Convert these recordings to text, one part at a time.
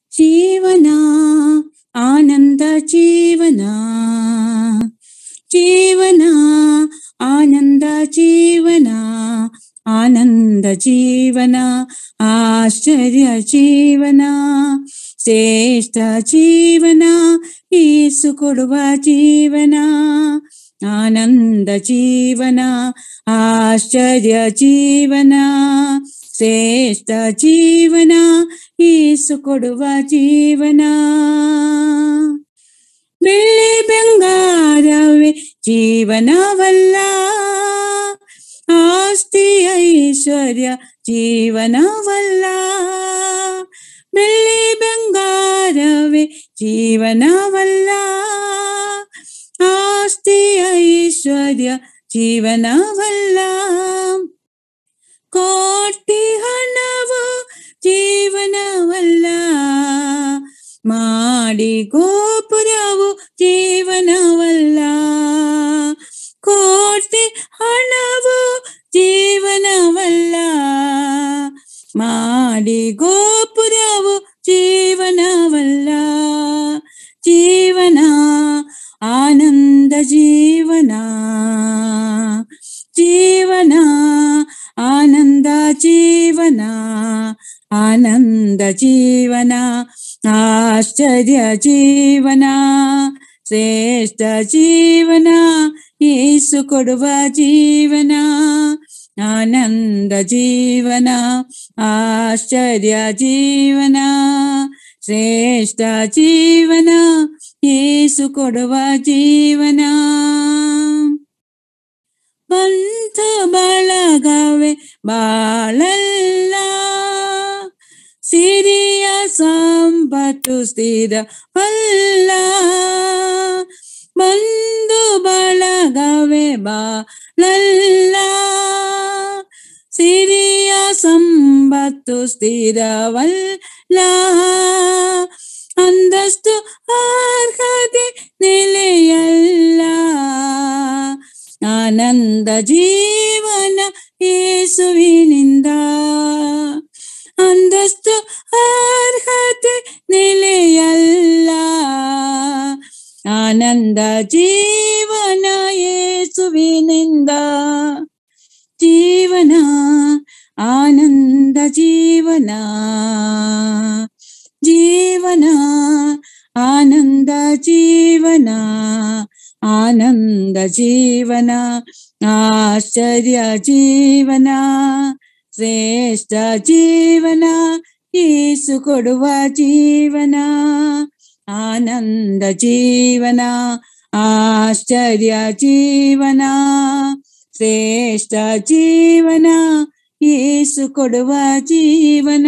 ಜೀವನ ಆನಂದ ಜೀವನ ಜೀವನ ಆನಂದ ಜೀವನ ಆನಂದ ಜೀವನ ಆಶ್ಚರ್ಯ ಜೀವನ ಶ್ರೇಷ್ಠ ಜೀವನ ಈಸು ಕೊಡುವ ಜೀವನ ಆನಂದ ಜೀವನ ಆಶ್ಚರ್ಯ ಜೀವನ ಶ್ರೇಷ್ಠ ಜೀವನ ಈಸು ಕೊಡುವ ಜೀವನ ಬೆಳ್ಳಿ ಬೆಂಗಾರವೇ ಜೀವನವಲ್ಲ ಆಸ್ತಿ ಐಶ್ವರ್ಯ ಜೀವನವಲ್ಲ ಬೆಳ್ಳಿ ಬಂಗಾರವೇ ಜೀವನವಲ್ಲ ಆಸ್ತಿ ಐಶ್ವರ್ಯ ಜೀವನವಲ್ಲ ಕೋಟಿ ಹಣವು ಜೀವನವಲ್ಲ ಮಾಡಿ ಗೋಪುರವು ಜೀವನವಲ್ಲ ಕೋಟಿ ಹಣವು ಜೀವನವಲ್ಲ ಮಾಡಿ ಗೋಪುರವು ಜೀವನವಲ್ಲ ಜೀವನ ಆನಂದ ಜೀವನ ಜೀವನ ಆನಂದ ಜೀವನ ಆನಂದ ಜೀವನ ಆಶ್ಚರ್ಯ ಜೀವನ ಶ್ರೇಷ್ಠ ಜೀವನ ಯೇಸು ಕೊಡುವ ಜೀವನ ಆನಂದ ಜೀವನ ಆಶ್ಚರ್ಯ ಜೀವನ ಶ್ರೇಷ್ಠ ಜೀವನ ಯೇಸು ಕೊಡುವ ಜೀವನ ಬಂತ ಬಳಗವೇ ಬಾಳಲ್ಲ ಸಿರಿಯ ಸಂಪತ್ತು ಸ್ಥಿರವಲ್ಲ ಬಂದು ಬಳಗವೇ ಬಾಳಲ್ಲ ಸಿರಿಯ ಸಂಪತ್ತು ಸ್ಥಿರವಲ್ಲ ಅಂದಷ್ಟು ಅರ್ಹತೆ ನೆಲೆಯಲ್ಲ ಆನಂದ ಜೀವನ ಯೇಸುವಿನಿಂದ ಅಂದಷ್ಟು ಅರ್ಹತೆ ನೆಲೆಯಲ್ಲ ಆನಂದ ಜೀವನ ಯೇಸುವಿನಿಂದ ಜೀವನ ಆನಂದ ಜೀವನ ಜೀವನ ಆನಂದ ಜೀವನ ಆನಂದ ಜೀವನ ಆಶ್ಚರ್ಯ ಜೀವನ ಶ್ರೇಷ್ಠ ಜೀವನ ಯೇಸು ಕೊಡುವ ಜೀವನ ಆನಂದ ಜೀವನ ಆಶ್ಚರ್ಯ ಜೀವನ ಶ್ರೇಷ್ಠ ಜೀವನ ಯೇಸು ಕೊಡುವ ಜೀವನ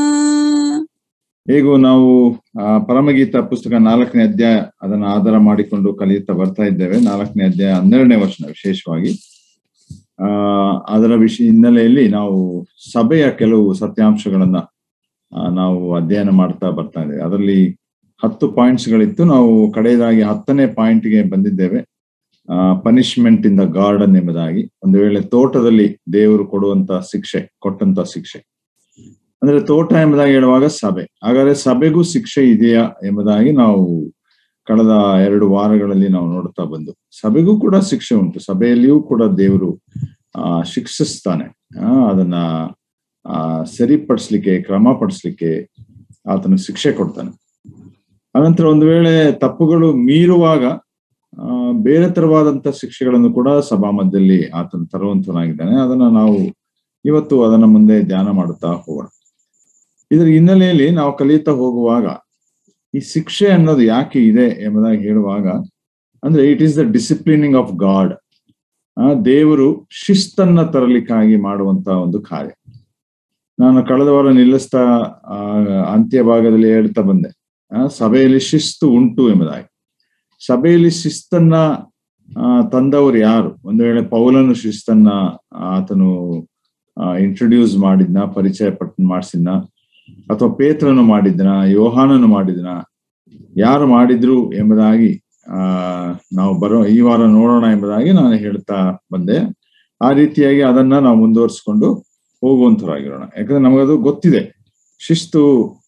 ಹೇಗೂ ನಾವು ಆ ಪರಮಗೀತ ಪುಸ್ತಕ ನಾಲ್ಕನೇ ಅಧ್ಯಾಯ ಅದನ್ನು ಆಧಾರ ಮಾಡಿಕೊಂಡು ಕಲಿಯುತ್ತಾ ಬರ್ತಾ ಇದ್ದೇವೆ ನಾಲ್ಕನೇ ಅಧ್ಯಾಯ ಹನ್ನೆರಡನೇ ವರ್ಷ ವಿಶೇಷವಾಗಿ ಆ ಅದರ ವಿಷಯ ಹಿನ್ನೆಲೆಯಲ್ಲಿ ನಾವು ಸಭೆಯ ಕೆಲವು ಸತ್ಯಾಂಶಗಳನ್ನ ಆ, ನಾವು ಅಧ್ಯಯನ ಮಾಡ್ತಾ ಬರ್ತಾ ಇದ್ದೇವೆ ಅದರಲ್ಲಿ ಹತ್ತು ಪಾಯಿಂಟ್ಸ್ ಗಳಿತ್ತು ನಾವು ಕಡೆಯದಾಗಿ ಹತ್ತನೇ ಪಾಯಿಂಟ್ಗೆ ಬಂದಿದ್ದೇವೆ ಪನಿಷ್ಮೆಂಟ್ ಇನ್ ದ ಗಾರ್ಡನ್ ಎಂಬುದಾಗಿ ಒಂದು ವೇಳೆ ತೋಟದಲ್ಲಿ ದೇವರು ಕೊಡುವಂತ ಶಿಕ್ಷೆ ಕೊಟ್ಟಂತ ಶಿಕ್ಷೆ ಅಂದ್ರೆ ತೋಟ ಎಂಬುದಾಗಿ ಹೇಳುವಾಗ ಸಭೆ ಹಾಗಾದ್ರೆ ಸಭೆಗೂ ಶಿಕ್ಷೆ ಇದೆಯಾ ಎಂಬುದಾಗಿ ನಾವು ಕಳೆದ ಎರಡು ವಾರಗಳಲ್ಲಿ ನಾವು ನೋಡ್ತಾ ಬಂದು ಸಭೆಗೂ ಕೂಡ ಶಿಕ್ಷೆ ಉಂಟು ಸಭೆಯಲ್ಲಿಯೂ ಕೂಡ ದೇವರು ಆ ಶಿಕ್ಷಿಸ್ತಾನೆ ಆ ಅದನ್ನ ಆ ಸರಿಪಡಿಸ್ಲಿಕ್ಕೆ ಕ್ರಮ ಪಡಿಸ್ಲಿಕ್ಕೆ ಆತನು ಶಿಕ್ಷೆ ಕೊಡ್ತಾನೆ ಅನಂತರ ಒಂದು ವೇಳೆ ತಪ್ಪುಗಳು ಮೀರುವಾಗ ಆ ಬೇರೆ ತರವಾದಂತ ಶಿಕ್ಷೆಗಳನ್ನು ಕೂಡ ಸಭಾ ಮಧ್ಯದಲ್ಲಿ ಆತನು ತರುವಂತನಾಗಿದ್ದಾನೆ ಅದನ್ನ ನಾವು ಇವತ್ತು ಅದನ್ನ ಮುಂದೆ ಧ್ಯಾನ ಮಾಡುತ್ತಾ ಹೋಗೋಣ ಇದರ ಹಿನ್ನೆಲೆಯಲ್ಲಿ ನಾವು ಕಲಿಯುತ್ತಾ ಹೋಗುವಾಗ ಈ ಶಿಕ್ಷೆ ಅನ್ನೋದು ಯಾಕೆ ಇದೆ ಎಂಬುದಾಗಿ ಹೇಳುವಾಗ ಅಂದ್ರೆ it is the disciplining of God ಆ ದೇವರು ಶಿಸ್ತನ್ನ ತರಲಿಕ್ಕಾಗಿ ಮಾಡುವಂತ ಒಂದು ಕಾರ್ಯ ನಾನು ಕಳೆದ ವಾರ ನಿಲ್ಲಿಸ್ತಾ ಆ ಅಂತ್ಯ ಭಾಗದಲ್ಲಿ ಹೇಳ್ತಾ ಬಂದೆ ಆ ಸಭೆಯಲ್ಲಿ ಶಿಸ್ತು ಉಂಟು ಎಂಬುದಾಗಿ ಸಭೆಯಲ್ಲಿ ಶಿಸ್ತನ್ನ ಆ ತಂದವರು ಯಾರು ಒಂದು ವೇಳೆ ಪೌಲನು ಶಿಸ್ತನ್ನ ಆತನು ಇಂಟ್ರೊಡ್ಯೂಸ್ ಮಾಡಿದ್ನ ಪರಿಚಯ ಪಟ್ಟ ಮಾಡಿಸಿದ್ನ ಅಥವಾ ಪೇತ್ರನು ಮಾಡಿದ್ನ ಯೋಹಾನನು ಮಾಡಿದ್ನ ಯಾರು ಮಾಡಿದ್ರು ಎಂಬುದಾಗಿ ಆ ನಾವು ಬರೋ ಈ ವಾರ ನೋಡೋಣ ಎಂಬುದಾಗಿ ನಾನು ಹೇಳ್ತಾ ಬಂದೆ ಆ ರೀತಿಯಾಗಿ ಅದನ್ನ ನಾವು ಮುಂದುವರಿಸ್ಕೊಂಡು ಹೋಗುವಂತರಾಗಿರೋಣ ಯಾಕಂದ್ರೆ ನಮಗದು ಗೊತ್ತಿದೆ ಶಿಸ್ತು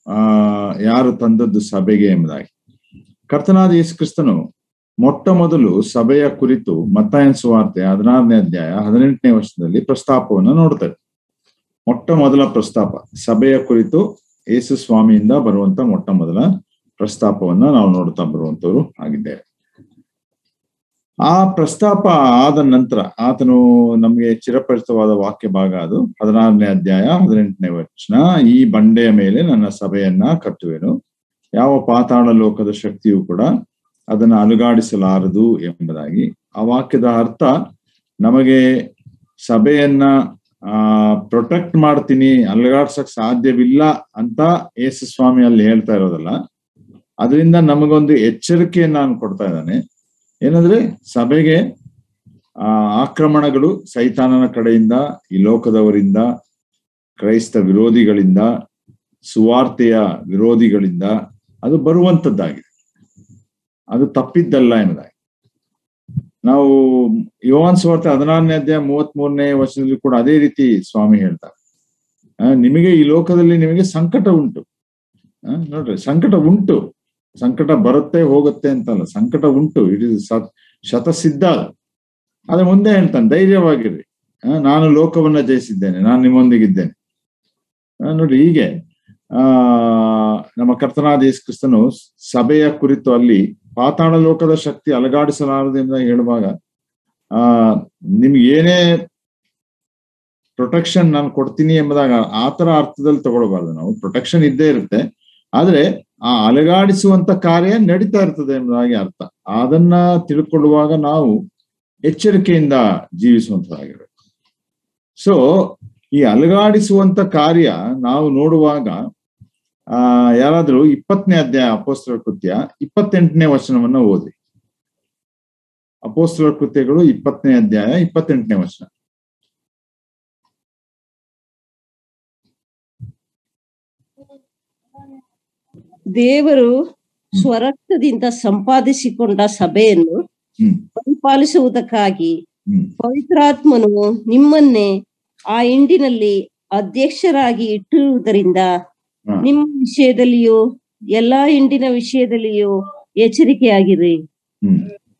ಆ ಯಾರು ತಂದದ್ದು ಸಭೆಗೆ ಎಂಬುದಾಗಿ ಕರ್ತನಾದ ಯೇಸು ಕ್ರಿಸ್ತನು ಮೊಟ್ಟ ಮೊದಲು ಸಭೆಯ ಕುರಿತು ಮತ್ತಾಯನ್ ಸುವಾರ್ತೆ ಹದಿನಾರನೇ ಅಧ್ಯಾಯ ಹದಿನೆಂಟನೇ ವರ್ಷದಲ್ಲಿ ಪ್ರಸ್ತಾಪವನ್ನು ನೋಡ್ತೇವೆ ಮೊಟ್ಟ ಮೊದಲ ಪ್ರಸ್ತಾಪ ಸಭೆಯ ಕುರಿತು ಯೇಸು ಸ್ವಾಮಿಯಿಂದ ಬರುವಂತ ಮೊಟ್ಟ ಮೊದಲ ಪ್ರಸ್ತಾಪವನ್ನ ನಾವು ನೋಡ್ತಾ ಬರುವಂತವ್ರು ಆಗಿದ್ದೇವೆ ಆ ಪ್ರಸ್ತಾಪ ಆದ ನಂತರ ಆತನು ನಮಗೆ ಚಿರಪರಿಚಿತವಾದ ವಾಕ್ಯ ಭಾಗ ಅದು ಹದಿನಾರನೇ ಅಧ್ಯಾಯ ಹದಿನೆಂಟನೇ ವಚನ ಈ ಬಂಡೆಯ ಮೇಲೆ ನನ್ನ ಸಭೆಯನ್ನ ಕಟ್ಟುವೆನು ಯಾವ ಪಾತಾಳ ಲೋಕದ ಶಕ್ತಿಯು ಕೂಡ ಅದನ್ನ ಅಲುಗಾಡಿಸಲಾರದು ಎಂಬುದಾಗಿ ಆ ವಾಕ್ಯದ ಅರ್ಥ ನಮಗೆ ಸಭೆಯನ್ನ ಆ ಪ್ರೊಟೆಕ್ಟ್ ಮಾಡ್ತೀನಿ ಅಲುಗಾಡ್ಸಕ್ ಸಾಧ್ಯವಿಲ್ಲ ಅಂತ ಯೇಸು ಸ್ವಾಮಿ ಅಲ್ಲಿ ಹೇಳ್ತಾ ಇರೋದಲ್ಲ ಅದರಿಂದ ನಮಗೊಂದು ಎಚ್ಚರಿಕೆಯನ್ನ ನಾನು ಕೊಡ್ತಾ ಇದ್ದಾನೆ ಏನಂದ್ರೆ ಸಭೆಗೆ ಆ ಆಕ್ರಮಣಗಳು ಸೈತಾನನ ಕಡೆಯಿಂದ ಈ ಲೋಕದವರಿಂದ ಕ್ರೈಸ್ತ ವಿರೋಧಿಗಳಿಂದ ಸುವಾರ್ತೆಯ ವಿರೋಧಿಗಳಿಂದ ಅದು ಬರುವಂತದ್ದಾಗಿದೆ ಅದು ತಪ್ಪಿದ್ದಲ್ಲ ಎನ್ನುವುದಾಗಿ ನಾವು ಯೋಹಾನ್ ಸ್ವಾರ್ಥ ಹದಿನಾರನೇ ಅಧ್ಯಾಯ ಮೂವತ್ತ್ ಮೂರನೇ ವರ್ಷದಲ್ಲಿ ಕೂಡ ಅದೇ ರೀತಿ ಸ್ವಾಮಿ ಹೇಳ್ತಾರೆ ನಿಮಗೆ ಈ ಲೋಕದಲ್ಲಿ ನಿಮಗೆ ಸಂಕಟ ಉಂಟು ನೋಡ್ರಿ ಸಂಕಟ ಉಂಟು ಸಂಕಟ ಬರುತ್ತೆ ಹೋಗುತ್ತೆ ಅಂತಲ್ಲ ಸಂಕಟ ಉಂಟು ಇಟ್ ಇಸ್ ಶತಸಿದ್ಧ ಅದ್ರ ಮುಂದೆ ಹೇಳ್ತಾನೆ ಧೈರ್ಯವಾಗಿರ್ರಿ ನಾನು ಲೋಕವನ್ನ ಜಯಿಸಿದ್ದೇನೆ ನಾನು ನಿಮ್ಮೊಂದಿಗಿದ್ದೇನೆ ನೋಡಿ ಹೀಗೆ ಆ ನಮ್ಮ ಕರ್ತನಾದ ಯೇಸು ಕ್ರಿಸ್ತನು ಸಭೆಯ ಕುರಿತು ಅಲ್ಲಿ ಪಾತಾಳ ಲೋಕದ ಶಕ್ತಿ ಅಲಗಾಡಿಸಲಾರದು ಎಂದು ಹೇಳುವಾಗ ಆ ನಿಮ್ಗೆ ಏನೇ ಪ್ರೊಟೆಕ್ಷನ್ ನಾನು ಕೊಡ್ತೀನಿ ಎಂಬುದಾಗ ಆತರ ಅರ್ಥದಲ್ಲಿ ತಗೊಳ್ಬಾರ್ದು ನಾವು ಪ್ರೊಟೆಕ್ಷನ್ ಇದ್ದೇ ಇರುತ್ತೆ ಆದ್ರೆ ಆ ಅಲಗಾಡಿಸುವಂತ ಕಾರ್ಯ ನಡೀತಾ ಇರ್ತದೆ ಎಂಬುದಾಗಿ ಅರ್ಥ ಅದನ್ನ ತಿಳ್ಕೊಳ್ಳುವಾಗ ನಾವು ಎಚ್ಚರಿಕೆಯಿಂದ ಜೀವಿಸುವಂತದಾಗಿರ್ಬೇಕು ಸೊ ಈ ಅಲಗಾಡಿಸುವಂತ ಕಾರ್ಯ ನಾವು ನೋಡುವಾಗ ಆ ಯಾರಾದ್ರೂ ಇಪ್ಪತ್ತನೇ ಅಧ್ಯಾಯ ಅಪೋಸ್ತರ ಕೃತ್ಯ ಇಪ್ಪತ್ತೆಂಟನೇ ವಚನವನ್ನ ಓದಿ ಅಪೋಸ್ತರ ಕೃತ್ಯಗಳು ಇಪ್ಪತ್ತನೇ ಅಧ್ಯಾಯ ಇಪ್ಪತ್ತೆಂಟನೇ ವಚನ ದೇವರು ಸ್ವರಕ್ತದಿಂದ ಸಂಪಾದಿಸಿಕೊಂಡ ಸಭೆಯನ್ನು ಹ್ಮ್ ಪರಿಪಾಲಿಸುವುದಕ್ಕಾಗಿ ಹ್ಮ್ ಪವಿತ್ರಾತ್ಮನು ನಿಮ್ಮನ್ನೇ ಆ ಹಿಂಡಿನಲ್ಲಿ ಅಧ್ಯಕ್ಷರಾಗಿ ಇಟ್ಟಿರುವುದರಿಂದ ಹಾ. ನಿಮ್ಮ ವಿಷಯದಲ್ಲಿಯೂ ಎಲ್ಲಾ ಹಿಂಡಿನ ವಿಷಯದಲ್ಲಿಯೂ ಎಚ್ಚರಿಕೆಯಾಗಿರಿ ಹ್ಮ್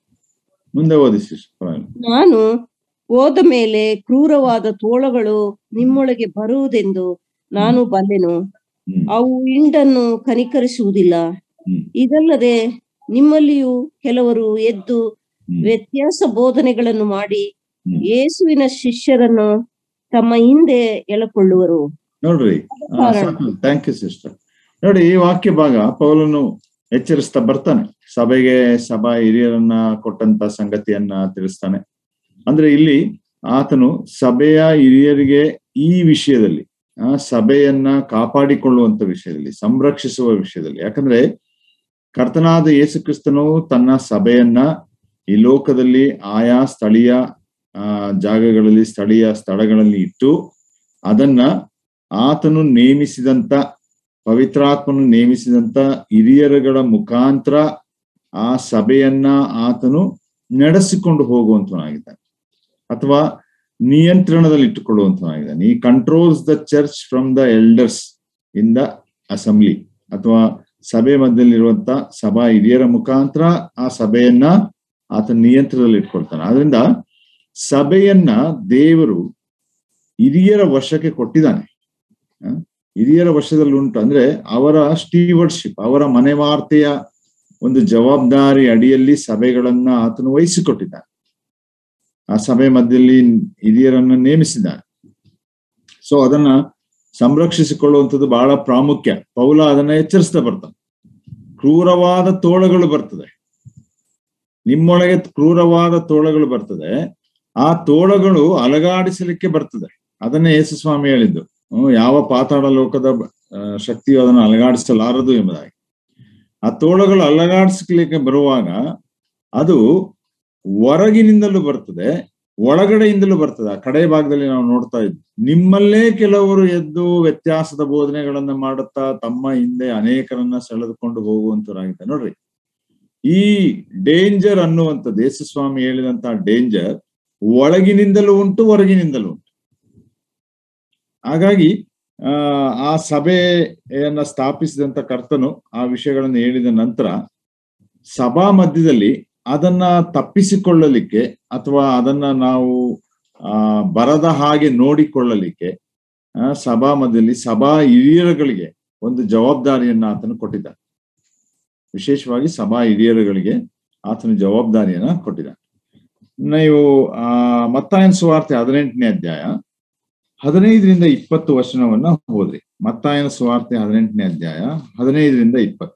ಮುಂದೆ ಓದಿ sister, ಪರವಾಗಿಲ್ಲ. ನಾನು ಹೋದ ಮೇಲೆ ಕ್ರೂರವಾದ ತೋಳಗಳು ನಿಮ್ಮೊಳಗೆ ಬರುವುದೆಂದು ನಾನು ಬಲ್ಲೆನು ಹ್ಮ್ ಅವು ಹಿಂಡನ್ನು ಕನಿಕರಿಸುವುದಿಲ್ಲ ಹ್ಮ್ ಇದಲ್ಲದೆ ನಿಮ್ಮಲ್ಲಿಯೂ ಕೆಲವರು ಎದ್ದು ಹ್ಮ್ ವ್ಯತ್ಯಾಸ ಬೋಧನೆಗಳನ್ನು ಮಾಡಿ ಹ್ಮ್. ಯೇಸುವಿನ ಶಿಷ್ಯರನ್ನು ತಮ್ಮ ಹಿಂದೆ ಎಳಕೊಳ್ಳುವರು ನೋಡ್ರಿ ಕಾರಣ. ಥ್ಯಾಂಕ್ ಯು ಸಿಸ್ಟರ್ ನೋಡಿ ಈ ವಾಕ್ಯ ಭಾಗ ಪೌಲನು ಎಚ್ಚರಿಸ್ತಾ ಬರ್ತಾನೆ ಸಭೆಗೆ ಸಭಾ ಹಿರಿಯರನ್ನ ಕೊಟ್ಟಂತ ಸಂಗತಿಯನ್ನ ತಿಳಿಸ್ತಾನೆ ಅಂದ್ರೆ ಇಲ್ಲಿ ಆತನು ಸಭೆಯ ಹಿರಿಯರಿಗೆ ಈ ವಿಷಯದಲ್ಲಿ ಆ ಸಭೆಯನ್ನ ಕಾಪಾಡಿಕೊಳ್ಳುವಂತ ವಿಷಯದಲ್ಲಿ ಸಂರಕ್ಷಿಸುವ ವಿಷಯದಲ್ಲಿ ಯಾಕಂದ್ರೆ ಕರ್ತನಾದ ಯೇಸು ಕ್ರಿಸ್ತನು ತನ್ನ ಸಭೆಯನ್ನ ಈ ಲೋಕದಲ್ಲಿ ಆಯಾ ಸ್ಥಳೀಯ ಆ ಜಾಗಗಳಲ್ಲಿ ಸ್ಥಳೀಯ ಸ್ಥಳಗಳಲ್ಲಿ ಇಟ್ಟು ಅದನ್ನ ಆತನು ನೇಮಿಸಿದಂತ ಪವಿತ್ರಾತ್ಮನು ನೇಮಿಸಿದಂತ ಹಿರಿಯರುಗಳ ಮುಖಾಂತರ ಆ ಸಭೆಯನ್ನ ಆತನು ನಡೆಸಿಕೊಂಡು ಹೋಗುವಂತನಾಗಿದ್ದಾನೆ ಅಥವಾ ನಿಯಂತ್ರಣದಲ್ಲಿ ಇಟ್ಟುಕೊಳ್ಳುವಂತನಾಗಿದ್ದಾನೆ ಈ controls the church from the elders in the assembly ಅಥವಾ ಸಭೆ ಮಧ್ಯದಲ್ಲಿರುವಂತ ಸಭಾ ಹಿರಿಯರ ಮುಖಾಂತರ ಆ ಸಭೆಯನ್ನ ಆತನ ನಿಯಂತ್ರಣದಲ್ಲಿ ಇಟ್ಕೊಳ್ತಾನೆ ಆದ್ರಿಂದ ಸಭೆಯನ್ನ ದೇವರು ಹಿರಿಯರ ವಶಕ್ಕೆ ಕೊಟ್ಟಿದ್ದಾನೆ ಆ, ಹಿರಿಯರ ವಶದಲ್ಲಿ ಉಂಟು ಅಂದ್ರೆ ಅವರ ಸ್ಟೀವರ್ಡ್ಶಿಪ್ ಅವರ ಮನೆವಾರ್ತೆಯ ಒಂದು ಜವಾಬ್ದಾರಿ ಅಡಿಯಲ್ಲಿ ಸಭೆಗಳನ್ನ ಆತನು ವಹಿಸಿಕೊಟ್ಟಿದ್ದಾನೆ ಆ ಸಭೆ ಮಧ್ಯದಲ್ಲಿ ಹಿರಿಯರನ್ನ ನೇಮಿಸಿದ್ದಾನೆ ಸೊ ಅದನ್ನ ಸಂರಕ್ಷಿಸಿಕೊಳ್ಳುವಂಥದ್ದು ಬಹಳ ಪ್ರಾಮುಖ್ಯ ಪೌಲ ಅದನ್ನ ಎಚ್ಚರಿಸ್ತಾ ಬರ್ತಾನೆ ಕ್ರೂರವಾದ ತೋಳಗಳು ಬರ್ತದೆ ನಿಮ್ಮೊಳಗೆ ಕ್ರೂರವಾದ ತೋಳಗಳು ಬರ್ತದೆ ಆ ತೋಳಗಳು ಅಲಗಾಡಿಸಲಿಕ್ಕೆ ಬರ್ತದೆ ಅದನ್ನೇ ಯೇಸು ಸ್ವಾಮಿ ಹೇಳಿದ್ದು ಹ್ಮ್, ಯಾವ ಪಾತಾಳ ಲೋಕದ ಆ, ಶಕ್ತಿಯು ಅದನ್ನು ಅಲಗಾಡಿಸಲಾರದು ಎಂಬುದಾಗಿ ಆ ತೋಳಗಳು ಅಲಗಾಡಿಸಲಿಕ್ಕೆ ಬರುವಾಗ ಅದು ಹೊರಗಿನಿಂದಲೂ ಬರ್ತದೆ ಒಳಗಡೆಯಿಂದಲೂ ಬರ್ತದೆ ಆ ಕಡೆ ಭಾಗದಲ್ಲಿ ನಾವು ನೋಡ್ತಾ ಇದ್ವಿ ನಿಮ್ಮಲ್ಲೇ ಕೆಲವರು ಎದ್ದು ವ್ಯತ್ಯಾಸದ ಬೋಧನೆಗಳನ್ನ ಮಾಡುತ್ತಾ ತಮ್ಮ ಹಿಂದೆ ಅನೇಕರನ್ನ ಸೆಳೆದುಕೊಂಡು ಹೋಗುವಂತರಾಗಿದ್ದಾರೆ ನೋಡ್ರಿ ಈ ಡೇಂಜರ್ ಅನ್ನುವಂಥದ್ದು ಯೇಸುಸ್ವಾಮಿ ಹೇಳಿದಂತಹ ಡೇಂಜರ್ ಒಳಗಿನಿಂದಲೂ ಉಂಟು ಹೊರಗಿನಿಂದಲೂ ಉಂಟು ಹಾಗಾಗಿ ಆ ಆ ಸಭೆಯನ್ನ ಸ್ಥಾಪಿಸಿದಂತ ಕರ್ತನು ಆ ವಿಷಯಗಳನ್ನು ಹೇಳಿದ ನಂತರ ಸಭಾ ಮಧ್ಯದಲ್ಲಿ ಅದನ್ನ ತಪ್ಪಿಸಿಕೊಳ್ಳಲಿಕ್ಕೆ ಅಥವಾ ಅದನ್ನ ನಾವು ಆ ಬರದ ಹಾಗೆ ನೋಡಿಕೊಳ್ಳಲಿಕ್ಕೆ ಆ, ಸಭಾ ಮಧ್ಯದಲ್ಲಿ ಸಭಾ ಹಿರಿಯರುಗಳಿಗೆ ಒಂದು ಜವಾಬ್ದಾರಿಯನ್ನ ಆತನು ಕೊಟ್ಟಿದ್ದಾನೆ ವಿಶೇಷವಾಗಿ ಸಭಾ ಹಿರಿಯರುಗಳಿಗೆ ಆತನ ಜವಾಬ್ದಾರಿಯನ್ನ ಕೊಟ್ಟಿದ್ದಾನೆ ನೀವು ಆ ಮತ್ತಾಯನ ಸುವಾರ್ತೆ ಹದಿನೆಂಟನೇ ಅಧ್ಯಾಯ ಹದಿನೈದರಿಂದ ಇಪ್ಪತ್ತು ವಚನವನ್ನ ಓದ್ರಿ ಮತ್ತಾಯನ ಸುವಾರ್ತೆ ಹದಿನೆಂಟನೇ ಅಧ್ಯಾಯ ಹದಿನೈದರಿಂದ ಇಪ್ಪತ್ತು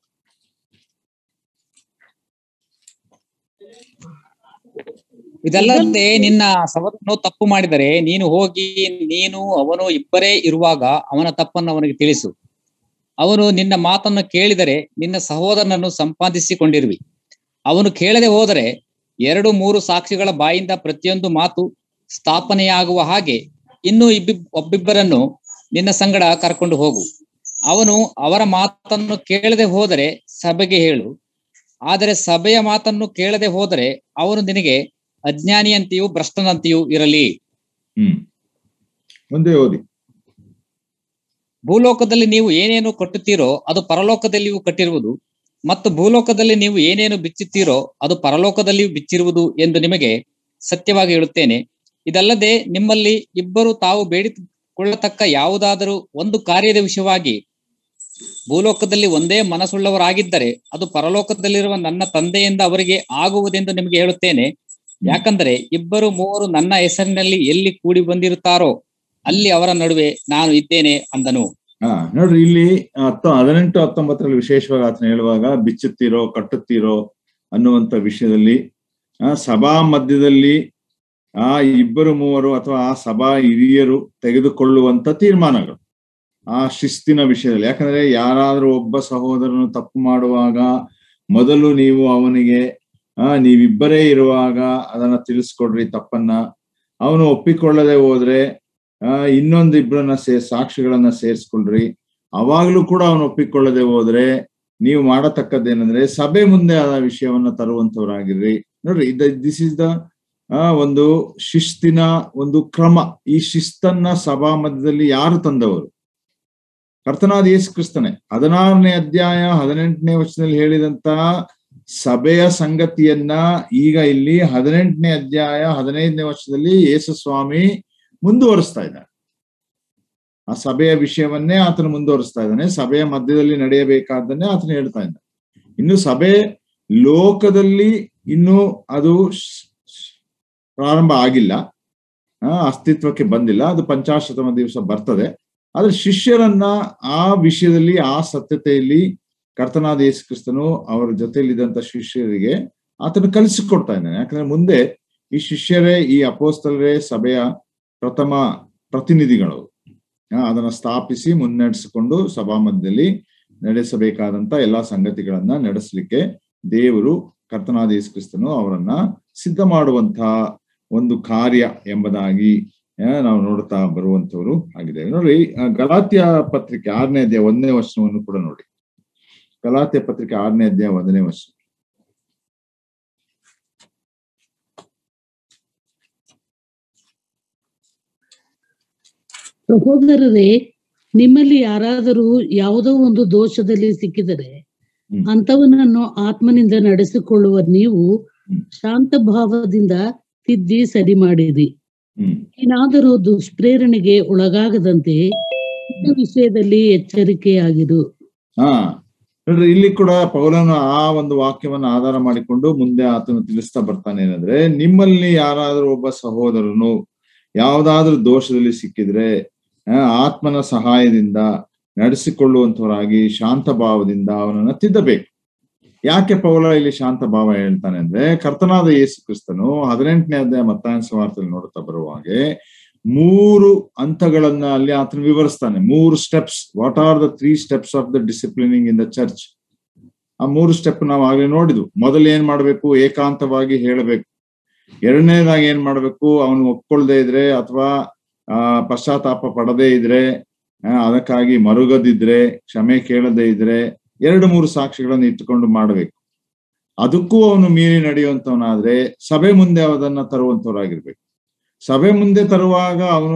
ಇದಲ್ಲದೆ ನಿನ್ನ ಸವರನ್ನು ತಪ್ಪು ಮಾಡಿದರೆ ನೀನು ಹೋಗಿ ನೀನು ಅವನು ಇಬ್ಬರೇ ಇರುವಾಗ ಅವನ ತಪ್ಪನ್ನು ಅವನಿಗೆ ತಿಳಿಸು ಅವನು ನಿನ್ನ ಮಾತನ್ನು ಕೇಳಿದರೆ ನಿನ್ನ ಸಹೋದರನನ್ನು ಸಂಪಾದಿಸಿಕೊಂಡಿರುವಿ ಅವನು ಕೇಳದೆ ಹೋದರೆ ಎರಡು ಮೂರು ಸಾಕ್ಷಿಗಳ ಬಾಯಿಂದ ಪ್ರತಿಯೊಂದು ಮಾತು ಸ್ಥಾಪನೆಯಾಗುವ ಹಾಗೆ ಇನ್ನೂ ಇಬ್ಬಿ ಒಬ್ಬಿಬ್ಬರನ್ನು ನಿನ್ನ ಸಂಗಡ ಕರ್ಕೊಂಡು ಹೋಗು ಅವನು ಅವರ ಮಾತನ್ನು ಕೇಳದೆ ಹೋದರೆ ಸಭೆಗೆ ಹೇಳು ಆದರೆ ಸಭೆಯ ಮಾತನ್ನು ಕೇಳದೆ ಹೋದರೆ ಅವನು ನಿನಗೆ ಅಜ್ಞಾನಿಯಂತೆಯೂ ಭ್ರಷ್ಟನಂತೆಯೂ ಇರಲಿ ಹ್ಮ್ ಮುಂದೆ ಓದಿ ಭೂಲೋಕದಲ್ಲಿ ನೀವು ಏನೇನು ಕಟ್ಟುತ್ತೀರೋ ಅದು ಪರಲೋಕದಲ್ಲಿಯೂ ಕಟ್ಟಿರುವುದು ಮತ್ತು ಭೂಲೋಕದಲ್ಲಿ ನೀವು ಏನೇನು ಬಿಚ್ಚುತ್ತೀರೋ ಅದು ಪರಲೋಕದಲ್ಲಿಯೂ ಬಿಚ್ಚಿರುವುದು ಎಂದು ನಿಮಗೆ ಸತ್ಯವಾಗಿ ಹೇಳುತ್ತೇನೆ ಇದಲ್ಲದೆ ನಿಮ್ಮಲ್ಲಿ ಇಬ್ಬರು ತಾವು ಬೇಡಿಕೊಳ್ಳತಕ್ಕ ಯಾವುದಾದರೂ ಒಂದು ಕಾರ್ಯದ ವಿಷಯವಾಗಿ ಭೂಲೋಕದಲ್ಲಿ ಒಂದೇ ಮನಸ್ಸುಳ್ಳವರಾಗಿದ್ದರೆ ಅದು ಪರಲೋಕದಲ್ಲಿರುವ ನನ್ನ ತಂದೆಯಿಂದ ಅವರಿಗೆ ಆಗುವುದೆಂದು ನಿಮಗೆ ಹೇಳುತ್ತೇನೆ ಯಾಕಂದರೆ ಇಬ್ಬರು ಮೂವರು ನನ್ನ ಹೆಸರಿನಲ್ಲಿ ಎಲ್ಲಿ ಕೂಡಿ ಬಂದಿರುತ್ತಾರೋ ಅಲ್ಲಿ ಅವರ ನಡುವೆ ನಾನು ಇದ್ದೇನೆ ಅಂದನು ಹಾ ನೋಡ್ರಿ ಇಲ್ಲಿ ಹತ್ತು ಹದಿನೆಂಟು ಹತ್ತೊಂಬತ್ತರಲ್ಲಿ ವಿಶೇಷವಾಗಿ ಆತನ ಹೇಳುವಾಗ ಬಿಚ್ಚುತ್ತೀರೋ ಕಟ್ಟುತ್ತೀರೋ ಅನ್ನುವಂತ ವಿಷಯದಲ್ಲಿ ಆ ಸಭಾ ಮಧ್ಯದಲ್ಲಿ ಆ ಇಬ್ಬರು ಮೂವರು ಅಥವಾ ಆ ಸಭಾ ಹಿರಿಯರು ತೆಗೆದುಕೊಳ್ಳುವಂತ ತೀರ್ಮಾನಗಳು ಆ ಶಿಸ್ತಿನ ವಿಷಯದಲ್ಲಿ ಯಾಕಂದ್ರೆ ಯಾರಾದ್ರೂ ಒಬ್ಬ ಸಹೋದರನು ತಪ್ಪು ಮಾಡುವಾಗ ಮೊದಲು ನೀವು ಅವನಿಗೆ ಆ ನೀವಿಬ್ಬರೇ ಇರುವಾಗ ಅದನ್ನ ತಿಳಿಸ್ಕೊಡ್ರಿ ತಪ್ಪನ್ನ ಅವನು ಒಪ್ಪಿಕೊಳ್ಳದೆ ಹೋದ್ರೆ ಆ ಇನ್ನೊಂದು ಇಬ್ಬರನ್ನ ಸೇ ಸಾಕ್ಷಿಗಳನ್ನ ಸೇರಿಸ್ಕೊಳ್ರಿ ಅವಾಗ್ಲೂ ಕೂಡ ಅವನು ಒಪ್ಪಿಕೊಳ್ಳದೆ ಹೋದ್ರೆ ನೀವು ಮಾಡತಕ್ಕದ್ದೇನಂದ್ರೆ ಸಭೆ ಮುಂದೆ ಆ ವಿಷಯವನ್ನ ತರುವಂತವರಾಗಿರ್ರಿ ನೋಡ್ರಿ ದಿಸ್ ಇಸ್ ದ ಒಂದು ಶಿಸ್ತಿನ ಒಂದು ಕ್ರಮ ಈ ಶಿಸ್ತನ್ನ ಸಭಾ ಮಧ್ಯದಲ್ಲಿ ಯಾರು ತಂದವರು ಕರ್ತನಾದ ಯೇಸು ಕ್ರಿಸ್ತನೇ ಹದಿನಾರನೇ ಅಧ್ಯಾಯ ಹದಿನೆಂಟನೇ ವರ್ಷದಲ್ಲಿ ಹೇಳಿದಂತ ಸಭೆಯ ಸಂಗತಿಯನ್ನ ಈಗ ಇಲ್ಲಿ ಹದಿನೆಂಟನೇ ಅಧ್ಯಾಯ ಹದಿನೈದನೇ ವರ್ಷದಲ್ಲಿ ಯೇಸು ಸ್ವಾಮಿ ಮುಂದುವರಿಸ್ತಾ ಇದ್ದಾನೆ ಆ ಸಭೆಯ ವಿಷಯವನ್ನೇ ಆತನು ಮುಂದುವರಿಸ್ತಾ ಇದ್ದಾನೆ ಸಭೆಯ ಮಧ್ಯದಲ್ಲಿ ನಡೆಯಬೇಕಾದ್ದನ್ನೇ ಆತನು ಹೇಳ್ತಾ ಇದ್ದಾನೆ ಇನ್ನು ಸಭೆ ಲೋಕದಲ್ಲಿ ಇನ್ನು ಅದು ಪ್ರಾರಂಭ ಆಗಿಲ್ಲ ಅಸ್ತಿತ್ವಕ್ಕೆ ಬಂದಿಲ್ಲ ಅದು ಪಂಚಾಶತಮ ದಿವಸ ಬರ್ತದೆ ಆದ್ರೆ ಶಿಷ್ಯರನ್ನ ಆ ವಿಷಯದಲ್ಲಿ ಆ ಸತ್ಯತೆಯಲ್ಲಿ ಕರ್ತನಾದ ಯೇಸು ಕ್ರಿಸ್ತನು ಅವರ ಜೊತೆಯಲ್ಲಿದ್ದಂತ ಶಿಷ್ಯರಿಗೆ ಆತನು ಕಲಿಸಿಕೊಡ್ತಾ ಇದ್ದಾನೆ ಯಾಕಂದ್ರೆ ಮುಂದೆ ಈ ಶಿಷ್ಯರೇ ಈ ಅಪೋಸ್ತಲರೇ ಸಭೆಯ ಪ್ರಥಮ ಪ್ರತಿನಿಧಿಗಳು ಅದನ್ನ ಸ್ಥಾಪಿಸಿ ಮುನ್ನಡೆಸಿಕೊಂಡು ಸಭಾ ಮಧ್ಯದಲ್ಲಿ ನಡೆಸಬೇಕಾದಂತ ಎಲ್ಲಾ ಸಂಗತಿಗಳನ್ನ ನಡೆಸಲಿಕ್ಕೆ ದೇವರು ಕರ್ತನಾದ ಯೇಸು ಕ್ರಿಸ್ತನು ಅವರನ್ನ ಸಿದ್ಧ ಮಾಡುವಂತಹ ಒಂದು ಕಾರ್ಯ ಎಂಬುದಾಗಿ ನಾವು ನೋಡ್ತಾ ಬರುವಂತವರು ಆಗಿದ್ದೇವೆ ನೋಡಿ ಗಲಾತ್ಯ ಪತ್ರಿಕೆ ಆರನೇ ಅಧ್ಯಾಯ ಒಂದನೇ ವರ್ಷವನ್ನು ಕೂಡ ನೋಡಿ ಗಲಾತ್ಯ ಪತ್ರಿಕೆ ಆರನೇ ಅಧ್ಯಾಯ ಒಂದನೇ ವರ್ಷ ಸಹೋದರರೇ ನಿಮ್ಮಲ್ಲಿ ಯಾರಾದರೂ ಯಾವುದೋ ಒಂದು ದೋಷದಲ್ಲಿ ಸಿಕ್ಕಿದರೆ ಅಂತವನನ್ನು ಆತ್ಮನಿಂದ ನಡೆಸಿಕೊಳ್ಳುವ ನೀವು ಶಾಂತ ಭಾವದಿಂದ ತಿದ್ದಿ ಸರಿ ಮಾಡಿರಿ ಏನಾದರೂ ದುಷ್ಪ್ರೇರಣೆಗೆ ಒಳಗಾಗದಂತೆ ವಿಷಯದಲ್ಲಿ ಎಚ್ಚರಿಕೆಯಾಗಿರು ಹಾ ನೋಡ್ರಿ ಇಲ್ಲಿ ಕೂಡ ಪೌಲನು ಆ ಒಂದು ವಾಕ್ಯವನ್ನ ಆಧಾರ ಮಾಡಿಕೊಂಡು ಮುಂದೆ ಆತನು ತಿಳಿಸ್ತಾ ಬರ್ತಾನೆ ಏನಂದ್ರೆ ನಿಮ್ಮಲ್ಲಿ ಯಾರಾದ್ರೂ ಒಬ್ಬ ಸಹೋದರನು ಯಾವ್ದಾದ್ರೂ ದೋಷದಲ್ಲಿ ಸಿಕ್ಕಿದ್ರೆ ಆತ್ಮನ ಸಹಾಯದಿಂದ ನಡೆಸಿಕೊಳ್ಳುವಂತವರಾಗಿ ಶಾಂತ ಭಾವದಿಂದ ಅವನನ್ನ ತಿದ್ದಬೇಕು ಯಾಕೆ ಪೌಲ ಇಲ್ಲಿ ಶಾಂತ ಭಾವ ಹೇಳ್ತಾನೆ ಅಂದ್ರೆ ಕರ್ತನಾದ ಯೇಸು ಕ್ರಿಸ್ತನು ಹದಿನೆಂಟನೇ ಅಧ್ಯಾಯ ಮತ್ತಾಯನ ಸುವಾರ್ತೆಯಲ್ಲಿ ನೋಡ್ತಾ ಬರುವಾಗೆ ಮೂರು ಹಂತಗಳನ್ನ ಅಲ್ಲಿ ಆತನ ವಿವರಿಸ್ತಾನೆ ಮೂರು steps what are the three steps of the disciplining in the church ಆ ಮೂರು ಸ್ಟೆಪ್ ನಾವು ಆಗ್ಲೇ ನೋಡಿದ್ವು ಮೊದಲು ಏನ್ ಮಾಡ್ಬೇಕು ಏಕಾಂತವಾಗಿ ಹೇಳಬೇಕು ಎರಡನೇದಾಗಿ ಏನ್ ಮಾಡ್ಬೇಕು ಅವನು ಒಪ್ಕೊಳ್ದೇ ಇದ್ರೆ ಅಥವಾ ಆ ಪಶ್ಚಾತ್ತಾಪ ಪಡದೇ ಇದ್ರೆ ಅದಕ್ಕಾಗಿ ಮರುಗದಿದ್ರೆ ಕ್ಷಮೆ ಕೇಳದೇ ಇದ್ರೆ ಎರಡು ಮೂರು ಸಾಕ್ಷಿಗಳನ್ನು ಇಟ್ಟುಕೊಂಡು ಮಾಡ್ಬೇಕು ಅದಕ್ಕೂ ಅವನು ಮೀರಿ ನಡೆಯುವಂತವನಾದ್ರೆ ಸಭೆ ಮುಂದೆ ಅದನ್ನ ತರುವಂತವರಾಗಿರ್ಬೇಕು ಸಭೆ ಮುಂದೆ ತರುವಾಗ ಅವನು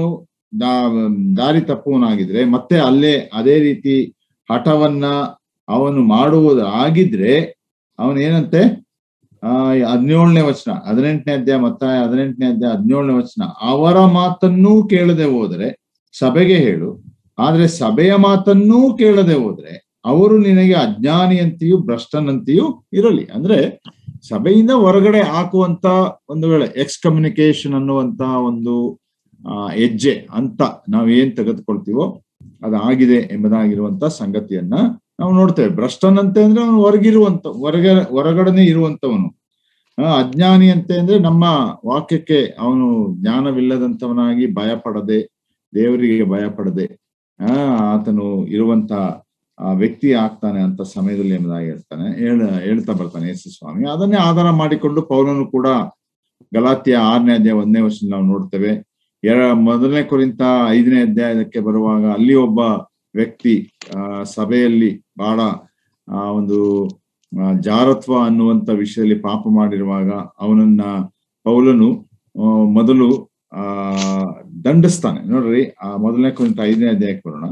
ದಾ- ದಾರಿ ತಪ್ಪುವನಾಗಿದ್ರೆ ಮತ್ತೆ ಅಲ್ಲೇ ಅದೇ ರೀತಿ ಹಠವನ್ನ ಅವನು ಮಾಡುವುದು ಆಗಿದ್ರೆ ಅವನೇನಂತೆ ಆ ಹದಿನೇಳನೇ ವಚನ ಹದಿನೆಂಟನೇ ಅಧ್ಯಾಯ ಮತ್ತ ಹದಿನೆಂಟನೇ ಅಧ್ಯಾಯ ಹದಿನೇಳನೇ ವಚನ ಅವರ ಮಾತನ್ನೂ ಕೇಳದೆ ಹೋದರೆ ಸಭೆಗೆ ಹೇಳು ಆದ್ರೆ ಸಭೆಯ ಮಾತನ್ನೂ ಕೇಳದೆ ಹೋದ್ರೆ ಅವರು ನಿನಗೆ ಅಜ್ಞಾನಿಯಂತೆಯೂ ಭ್ರಷ್ಟನಂತೆಯೂ ಇರಲಿ ಅಂದ್ರೆ ಸಭೆಯಿಂದ ಹೊರಗಡೆ ಹಾಕುವಂತ ಒಂದು ವೇಳೆ ಎಕ್ಸ್ಕಮ್ಯುನಿಕೇಶನ್ ಅನ್ನುವಂತ ಒಂದು ಆ ಹೆಜ್ಜೆ ಅಂತ ನಾವ್ ಏನ್ ತೆಗೆದುಕೊಳ್ತೀವೋ ಅದಾಗಿದೆ ಎಂಬುದಾಗಿರುವಂತ ಸಂಗತಿಯನ್ನ ನಾವು ನೋಡ್ತೇವೆ ಭ್ರಷ್ಟನಂತೆ ಅಂದ್ರೆ ಅವನು ಹೊರಗಿರುವಂತ ಹೊರಗ ಹೊರಗಡೆನೆ ಇರುವಂತವನು ಆ, ಅಜ್ಞಾನಿ ಅಂತೆ ಅಂದ್ರೆ ನಮ್ಮ ವಾಕ್ಯಕ್ಕೆ ಅವನು ಜ್ಞಾನವಿಲ್ಲದಂತವನಾಗಿ ಭಯ ಪಡದೆ ದೇವರಿಗೆ ಭಯ ಪಡದೆ ಆ ಆತನು ಇರುವಂತ ಆ ವ್ಯಕ್ತಿ ಆಗ್ತಾನೆ ಅಂತ ಸಮಯದಲ್ಲಿ ಎಂಬುದಾಗಿ ಹೇಳ್ತಾನೆ ಹೇಳ ಹೇಳ್ತಾ ಬರ್ತಾನೆ ಯೇಸು ಸ್ವಾಮಿ ಅದನ್ನೇ ಆಧಾರ ಮಾಡಿಕೊಂಡು ಪೌಲನು ಕೂಡ ಗಲಾತಿಯ ಆರನೇ ಅಧ್ಯಾಯ ಒಂದನೇ ವರ್ಷದಲ್ಲಿ ನಾವು ನೋಡ್ತೇವೆ ಎರ ಮೊದಲನೇ ಕುರಿತ ಐದನೇ ಅಧ್ಯಾಯಕ್ಕೆ ಬರುವಾಗ ಅಲ್ಲಿ ಒಬ್ಬ ವ್ಯಕ್ತಿ ಆ ಸಭೆಯಲ್ಲಿ ಬಹಳ ಆ ಒಂದು ಆ, ಜಾರತ್ವ ಅನ್ನುವಂತ ವಿಷಯದಲ್ಲಿ ಪಾಪ ಮಾಡಿರುವಾಗ ಅವನನ್ನ ಪೌಲನು ಆ, ಮೊದಲು ಆ ದಂಡಿಸ್ತಾನೆ ನೋಡ್ರಿ ಆ ಮೊದಲನೇ ಕುರಿತ ಐದನೇ ಅಧ್ಯಾಯಕ್ಕೆ ಬರೋಣ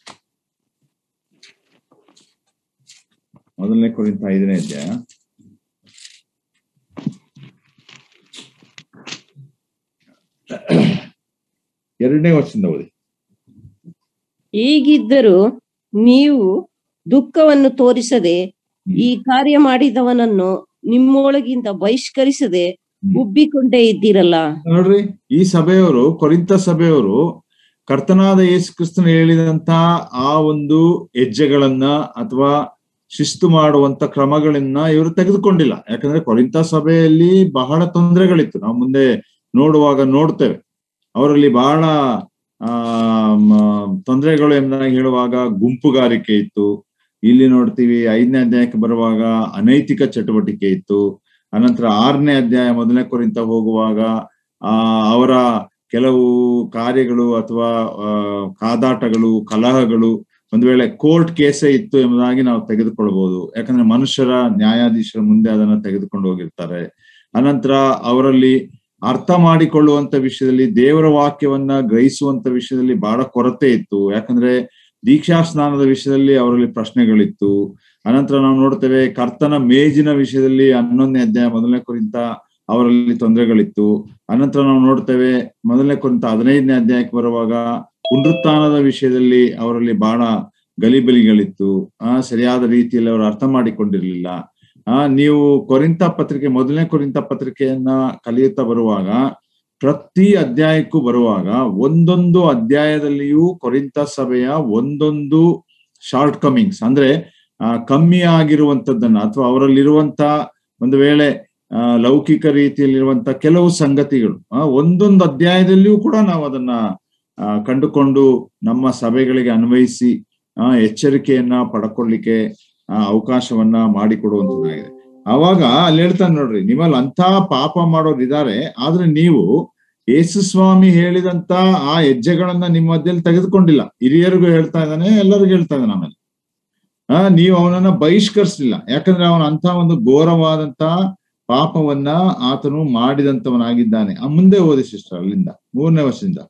ಮೊದಲನೇ ಕುರಿತ ಐದನೇ ಅಧ್ಯಾಯ ಎರಡನೇ ವರ್ಷದಿಂದ ಓದಿ ಹೀಗಿದ್ದರೂ ನೀವು ದುಃಖವನ್ನು ತೋರಿಸದೆ ಈ ಕಾರ್ಯ ಮಾಡಿದವನನ್ನು ನಿಮ್ಮೊಳಗಿಂದ ಬಹಿಷ್ಕರಿಸದೆ ಉಬ್ಬಿಕೊಂಡೇ ಇದ್ದೀರಲ್ಲ ನೋಡ್ರಿ ಈ ಸಭೆಯವರು ಕೊರಿಂತ ಸಭೆಯವರು ಕರ್ತನಾದ ಯೇಸು ಕ್ರಿಸ್ತನ ಹೇಳಿದಂತ ಆ ಒಂದು ಹೆಜ್ಜೆಗಳನ್ನ ಅಥವಾ ಶಿಸ್ತು ಮಾಡುವಂತ ಕ್ರಮಗಳನ್ನ ಇವರು ತೆಗೆದುಕೊಂಡಿಲ್ಲ ಯಾಕಂದ್ರೆ ಕೊರಿಂತ ಸಭೆಯಲ್ಲಿ ಬಹಳ ತೊಂದರೆಗಳಿತ್ತು ನಾವು ಮುಂದೆ ನೋಡುವಾಗ ನೋಡ್ತೇವೆ ಅವರಲ್ಲಿ ಬಹಳ ಆ ಮ- ತೊಂದರೆಗಳು ಎಂಬುದಾಗಿ ಹೇಳುವಾಗ ಗುಂಪುಗಾರಿಕೆ ಇತ್ತು ಇಲ್ಲಿ ನೋಡ್ತೀವಿ ಐದನೇ ಅಧ್ಯಾಯಕ್ಕೆ ಬರುವಾಗ ಅನೈತಿಕ ಚಟುವಟಿಕೆ ಇತ್ತು ಅನಂತರ ಆರನೇ ಅಧ್ಯಾಯ ಮೊದಲನೇ ಕೊರಿಂತ ಹೋಗುವಾಗ ಆ ಅವರ ಕೆಲವು ಕಾರ್ಯಗಳು ಅಥವಾ ಆ, ಕಾದಾಟಗಳು ಕಲಹಗಳು ಒಂದು ವೇಳೆ ಕೋರ್ಟ್ ಕೇಸೇ ಇತ್ತು ಎಂಬುದಾಗಿ ನಾವು ತೆಗೆದುಕೊಳ್ಬಹುದು ಯಾಕಂದ್ರೆ ಮನುಷ್ಯರ ನ್ಯಾಯಾಧೀಶರ ಮುಂದೆ ಅದನ್ನ ತೆಗೆದುಕೊಂಡು ಹೋಗಿರ್ತಾರೆ ಅನಂತರ ಅವರಲ್ಲಿ ಅರ್ಥ ಮಾಡಿಕೊಳ್ಳುವಂತ ವಿಷಯದಲ್ಲಿ ದೇವರ ವಾಕ್ಯವನ್ನ ಗ್ರಹಿಸುವಂತ ವಿಷಯದಲ್ಲಿ ಬಹಳ ಕೊರತೆ ಇತ್ತು ಯಾಕಂದ್ರೆ ದೀಕ್ಷಾ ಸ್ನಾನದ ವಿಷಯದಲ್ಲಿ ಅವರಲ್ಲಿ ಪ್ರಶ್ನೆಗಳಿತ್ತು ಅನಂತರ ನಾವು ನೋಡ್ತೇವೆ ಕರ್ತನ ಮೇಜಿನ ವಿಷಯದಲ್ಲಿ ಹನ್ನೊಂದನೇ ಅಧ್ಯಾಯ ಮೊದಲನೇ ಕುರಿತ ಅವರಲ್ಲಿ ತೊಂದರೆಗಳಿತ್ತು ಅನಂತರ ನಾವು ನೋಡ್ತೇವೆ ಮೊದಲನೇ ಕುರಿತ ಹದಿನೈದನೇ ಅಧ್ಯಾಯಕ್ಕೆ ಬರುವಾಗ ಪುನರುತ್ಥಾನದ ವಿಷಯದಲ್ಲಿ ಅವರಲ್ಲಿ ಬಹಳ ಗಲಿಬಲಿಗಳಿತ್ತು ಆ ಸರಿಯಾದ ರೀತಿಯಲ್ಲಿ ಅವರು ಅರ್ಥ ಮಾಡಿಕೊಂಡಿರ್ಲಿಲ್ಲ ಆ ನೀವು ಕೊರಿಂತ ಪತ್ರಿಕೆ ಮೊದಲನೇ ಕೊರಿಂತ ಪತ್ರಿಕೆಯನ್ನ ಕಲಿಯುತ್ತಾ ಬರುವಾಗ ಪ್ರತಿ ಅಧ್ಯಾಯಕ್ಕೂ ಬರುವಾಗ ಒಂದೊಂದು ಅಧ್ಯಾಯದಲ್ಲಿಯೂ ಕೊರಿಂತ ಸಭೆಯ ಒಂದೊಂದು ಶಾರ್ಟ್ ಕಮಿಂಗ್ಸ್ ಅಂದ್ರೆ ಆ ಕಮ್ಮಿ ಆಗಿರುವಂತದ್ದನ್ನ ಅಥವಾ ಅವರಲ್ಲಿರುವಂತ ಒಂದು ವೇಳೆ ಆ ಲೌಕಿಕ ರೀತಿಯಲ್ಲಿರುವಂತ ಕೆಲವು ಸಂಗತಿಗಳು ಆ ಒಂದೊಂದು ಅಧ್ಯಾಯದಲ್ಲಿಯೂ ಕೂಡ ನಾವು ಅದನ್ನ ಆ, ಕಂಡುಕೊಂಡು ನಮ್ಮ ಸಭೆಗಳಿಗೆ ಅನ್ವಯಿಸಿ ಆ ಎಚ್ಚರಿಕೆಯನ್ನ ಪಡ್ಕೊಳ್ಳಿಕ್ಕೆ ಆ ಅವಕಾಶವನ್ನ ಮಾಡಿಕೊಡುವಂತದ್ದಾಗಿದೆ ಆವಾಗ ಅಲ್ಲಿ ಹೇಳ್ತಾನೆ ನೋಡ್ರಿ ನಿಮ್ಮಲ್ಲಿ ಅಂತ ಪಾಪ ಮಾಡೋರು ಇದ್ದಾರೆ ಆದ್ರೆ ನೀವು ಯೇಸು ಸ್ವಾಮಿ ಹೇಳಿದಂತ ಆ ಹೆಜ್ಜೆಗಳನ್ನ ನಿಮ್ಮ ಮಧ್ಯದಲ್ಲಿ ತೆಗೆದುಕೊಂಡಿಲ್ಲ ಹಿರಿಯರಿಗೂ ಹೇಳ್ತಾ ಇದ್ದಾನೆ ಎಲ್ಲರಿಗೂ ಹೇಳ್ತಾ ಇದ್ದಾನೆ ಆಮೇಲೆ ಆ ನೀವು ಅವನನ್ನ ಬಹಿಷ್ಕರಿಸಲಿಲ್ಲ ಯಾಕಂದ್ರೆ ಅವನ ಅಂತ ಒಂದು ಘೋರವಾದಂತ ಪಾಪವನ್ನ ಆತನು ಮಾಡಿದಂತವನಾಗಿದ್ದಾನೆ ಆ ಮುಂದೆ ಓದಿ ಸಿಸ್ಟರ್ ಅಲ್ಲಿಂದ ಮೂರನೇ ವರ್ಷದಿಂದ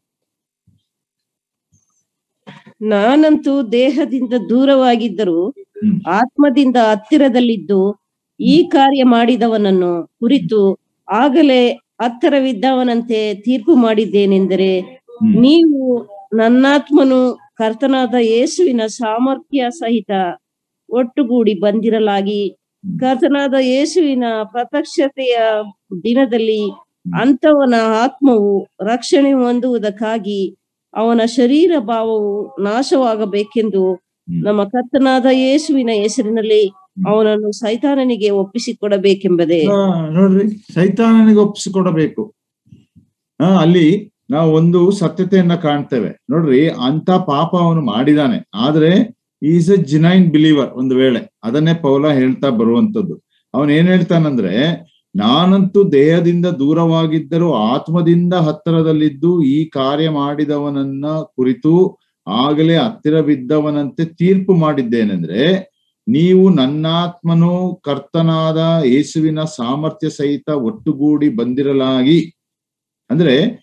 ನಾನಂತೂ ದೇಹದಿಂದ ದೂರವಾಗಿದ್ದರೂ ಹ್ಮ್. ಆತ್ಮದಿಂದ ಹತ್ತಿರದಲ್ಲಿದ್ದು ಈ ಕಾರ್ಯ ಮಾಡಿದವನನ್ನು ಕುರಿತು ಆಗಲೇ ಹತ್ತಿರವಿದ್ದವನಂತೆ ತೀರ್ಪು ಮಾಡಿದ್ದೇನೆಂದರೆ ಹ್ಮ್. ನೀವು ನನ್ನಾತ್ಮನು ಕರ್ತನಾದ ಯೇಸುವಿನ ಸಾಮರ್ಥ್ಯ ಸಹಿತ ಒಟ್ಟುಗೂಡಿ ಬಂದಿರಲಾಗಿ ಕರ್ತನಾದ ಯೇಸುವಿನ ಪ್ರತ್ಯಕ್ಷತೆಯ ದಿನದಲ್ಲಿ ಅಂತವನ ಆತ್ಮವು ರಕ್ಷಣೆ ಹೊಂದುವುದಕ್ಕಾಗಿ ಅವನ ಶರೀರ ಭಾವವು ನಾಶವಾಗಬೇಕೆಂದು ಹ್ಮ್. ನಮ್ಮ ಕರ್ತನಾದ ಯೇಸುವಿನ ಹೆಸರಿನಲ್ಲಿ ಅವನನ್ನು ಸೈತಾನನಿಗೆ ಒಪ್ಪಿಸಿಕೊಡಬೇಕೆಂಬುದೇ ಆ, ನೋಡ್ರಿ ಸೈತಾನನಿಗೆ ಒಪ್ಪಿಸಿಕೊಡಬೇಕು ಆ ಅಲ್ಲಿ ನಾವು ಒಂದು ಸತ್ಯತೆಯನ್ನ ಕಾಣ್ತೇವೆ ನೋಡ್ರಿ ಅಂತ ಪಾಪ ಅವನು ಮಾಡಿದಾನೆ ಆದ್ರೆ ಈಸ್ ಎ ಜಿನೈನ್ ಬಿಲೀವರ್ ಒಂದು ವೇಳೆ ಅದನ್ನೇ ಪೌಲ ಹೇಳ್ತಾ ಬರುವಂತದ್ದು ಅವನ್ ಏನ್ ಹೇಳ್ತಾನಂದ್ರೆ ನಾನಂತೂ ದೇಹದಿಂದ ದೂರವಾಗಿದ್ದರೂ ಆತ್ಮದಿಂದ ಹತ್ತಿರದಲ್ಲಿದ್ದು ಈ ಕಾರ್ಯ ಮಾಡಿದವನನ್ನ ಕುರಿತು ಆಗಲೇ ಹತ್ತಿರ ಬಿದ್ದವನಂತೆ ತೀರ್ಪು ಮಾಡಿದ್ದೇನೆಂದ್ರೆ ನೀವು ನನ್ನಾತ್ಮನು ಕರ್ತನಾದ ಯೇಸುವಿನ ಸಾಮರ್ಥ್ಯ ಸಹಿತ ಒಟ್ಟುಗೂಡಿ ಬಂದಿರಲಾಗಿ ಅಂದ್ರೆ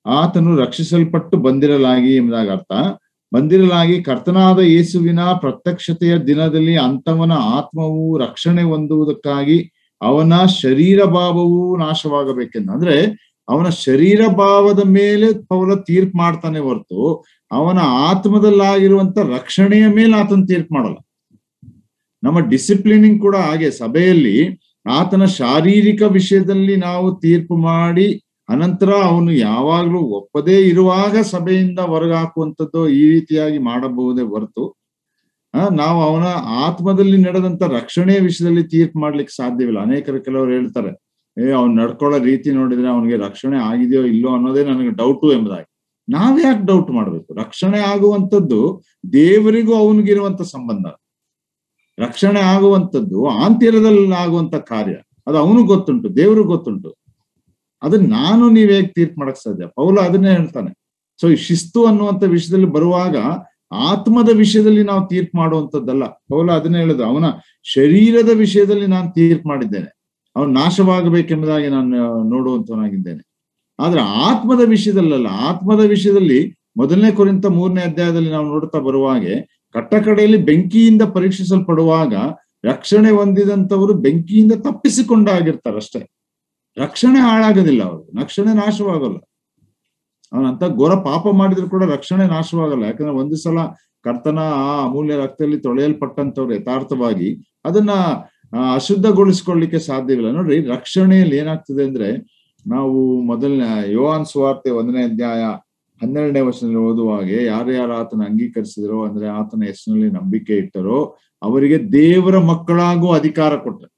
ಆತನು ರಕ್ಷಿಸಲ್ಪಟ್ಟು ಬಂದಿರಲಾಗಿ ಎಂಬುದಾಗಿ ಅರ್ಥ ಬಂದಿರಲಾಗಿ ಕರ್ತನಾದ ಯೇಸುವಿನ ಪ್ರತ್ಯಕ್ಷತೆಯ ದಿನದಲ್ಲಿ ಅಂತವನ ಆತ್ಮವು ರಕ್ಷಣೆ ಹೊಂದುವುದಕ್ಕಾಗಿ ಅವನ ಶರೀರ ಭಾವವು ನಾಶವಾಗಬೇಕೆಂದು ಅಂದ್ರೆ ಅವನ ಶರೀರ ಭಾವದ ಮೇಲೆ ಪೌಲ ತೀರ್ಪು ಮಾಡ್ತಾನೆ ಹೊರತು ಅವನ ಆತ್ಮದಲ್ಲಾಗಿರುವಂತ ರಕ್ಷಣೆಯ ಮೇಲೆ ಆತನ ತೀರ್ಪು ಮಾಡಲ್ಲ ನಮ್ಮ ಡಿಸಿಪ್ಲಿನಿಂಗ್ ಕೂಡ ಹಾಗೆ ಸಭೆಯಲ್ಲಿ ಆತನ ಶಾರೀರಿಕ ವಿಷಯದಲ್ಲಿ ನಾವು ತೀರ್ಪು ಮಾಡಿ ಅನಂತರ ಅವನು ಯಾವಾಗ್ಲೂ ಒಪ್ಪದೇ ಇರುವಾಗ ಸಭೆಯಿಂದ ಹೊರಗಾಕುವಂಥದ್ದು ಈ ರೀತಿಯಾಗಿ ಮಾಡಬಹುದೇ ಹೊರತು ಆ, ನಾವು ಅವನ ಆತ್ಮದಲ್ಲಿ ನಡೆದಂತ ರಕ್ಷಣೆಯ ವಿಷಯದಲ್ಲಿ ತೀರ್ಪು ಮಾಡ್ಲಿಕ್ಕೆ ಸಾಧ್ಯವಿಲ್ಲ ಅನೇಕರು ಕೆಲವರು ಹೇಳ್ತಾರೆ ಏ ಅವ್ನು ನಡ್ಕೊಳ್ಳೋ ರೀತಿ ನೋಡಿದ್ರೆ ಅವನಿಗೆ ರಕ್ಷಣೆ ಆಗಿದೆಯೋ ಇಲ್ಲೋ ಅನ್ನೋದೇ ನನಗೆ ಡೌಟು ಎಂಬುದಾಗಿ ನಾವ್ಯಾಕೆ ಡೌಟ್ ಮಾಡ್ಬೇಕು ರಕ್ಷಣೆ ಆಗುವಂಥದ್ದು ದೇವರಿಗೂ ಅವನಿಗಿರುವಂತ ಸಂಬಂಧ ರಕ್ಷಣೆ ಆಗುವಂಥದ್ದು ಆಂತಿರದಲ್ಲಿ ಆಗುವಂತ ಕಾರ್ಯ ಅದು ಅವನು ಗೊತ್ತುಂಟು ದೇವ್ರಿಗೆ ಗೊತ್ತುಂಟು ಅದನ್ನ ನಾನು ನೀವ್ ಹೇಗ್ ತೀರ್ಪು ಮಾಡಕ್ ಸಾಧ್ಯ ಪೌಲ ಅದನ್ನೇ ಹೇಳ್ತಾನೆ ಸೊ ಈ ಶಿಸ್ತು ಅನ್ನುವಂತ ವಿಷಯದಲ್ಲಿ ಬರುವಾಗ ಆತ್ಮದ ವಿಷಯದಲ್ಲಿ ನಾವು ತೀರ್ಪು ಮಾಡುವಂಥದ್ದಲ್ಲ ಪೌಲ ಅದನ್ನೇ ಹೇಳುದು ಅವನ ಶರೀರದ ವಿಷಯದಲ್ಲಿ ನಾನು ತೀರ್ಪು ಮಾಡಿದ್ದೇನೆ ಅವನು ನಾಶವಾಗಬೇಕೆಂಬುದಾಗಿ ನಾನು ನೋಡುವಂತವನಾಗಿದ್ದೇನೆ ಆದ್ರೆ ಆತ್ಮದ ವಿಷಯದಲ್ಲಲ್ಲ ಆತ್ಮದ ವಿಷಯದಲ್ಲಿ ಮೊದಲನೇ ಕುರಿತ ಮೂರನೇ ಅಧ್ಯಾಯದಲ್ಲಿ ನಾವು ನೋಡ್ತಾ ಬರುವಾಗೆ ಕಟ್ಟಕಡೆಯಲ್ಲಿ ಬೆಂಕಿಯಿಂದ ಪರೀಕ್ಷಿಸಲ್ಪಡುವಾಗ ರಕ್ಷಣೆ ಹೊಂದಿದಂತವರು ಬೆಂಕಿಯಿಂದ ತಪ್ಪಿಸಿಕೊಂಡಾಗಿರ್ತಾರೆ ಅಷ್ಟೇ ರಕ್ಷಣೆ ಹಾಳಾಗೋದಿಲ್ಲ ಅವರು ರಕ್ಷಣೆ ನಾಶವಾಗಲ್ಲ ಅವನಂತ ಘೋರ ಪಾಪ ಮಾಡಿದ್ರು ಕೂಡ ರಕ್ಷಣೆ ನಾಶವಾಗಲ್ಲ ಯಾಕಂದ್ರೆ ಒಂದು ಸಲ ಕರ್ತನ ಆ ಅಮೂಲ್ಯ ರಕ್ತದಲ್ಲಿ ತೊಳೆಯಲ್ಪಟ್ಟಂತವ್ರು ಯಥಾರ್ಥವಾಗಿ ಅದನ್ನ ಆ, ಅಶುದ್ಧಗೊಳಿಸ್ಕೊಳ್ಳಿಕ್ಕೆ ಸಾಧ್ಯವಿಲ್ಲ ನೋಡ್ರಿ ರಕ್ಷಣೆಯಲ್ಲಿ ಏನಾಗ್ತದೆ ಅಂದ್ರೆ ನಾವು ಮೊದಲನೇ ಯೋಹಾನ್ ಸುವಾರ್ತೆ ಒಂದನೇ ಅಧ್ಯಾಯ ಹನ್ನೆರಡನೇ ವರ್ಷದಲ್ಲಿ ಓದುವಾಗೆ ಯಾರ್ಯಾರು ಆತನ ಅಂಗೀಕರಿಸಿದರೋ ಅಂದ್ರೆ ಆತನ ಹೆಸರಿನಲ್ಲಿ ನಂಬಿಕೆ ಇಟ್ಟರೋ ಅವರಿಗೆ ದೇವರ ಮಕ್ಕಳಾಗೂ ಅಧಿಕಾರ ಕೊಟ್ಟರು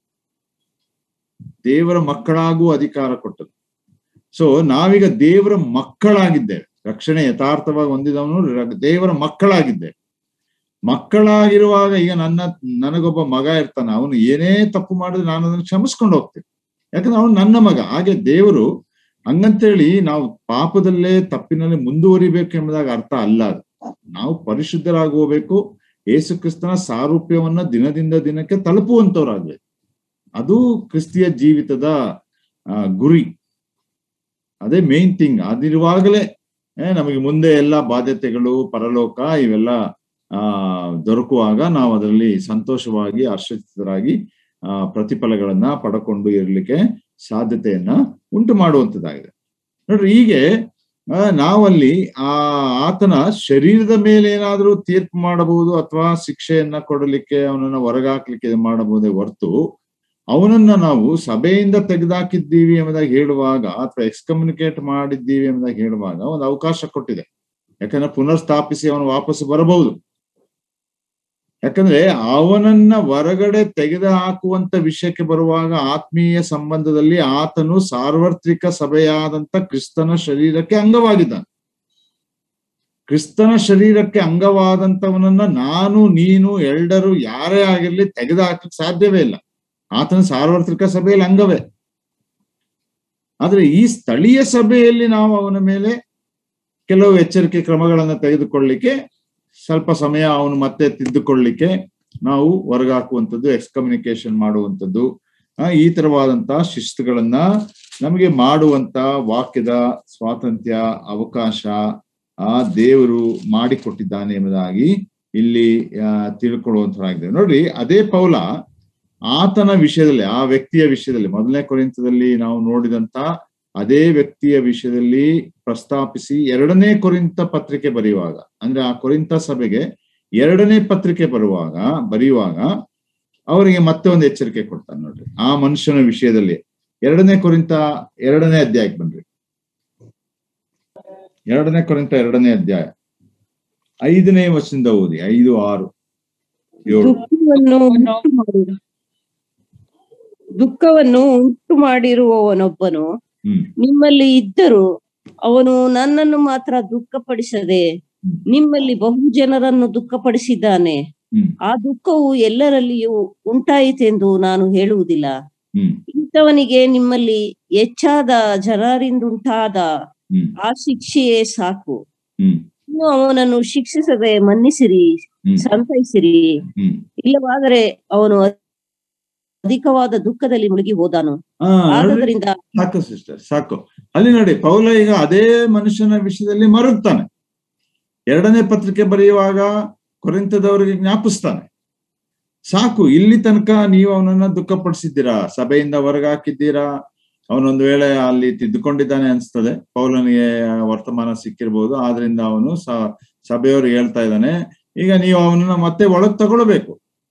ದೇವರ ಮಕ್ಕಳಾಗೂ ಅಧಿಕಾರ ಕೊಟ್ಟರು ಸೊ ನಾವೀಗ ದೇವರ ಮಕ್ಕಳಾಗಿದ್ದೇವೆ ರಕ್ಷಣೆ ಯಥಾರ್ಥವಾಗಿ ಹೊಂದಿದವನು ರ- ದೇವರ ಮಕ್ಕಳಾಗಿದ್ದೇವೆ ಮಕ್ಕಳಾಗಿರುವಾಗ ಈಗ ನನ್ನ ನನಗೊಬ್ಬ ಮಗ ಇರ್ತಾನೆ ಅವನು ಏನೇ ತಪ್ಪು ಮಾಡಿದ್ರೆ ನಾನು ಅದನ್ನು ಕ್ಷಮಿಸ್ಕೊಂಡು ಹೋಗ್ತೇನೆ ಯಾಕಂದ್ರೆ ಅವನು ನನ್ನ ಮಗ ಹಾಗೆ ದೇವರು ಹಂಗಂತೇಳಿ ನಾವು ಪಾಪದಲ್ಲೇ ತಪ್ಪಿನಲ್ಲಿ ಮುಂದುವರಿಬೇಕು ಎಂಬುದಾಗಿ ಅರ್ಥ ಅಲ್ಲ ಅದು ನಾವು ಪರಿಶುದ್ಧರಾಗಿ ಹೋಗ್ಬೇಕು ಯೇಸು ಕ್ರಿಸ್ತನ ಸಾರೂಪ್ಯವನ್ನ ದಿನದಿಂದ ದಿನಕ್ಕೆ ತಲುಪುವಂತವ್ರಾಗ್ಬೇಕು ಅದು ಕ್ರಿಸ್ತಿಯ ಜೀವಿತದ ಆ, ಗುರಿ ಅದೇ ಮೇನ್ ಥಿಂಗ್ ಅದಿರುವಾಗಲೇ ಏ, ನಮಗೆ ಮುಂದೆ ಎಲ್ಲ ಬಾಧ್ಯತೆಗಳು ಪರಲೋಕ ಇವೆಲ್ಲ ಆ ದೊರಕುವಾಗ ನಾವು ಅದರಲ್ಲಿ ಸಂತೋಷವಾಗಿ ಹರ್ಷಿತರಾಗಿ ಆ ಪ್ರತಿಫಲಗಳನ್ನ ಪಡ್ಕೊಂಡು ಇರ್ಲಿಕ್ಕೆ ಸಾಧ್ಯತೆಯನ್ನ ಉಂಟು ಮಾಡುವಂತದ್ದಾಗಿದೆ ನೋಡ್ರಿ ಹೀಗೆ ಆ, ನಾವಲ್ಲಿ ಆ ಆತನ ಶರೀರದ ಮೇಲೆ ಏನಾದ್ರೂ ತೀರ್ಪು ಮಾಡಬಹುದು ಅಥವಾ ಶಿಕ್ಷೆಯನ್ನ ಕೊಡಲಿಕ್ಕೆ ಅವನನ್ನ ಹೊರಗಾಕ್ಲಿಕ್ಕೆ ಇದು ಮಾಡಬಹುದೇ ಹೊರತು ಅವನನ್ನ ನಾವು ಸಭೆಯಿಂದ ತೆಗೆದಾಕಿದ್ದೀವಿ ಎಂಬುದಾಗಿ ಹೇಳುವಾಗ ಅಥವಾ ಎಕ್ಸ್ಕಮ್ಯುನಿಕೇಟ್ ಮಾಡಿದ್ದೀವಿ ಎಂಬುದಾಗಿ ಹೇಳುವಾಗ ಒಂದು ಅವಕಾಶ ಕೊಟ್ಟಿದೆ ಯಾಕಂದ್ರೆ ಪುನರ್ಸ್ಥಾಪಿಸಿ ಅವನು ವಾಪಸ್ ಬರಬಹುದು ಯಾಕಂದ್ರೆ ಅವನನ್ನ ಹೊರಗಡೆ ತೆಗೆದು ಹಾಕುವಂತ ವಿಷಯಕ್ಕೆ ಬರುವಾಗ ಆತ್ಮೀಯ ಸಂಬಂಧದಲ್ಲಿ ಆತನು ಸಾರ್ವತ್ರಿಕ ಸಭೆಯಾದಂತ ಕ್ರಿಸ್ತನ ಶರೀರಕ್ಕೆ ಅಂಗವಾಗಿದ್ದಾನೆ ಕ್ರಿಸ್ತನ ಶರೀರಕ್ಕೆ ಅಂಗವಾದಂತವನನ್ನ ನಾನು ನೀನು ಎಲ್ಡರು ಯಾರೇ ಆಗಿರ್ಲಿ ತೆಗೆದು ಹಾಕಲಿಕ್ಕೆ ಸಾಧ್ಯವೇ ಇಲ್ಲ ಆತನ ಸಾರ್ವತ್ರಿಕ ಸಭೆಯಲ್ಲಿ ಅಂಗವೇ ಆದ್ರೆ ಈ ಸ್ಥಳೀಯ ಸಭೆಯಲ್ಲಿ ನಾವು ಅವನ ಮೇಲೆ ಕೆಲವು ಎಚ್ಚರಿಕೆ ಕ್ರಮಗಳನ್ನ ತೆಗೆದುಕೊಳ್ಳಿಕ್ಕೆ ಸ್ವಲ್ಪ ಸಮಯ ಅವನು ಮತ್ತೆ ತಿದ್ದುಕೊಳ್ಳಿಕ್ಕೆ ನಾವು ಹೊರಗಾಕುವಂಥದ್ದು ಎಕ್ಸ್ಕಮ್ಯುನಿಕೇಶನ್ ಮಾಡುವಂಥದ್ದು ಆ, ಈ ತರವಾದಂತಹ ಶಿಸ್ತುಗಳನ್ನ ನಮಗೆ ಮಾಡುವಂತ ವಾಕ್ಯದ ಸ್ವಾತಂತ್ರ್ಯ ಅವಕಾಶ ಆ ದೇವರು ಮಾಡಿಕೊಟ್ಟಿದ್ದಾನೆ ಎಂಬುದಾಗಿ ಇಲ್ಲಿ ಆ, ತಿಳ್ಕೊಳ್ಳುವಂತರಾಗಿದೆ ನೋಡ್ರಿ ಅದೇ ಪೌಲ ಆತನ ವಿಷಯದಲ್ಲಿ ಆ ವ್ಯಕ್ತಿಯ ವಿಷಯದಲ್ಲಿ ಮೊದಲನೇ ಕೊರಿಂತದಲ್ಲಿ ನಾವು ನೋಡಿದಂತ ಅದೇ ವ್ಯಕ್ತಿಯ ವಿಷಯದಲ್ಲಿ ಪ್ರಸ್ತಾಪಿಸಿ ಎರಡನೇ ಕೊರಿಂತ ಪತ್ರಿಕೆ ಬರೆಯುವಾಗ ಅಂದ್ರೆ ಆ ಕೊರಿಂತ ಸಭೆಗೆ ಎರಡನೇ ಪತ್ರಿಕೆ ಬರುವಾಗ ಬರೆಯುವಾಗ ಅವರಿಗೆ ಮತ್ತೆ ಒಂದು ಎಚ್ಚರಿಕೆ ಕೊಡ್ತಾನೆ ನೋಡ್ರಿ ಆ ಮನುಷ್ಯನ ವಿಷಯದಲ್ಲಿ ಎರಡನೇ ಕೊರಿಂತ ಎರಡನೇ ಅಧ್ಯಾಯಕ್ಕೆ ಬನ್ರಿ ಎರಡನೇ ಕೊರಿಂತ ಎರಡನೇ ಅಧ್ಯಾಯ ಐದನೇ ವರ್ಷದಿಂದ ಓದಿ ಐದು ಆರು ಏಳು ದುಃಖವನ್ನು ಉಂಟು ಮಾಡಿ ದುಃಖವನ್ನು ಉಂಟು ಮಾಡಿರುವವನೊಬ್ಬನು ಹ್ಮ್ ನಿಮ್ಮಲ್ಲಿ ಇದ್ದರೂ ಅವನು ನನ್ನನ್ನು ಮಾತ್ರ ದುಃಖಪಡಿಸದೆ ನಿಮ್ಮಲ್ಲಿ ಬಹು ಜನರನ್ನು ದುಃಖಪಡಿಸಿದ್ದಾನೆ ಹ್ಮ್ ಆ ದುಃಖವು ಎಲ್ಲರಲ್ಲಿಯೂ ಉಂಟಾಯಿತೆಂದು ನಾನು ಹೇಳುವುದಿಲ್ಲ ಹ್ಮ್ ಇಂಥವನಿಗೆ ನಿಮ್ಮಲ್ಲಿ ಹೆಚ್ಚಾದ ಜನರಿಂದುಂಟಾದ ಹ್ಮ್ ಆ ಶಿಕ್ಷೆಯೇ ಸಾಕು ಹ್ಮ್ ಇನ್ನು ಅವನನ್ನು ಶಿಕ್ಷಿಸದೆ ಮನ್ನಿಸಿರಿ ಹ್ಮ್ ಸಂತೈಸಿರಿ ಹ್ಮ್ ಇಲ್ಲವಾದರೆ ಅವನು ಅಧಿಕವಾದ ದುಃಖದಲ್ಲಿ ಮುಳುಗಿ ಹೋದನು ಆ, ನೋಡ್ರಿ? ಆದದರಿಂದ ಸಾಕು ಸಿಸ್ಟರ್ ಸಾಕು ಅಲ್ಲಿ ನೋಡಿ ಪೌಲ ಈಗ ಅದೇ ಮನುಷ್ಯನ ವಿಷಯದಲ್ಲಿ ಮರುಗ್ತಾನೆ ಎರಡನೇ ಪತ್ರಿಕೆ ಬರೆಯುವಾಗ ಕೊರಿಂತದವರಿಗೆ ಜ್ಞಾಪಿಸ್ತಾನೆ ಸಾಕು ಇಲ್ಲಿ ತನಕ ನೀವು ಅವನನ್ನ ದುಃಖಪಡಿಸಿದ್ದೀರಾ ಸಭೆಯಿಂದ ಹೊರಗಾಕಿದ್ದೀರಾ ಅವನೊಂದು ವೇಳೆ ಅಲ್ಲಿ ತಿದ್ದುಕೊಂಡಿದ್ದಾನೆ ಅನ್ಸ್ತದೆ ಪೌಲನಿಗೆ ವರ್ತಮಾನ ಸಿಕ್ಕಿರ್ಬೋದು ಆದ್ರಿಂದ ಅವನು ಸ ಸಭೆಯವರು ಹೇಳ್ತಾ ಇದ್ದಾನೆ ಈಗ ನೀವು ಅವನನ್ನ ಮತ್ತೆ ಒಳಗ್ ತಗೊಳ್ಬೇಕು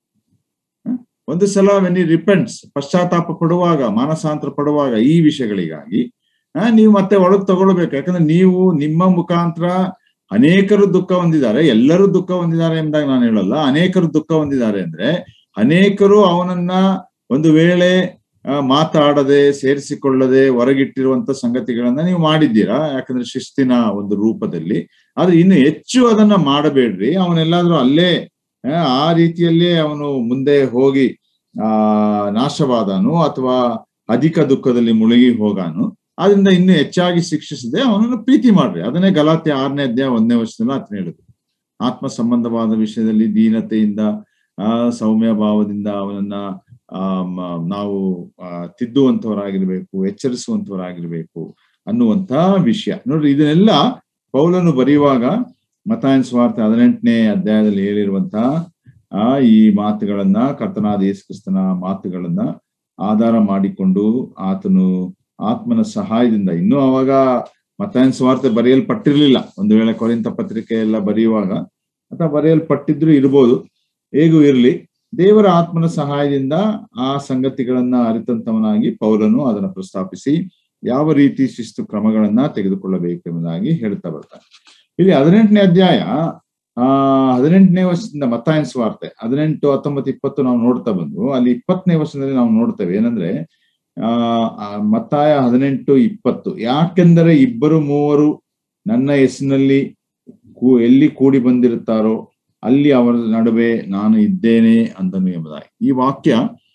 ಹ? ಒಂದು ಸಲ ವೆನ್ ರಿಪೆಂಟ್ಸ್ ಪಶ್ಚಾತ್ತಾಪ ಪಡುವಾಗ ಮಾನಸಾಂತರ ಪಡುವಾಗ ಈ ವಿಷಯಗಳಿಗಾಗಿ ಆ, ನೀವು ಮತ್ತೆ ಒಳಗ್ ತಗೊಳ್ಬೇಕು ಯಾಕಂದ್ರೆ ನೀವು ನಿಮ್ಮ ಮುಖಾಂತರ ಅನೇಕರು ದುಃಖ ಹೊಂದಿದ್ದಾರೆ ಎಲ್ಲರೂ ದುಃಖ ಹೊಂದಿದ್ದಾರೆ ಎಂದಾಗ ನಾನು ಹೇಳಲ್ಲ ಅನೇಕರು ದುಃಖ ಹೊಂದಿದ್ದಾರೆ ಅಂದ್ರೆ ಅನೇಕರು ಅವನನ್ನ ಒಂದು ವೇಳೆ ಆ, ಮಾತಾಡದೆ ಸೇರಿಸಿಕೊಳ್ಳದೆ ಹೊರಗಿಟ್ಟಿರುವಂತ ಸಂಗತಿಗಳನ್ನ ನೀವು ಮಾಡಿದ್ದೀರಾ ಯಾಕಂದ್ರೆ ಶಿಸ್ತಿನ ಒಂದು ರೂಪದಲ್ಲಿ ಆದ್ರೆ ಇನ್ನು ಹೆಚ್ಚು ಅದನ್ನ ಮಾಡಬೇಡ್ರಿ ಅವನೆಲ್ಲಾದ್ರೂ ಅಲ್ಲೇ ಆ, ಆ ರೀತಿಯಲ್ಲೇ ಅವನು ಮುಂದೆ ಹೋಗಿ ಆ ನಾಶವಾದನು ಅಥವಾ ಅಧಿಕ ದುಃಖದಲ್ಲಿ ಮುಳುಗಿ ಹೋಗಾನು ಆದ್ರಿಂದ ಇನ್ನು ಹೆಚ್ಚಾಗಿ ಶಿಕ್ಷಿಸದೆ ಅವನನ್ನು ಪ್ರೀತಿ ಮಾಡ್ರಿ ಅದನ್ನೇ ಗಲಾತೆ ಆರನೇ ಅಧ್ಯಾಯ ಒಂದನೇ ವರ್ಷದಲ್ಲಿ ಆತನ ಹೇಳುದು ಆತ್ಮ ಸಂಬಂಧವಾದ ವಿಷಯದಲ್ಲಿ ದೀನತೆಯಿಂದ ಆ ಸೌಮ್ಯ ಭಾವದಿಂದ ಅವನನ್ನ ಆ ಮ- ನಾವು ಆ, ತಿದ್ದುವಂತವರಾಗಿರ್ಬೇಕು ಎಚ್ಚರಿಸುವಂತವರಾಗಿರ್ಬೇಕು ಅನ್ನುವಂತ ವಿಷಯ ನೋಡ್ರಿ ಇದನ್ನೆಲ್ಲ ಪೌಲನು ಬರೆಯುವಾಗ ಮತಾಯನ್ ಸ್ವಾರ್ಥ ಹದಿನೆಂಟನೇ ಅಧ್ಯಾಯದಲ್ಲಿ ಹೇಳಿರುವಂತ ಆ ಈ ಮಾತುಗಳನ್ನ ಕರ್ತನಾದ ಯೇಸು ಕ್ರಿಸ್ತನ ಮಾತುಗಳನ್ನ ಆಧಾರ ಮಾಡಿಕೊಂಡು ಆತನು ಆತ್ಮನ ಸಹಾಯದಿಂದ ಇನ್ನೂ ಅವಾಗ ಮತಾಯನ್ ಸ್ವಾರ್ಥ ಬರೆಯಲ್ಪಟ್ಟಿರ್ಲಿಲ್ಲ ಒಂದು ವೇಳೆ ಕೊರಿಂತ ಪತ್ರಿಕೆ ಎಲ್ಲ ಬರೆಯುವಾಗ ಅಥವಾ ಬರೆಯಲ್ಪಟ್ಟಿದ್ರು ಇರ್ಬೋದು ಹೇಗೂ ಇರ್ಲಿ ದೇವರ ಆತ್ಮನ ಸಹಾಯದಿಂದ ಆ ಸಂಗತಿಗಳನ್ನ ಅರಿತಂತವನಾಗಿ ಪೌಲನು ಅದನ್ನ ಪ್ರಸ್ತಾಪಿಸಿ ಯಾವ ರೀತಿ ಶಿಸ್ತು ಕ್ರಮಗಳನ್ನ ತೆಗೆದುಕೊಳ್ಳಬೇಕೆಂಬುದಾಗಿ ಹೇಳ್ತಾ ಬರ್ತಾನೆ ಇಲ್ಲಿ ಹದಿನೆಂಟನೇ ಅಧ್ಯಾಯ ಆ ಹದಿನೆಂಟನೇ ವರ್ಷದಿಂದ ಮತ್ತಾಯನ್ ಸ್ವಾರ್ತೆ ಹದಿನೆಂಟು ಹತ್ತೊಂಬತ್ತು ಇಪ್ಪತ್ತು ನಾವು ನೋಡ್ತಾ ಬಂದು ಅಲ್ಲಿ ಇಪ್ಪತ್ತನೇ ವರ್ಷದಲ್ಲಿ ನಾವು ನೋಡ್ತೇವೆ ಏನಂದ್ರೆ ಆ ಆ ಮತ್ತಾಯ ಹದಿನೆಂಟು ಇಪ್ಪತ್ತು ಯಾಕೆಂದರೆ ಇಬ್ಬರು ಮೂವರು ನನ್ನ ಹೆಸರಿನಲ್ಲಿ ಕೂ ಎಲ್ಲಿ ಕೂಡಿ ಬಂದಿರುತ್ತಾರೋ ಅಲ್ಲಿ ಅವರ ನಡುವೆ ನಾನು ಇದ್ದೇನೆ ಅಂತನು ಎಂಬುದಾಗಿ ಈ ವಾಕ್ಯ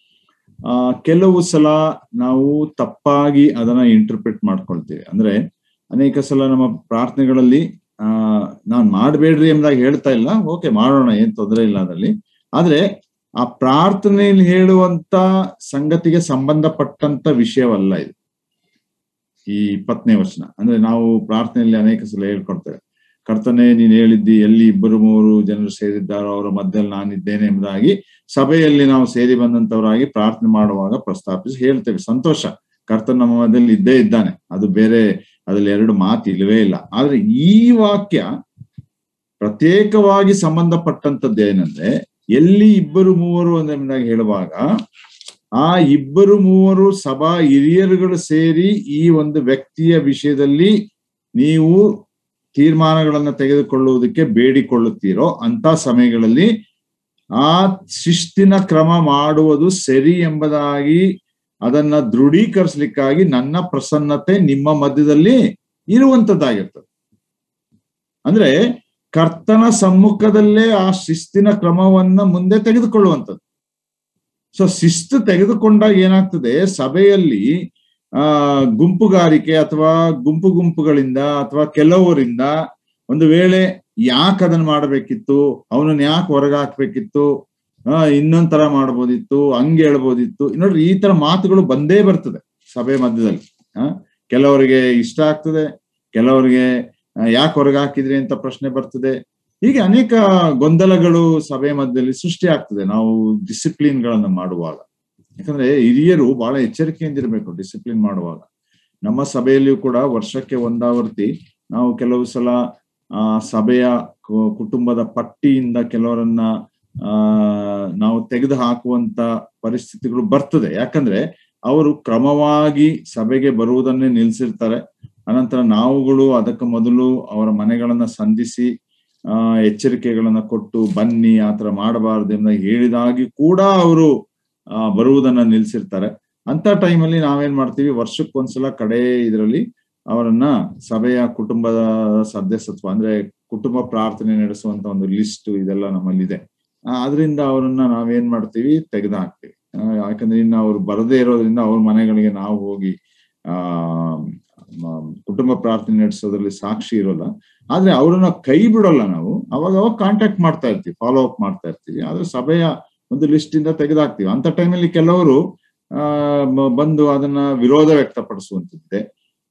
ಆ ಕೆಲವು ಸಲ ನಾವು ತಪ್ಪಾಗಿ ಅದನ್ನ ಇಂಟರ್ಪ್ರಿಟ್ ಮಾಡ್ಕೊಳ್ತೇವೆ ಅಂದ್ರೆ ಅನೇಕ ಸಲ ನಮ್ಮ ಪ್ರಾರ್ಥನೆಗಳಲ್ಲಿ ಆ ನಾನ್ ಮಾಡ್ಬೇಡ್ರಿ ಎಂಬುದಾಗಿ ಹೇಳ್ತಾ ಇಲ್ಲ ಓಕೆ ಮಾಡೋಣ ಏನ್ ತೊಂದರೆ ಇಲ್ಲ ಅದರಲ್ಲಿ ಆದ್ರೆ ಆ ಪ್ರಾರ್ಥನೆಯಲ್ಲಿ ಹೇಳುವಂತ ಸಂಗತಿಗೆ ಸಂಬಂಧಪಟ್ಟಂತ ವಿಷಯವಲ್ಲ ಇದು ಈ ಇಪ್ಪತ್ತನೇ ವಚನ ಅಂದ್ರೆ ನಾವು ಪ್ರಾರ್ಥನೆಯಲ್ಲಿ ಅನೇಕ ಸಲ ಹೇಳ್ಕೊಡ್ತೇವೆ ಕರ್ತನೆ ನೀನ್ ಹೇಳಿದ್ದಿ ಎಲ್ಲಿ ಇಬ್ಬರು ಮೂರು ಜನರು ಸೇರಿದ್ದಾರೋ ಅವರ ಮಧ್ಯದಲ್ಲಿ ನಾನಿದ್ದೇನೆ ಎಂಬುದಾಗಿ ಸಭೆಯಲ್ಲಿ ನಾವು ಸೇರಿ ಬಂದಂತವರಾಗಿ ಪ್ರಾರ್ಥನೆ ಮಾಡುವಾಗ ಪ್ರಸ್ತಾಪಿಸಿ ಹೇಳ್ತೇವೆ ಸಂತೋಷ ಕರ್ತನ ನಮ್ಮ ಮಧ್ಯದಲ್ಲಿ ಇದ್ದೇ ಇದ್ದಾನೆ ಅದು ಬೇರೆ ಅದ್ರಲ್ಲಿ ಎರಡು ಮಾತು ಇಲ್ಲವೇ ಇಲ್ಲ ಆದ್ರೆ ಈ ವಾಕ್ಯ ಪ್ರತ್ಯೇಕವಾಗಿ ಸಂಬಂಧಪಟ್ಟಂತದ್ದು ಏನಂದ್ರೆ ಎಲ್ಲಿ ಇಬ್ಬರು ಮೂವರು ಎಂಬುದಾಗಿ ಹೇಳುವಾಗ ಆ ಇಬ್ಬರು ಮೂವರು ಸಭಾ ಹಿರಿಯರುಗಳು ಸೇರಿ ಈ ಒಂದು ವ್ಯಕ್ತಿಯ ವಿಷಯದಲ್ಲಿ ನೀವು ತೀರ್ಮಾನಗಳನ್ನ ತೆಗೆದುಕೊಳ್ಳುವುದಕ್ಕೆ ಬೇಡಿಕೊಳ್ಳುತ್ತೀರೋ ಅಂತ ಸಮಯಗಳಲ್ಲಿ ಆ ಶಿಸ್ತಿನ ಕ್ರಮ ಮಾಡುವುದು ಸರಿ ಎಂಬುದಾಗಿ ಅದನ್ನ ದೃಢೀಕರಿಸಲಿಕ್ಕಾಗಿ ನನ್ನ ಪ್ರಸನ್ನತೆ ನಿಮ್ಮ ಮಧ್ಯದಲ್ಲಿ ಇರುವಂತದ್ದಾಗಿರ್ತದೆ ಅಂದ್ರೆ ಕರ್ತನ ಸಮ್ಮುಖದಲ್ಲೇ ಆ ಶಿಸ್ತಿನ ಕ್ರಮವನ್ನ ಮುಂದೆ ತೆಗೆದುಕೊಳ್ಳುವಂಥದ್ದು ಸೊ ಶಿಸ್ತು ತೆಗೆದುಕೊಂಡಾಗ ಏನಾಗ್ತದೆ ಸಭೆಯಲ್ಲಿ ಆ ಗುಂಪುಗಾರಿಕೆ ಅಥವಾ ಗುಂಪು ಗುಂಪುಗಳಿಂದ ಅಥವಾ ಕೆಲವರಿಂದ ಒಂದು ವೇಳೆ ಯಾಕೆ ಅದನ್ನ ಮಾಡಬೇಕಿತ್ತು ಅವನನ್ನ ಯಾಕೆ ಹೊರಗೆ ಹಾಕ್ಬೇಕಿತ್ತು ಆ ಇನ್ನೊಂದ್ ತರ ಮಾಡ್ಬೋದಿತ್ತು ಹಂಗೆ ಹೇಳ್ಬೋದಿತ್ತು ನೋಡ್ರಿ ಈ ತರ ಮಾತುಗಳು ಬಂದೇ ಬರ್ತದೆ ಸಭೆ ಮಧ್ಯದಲ್ಲಿ ಆ ಕೆಲವರಿಗೆ ಇಷ್ಟ ಆಗ್ತದೆ ಕೆಲವರಿಗೆ ಯಾಕೆ ಹೊರಗೆ ಹಾಕಿದ್ರಿ ಅಂತ ಪ್ರಶ್ನೆ ಬರ್ತದೆ ಹೀಗೆ ಅನೇಕ ಗೊಂದಲಗಳು ಸಭೆ ಮಧ್ಯದಲ್ಲಿ ಸೃಷ್ಟಿ ಆಗ್ತದೆ ನಾವು ಡಿಸಿಪ್ಲಿನ್ ಗಳನ್ನ ಮಾಡುವಾಗ ಯಾಕಂದ್ರೆ ಹಿರಿಯರು ಬಹಳ ಎಚ್ಚರಿಕೆಯಿಂದಿರ್ಬೇಕು ಡಿಸಿಪ್ಲಿನ್ ಮಾಡುವಾಗ ನಮ್ಮ ಸಭೆಯಲ್ಲಿಯೂ ಕೂಡ ವರ್ಷಕ್ಕೆ ಒಂದಾವರ್ತಿ ನಾವು ಕೆಲವು ಸಲ ಆ ಸಭೆಯ ಕುಟುಂಬದ ಪಟ್ಟಿಯಿಂದ ಕೆಲವರನ್ನ ಆ ನಾವು ತೆಗೆದು ಹಾಕುವಂತ ಪರಿಸ್ಥಿತಿಗಳು ಬರ್ತದೆ ಯಾಕಂದ್ರೆ ಅವರು ಕ್ರಮವಾಗಿ ಸಭೆಗೆ ಬರುವುದನ್ನೇ ನಿಲ್ಸಿರ್ತಾರೆ ಅನಂತರ ನಾವುಗಳು ಅದಕ್ಕೆ ಮೊದಲು ಅವರ ಮನೆಗಳನ್ನ ಸಂಧಿಸಿ ಆ ಎಚ್ಚರಿಕೆಗಳನ್ನ ಕೊಟ್ಟು ಬನ್ನಿ ಆತರ ಮಾಡಬಾರದು ಎಂಬ ಹೇಳಿದಾಗಿ ಕೂಡ ಅವರು ಆ ಬರುವುದನ್ನ ನಿಲ್ಸಿರ್ತಾರೆ ಅಂತ ಟೈಮಲ್ಲಿ ನಾವೇನ್ ಮಾಡ್ತೀವಿ ವರ್ಷಕ್ಕೊಂದ್ಸಲ ಕಡೆ ಇದರಲ್ಲಿ ಅವರನ್ನ ಸಭೆಯ ಕುಟುಂಬದ ಸದಸ್ಯತ್ವ ಅಂದ್ರೆ ಕುಟುಂಬ ಪ್ರಾರ್ಥನೆ ನಡೆಸುವಂತ ಒಂದು ಲಿಸ್ಟ್ ಇದೆಲ್ಲ ನಮ್ಮಲ್ಲಿದೆ ಅದರಿಂದ ಅವರನ್ನ ನಾವೇನ್ ಮಾಡ್ತೀವಿ ತೆಗೆದು ಹಾಕ್ತೀವಿ ಯಾಕಂದ್ರೆ ಇನ್ನು ಅವ್ರು ಬರದೇ ಇರೋದ್ರಿಂದ ಅವ್ರ ಮನೆಗಳಿಗೆ ನಾವು ಹೋಗಿ ಆ ಕುಟುಂಬ ಪ್ರಾರ್ಥನೆ ನಡೆಸೋದ್ರಲ್ಲಿ ಸಾಕ್ಷಿ ಇರೋಲ್ಲ ಆದ್ರೆ ಅವ್ರನ್ನ ಕೈ ಬಿಡೋಲ್ಲ ನಾವು ಅವಾಗ ಅವಾಗ ಕಾಂಟ್ಯಾಕ್ಟ್ ಮಾಡ್ತಾ ಇರ್ತೀವಿ ಫಾಲೋ ಅಪ್ ಮಾಡ್ತಾ ಇರ್ತೀವಿ ಆದ್ರೆ ಸಭೆಯ ಒಂದು ಲಿಸ್ಟ್ ಇಂದ ತೆಗೆದಾಕ್ತಿವಿ ಅಂತ ಟೈಮಲ್ಲಿ ಕೆಲವರು ಆ ಮ- ಬಂದು ಅದನ್ನ ವಿರೋಧ ವ್ಯಕ್ತಪಡಿಸುವಂತದ್ದಿದೆ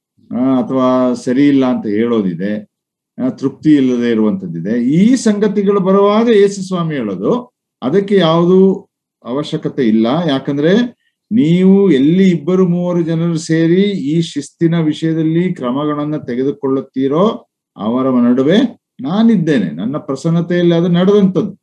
ಅಥವಾ ಸರಿ ಇಲ್ಲ ಅಂತ ಹೇಳೋದಿದೆ ಆ, ತೃಪ್ತಿ ಇಲ್ಲದೆ ಇರುವಂತದ್ದಿದೆ ಈ ಸಂಗತಿಗಳು ಬರುವಾಗ ಯೇಸು ಸ್ವಾಮಿ ಹೇಳೋದು ಅದಕ್ಕೆ ಯಾವುದು ಅವಶ್ಯಕತೆ ಇಲ್ಲ ಯಾಕಂದ್ರೆ ನೀವು ಎಲ್ಲಿ ಇಬ್ಬರು ಮೂವರು ಜನರು ಸೇರಿ ಈ ಶಿಸ್ತಿನ ವಿಷಯದಲ್ಲಿ ಕ್ರಮಗಳನ್ನ ತೆಗೆದುಕೊಳ್ಳುತ್ತೀರೋ ಅವರ ನಡುವೆ ನಾನಿದ್ದೇನೆ ನನ್ನ ಪ್ರಸನ್ನತೆಯಲ್ಲಿ ಅದು ನಡೆದಂಥದ್ದು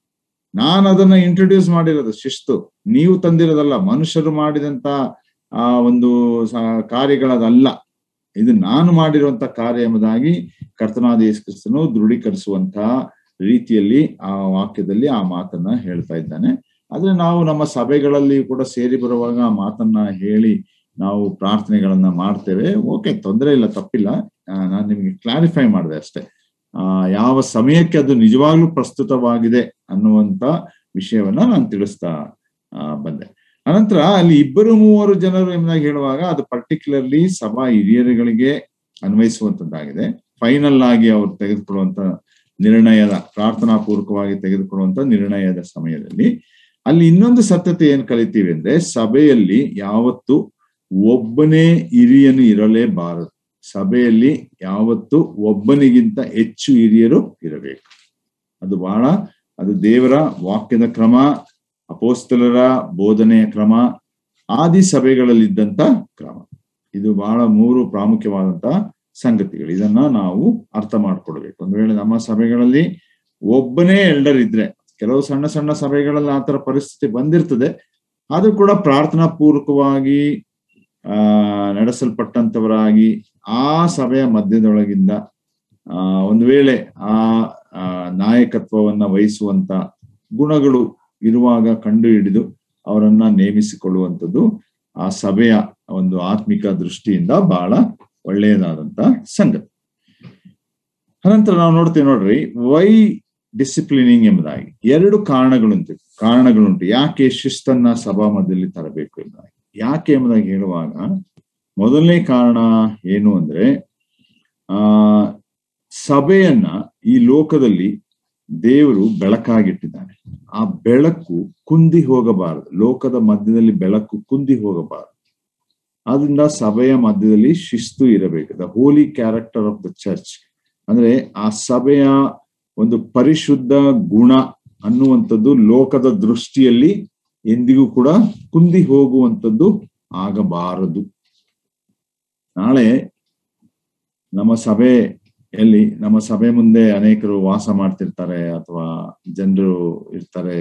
ನಾನು ಅದನ್ನ ಇಂಟ್ರೊಡ್ಯೂಸ್ ಮಾಡಿರೋದು ಶಿಸ್ತು ನೀವು ತಂದಿರೋದಲ್ಲ ಮನುಷ್ಯರು ಮಾಡಿದಂತ ಆ ಒಂದು ಸ- ಕಾರ್ಯಗಳದಲ್ಲ ಇದು ನಾನು ಮಾಡಿರುವಂತ ಕಾರ್ಯ ಎಂಬುದಾಗಿ ಕರ್ತನಾದ ಯೇಸು ಕ್ರಿಸ್ತನು ದೃಢೀಕರಿಸುವಂತಹ ರೀತಿಯಲ್ಲಿ ಆ ವಾಕ್ಯದಲ್ಲಿ ಆ ಮಾತನ್ನ ಹೇಳ್ತಾ ಇದ್ದಾನೆ ಆದ್ರೆ ನಾವು ನಮ್ಮ ಸಭೆಗಳಲ್ಲಿ ಕೂಡ ಸೇರಿ ಬರುವಾಗ ಆ ಮಾತನ್ನ ಹೇಳಿ ನಾವು ಪ್ರಾರ್ಥನೆಗಳನ್ನ ಮಾಡ್ತೇವೆ ಓಕೆ ತೊಂದರೆ ಇಲ್ಲ ತಪ್ಪಿಲ್ಲ ನಾನು ನಿಮಗೆ ಕ್ಲಾರಿಫೈ ಮಾಡಿದೆ ಅಷ್ಟೇ ಆ ಯಾವ ಸಮಯಕ್ಕೆ ಅದು ನಿಜವಾಗ್ಲೂ ಪ್ರಸ್ತುತವಾಗಿದೆ ಅನ್ನುವಂತ ವಿಷಯವನ್ನ ನಾನು ತಿಳಿಸ್ತಾ ಆ, ಬಂದೆ ಅನಂತರ ಅಲ್ಲಿ ಇಬ್ಬರು ಮೂವರು ಜನರು ಎಂಬುದಾಗಿ ಹೇಳುವಾಗ ಅದು ಪರ್ಟಿಕ್ಯುಲರ್ಲಿ ಸಭಾ ಹಿರಿಯರುಗಳಿಗೆ ಅನ್ವಯಿಸುವಂತದ್ದಾಗಿದೆ ಫೈನಲ್ ಆಗಿ ಅವರು ತೆಗೆದುಕೊಳ್ಳುವಂತ ನಿರ್ಣಯದ ಪ್ರಾರ್ಥನಾ ಪೂರ್ವಕವಾಗಿ ತೆಗೆದುಕೊಳ್ಳುವಂತ ನಿರ್ಣಯದ ಸಮಯದಲ್ಲಿ ಅಲ್ಲಿ ಇನ್ನೊಂದು ಸತ್ಯತೆ ಏನ್ ಕಲಿತೀವಿ ಅಂದ್ರೆ ಸಭೆಯಲ್ಲಿ ಯಾವತ್ತು ಒಬ್ಬನೇ ಹಿರಿಯನು ಇರಲೇಬಾರದು ಸಭೆಯಲ್ಲಿ ಯಾವತ್ತು ಒಬ್ಬನಿಗಿಂತ ಹೆಚ್ಚು ಹಿರಿಯರು ಇರಬೇಕು ಅದು ಬಹಳ ಅದು ದೇವರ ವಾಕ್ಯದ ಕ್ರಮ ಅಪೋಸ್ತಲರ ಬೋಧನೆಯ ಕ್ರಮ ಆದಿ ಸಭೆಗಳಲ್ಲಿದ್ದಂತ ಕ್ರಮ ಇದು ಬಹಳ ಮೂರು ಪ್ರಾಮುಖ್ಯವಾದಂತ ಸಂಗತಿಗಳು ಇದನ್ನ ನಾವು ಅರ್ಥ ಮಾಡ್ಕೊಳ್ಬೇಕು ಒಂದು ವೇಳೆ ನಮ್ಮ ಸಭೆಗಳಲ್ಲಿ ಒಬ್ಬನೇ ಎಲ್ಡರ್ ಇದ್ರೆ ಕೆಲವು ಸಣ್ಣ ಸಣ್ಣ ಸಭೆಗಳಲ್ಲಿ ಆತರ ಪರಿಸ್ಥಿತಿ ಬಂದಿರ್ತದೆ ಆದ್ರೂ ಕೂಡ ಪ್ರಾರ್ಥನಾ ಪೂರ್ವಕವಾಗಿ ಆ ನಡೆಸಲ್ಪಟ್ಟಂತವರಾಗಿ ಆ ಸಭೆಯ ಮಧ್ಯದೊಳಗಿಂದ ಆ ಒಂದು ವೇಳೆ ಆ ಆ, ನಾಯಕತ್ವವನ್ನ ವಹಿಸುವಂತ ಗುಣಗಳು ಇರುವಾಗ ಕಂಡು ಹಿಡಿದು ಅವರನ್ನ ನೇಮಿಸಿಕೊಳ್ಳುವಂಥದ್ದು ಆ ಸಭೆಯ ಒಂದು ಆತ್ಮಿಕ ದೃಷ್ಟಿಯಿಂದ ಬಹಳ ಒಳ್ಳೆಯದಾದಂತ ಸಂಗತಿ ಅನಂತರ ನಾವು ನೋಡ್ತೀವಿ ನೋಡ್ರಿ ವೈ ಡಿಸಿಪ್ಲಿನಿಂಗ್ ಎಂಬುದಾಗಿ ಎರಡು ಕಾರಣಗಳುಂಟು ಕಾರಣಗಳುಂಟು ಯಾಕೆ ಶಿಸ್ತನ್ನ ಸಭಾ ಮಧ್ಯದಲ್ಲಿ ತರಬೇಕು ಎಂಬುದಾಗಿ ಯಾಕೆ ಎಂಬುದಾಗಿ ಹೇಳುವಾಗ ಮೊದಲನೇ ಕಾರಣ ಏನು ಅಂದ್ರೆ ಆ ಸಭೆಯನ್ನ ಈ ಲೋಕದಲ್ಲಿ ದೇವರು ಬೆಳಕಾಗಿಟ್ಟಿದ್ದಾನೆ ಆ ಬೆಳಕು ಕುಂದಿ ಹೋಗಬಾರದು ಲೋಕದ ಮಧ್ಯದಲ್ಲಿ ಬೆಳಕು ಕುಂದಿ ಹೋಗಬಾರದು ಆದ್ರಿಂದ ಸಭೆಯ ಮಧ್ಯದಲ್ಲಿ ಶಿಸ್ತು ಇರಬೇಕು the holy character of the church ಅಂದ್ರೆ ಆ ಸಭೆಯ ಒಂದು ಪರಿಶುದ್ಧ ಗುಣ ಅನ್ನುವಂಥದ್ದು ಲೋಕದ ದೃಷ್ಟಿಯಲ್ಲಿ ಎಂದಿಗೂ ಕೂಡ ಕುಂದಿ ಹೋಗುವಂಥದ್ದು ಆಗಬಾರದು ನಾಳೆ ನಮ್ಮ ಸಭೆಯಲ್ಲಿ ನಮ್ಮ ಸಭೆ ಮುಂದೆ ಅನೇಕರು ವಾಸ ಮಾಡ್ತಿರ್ತಾರೆ ಅಥವಾ ಜನರು ಇರ್ತಾರೆ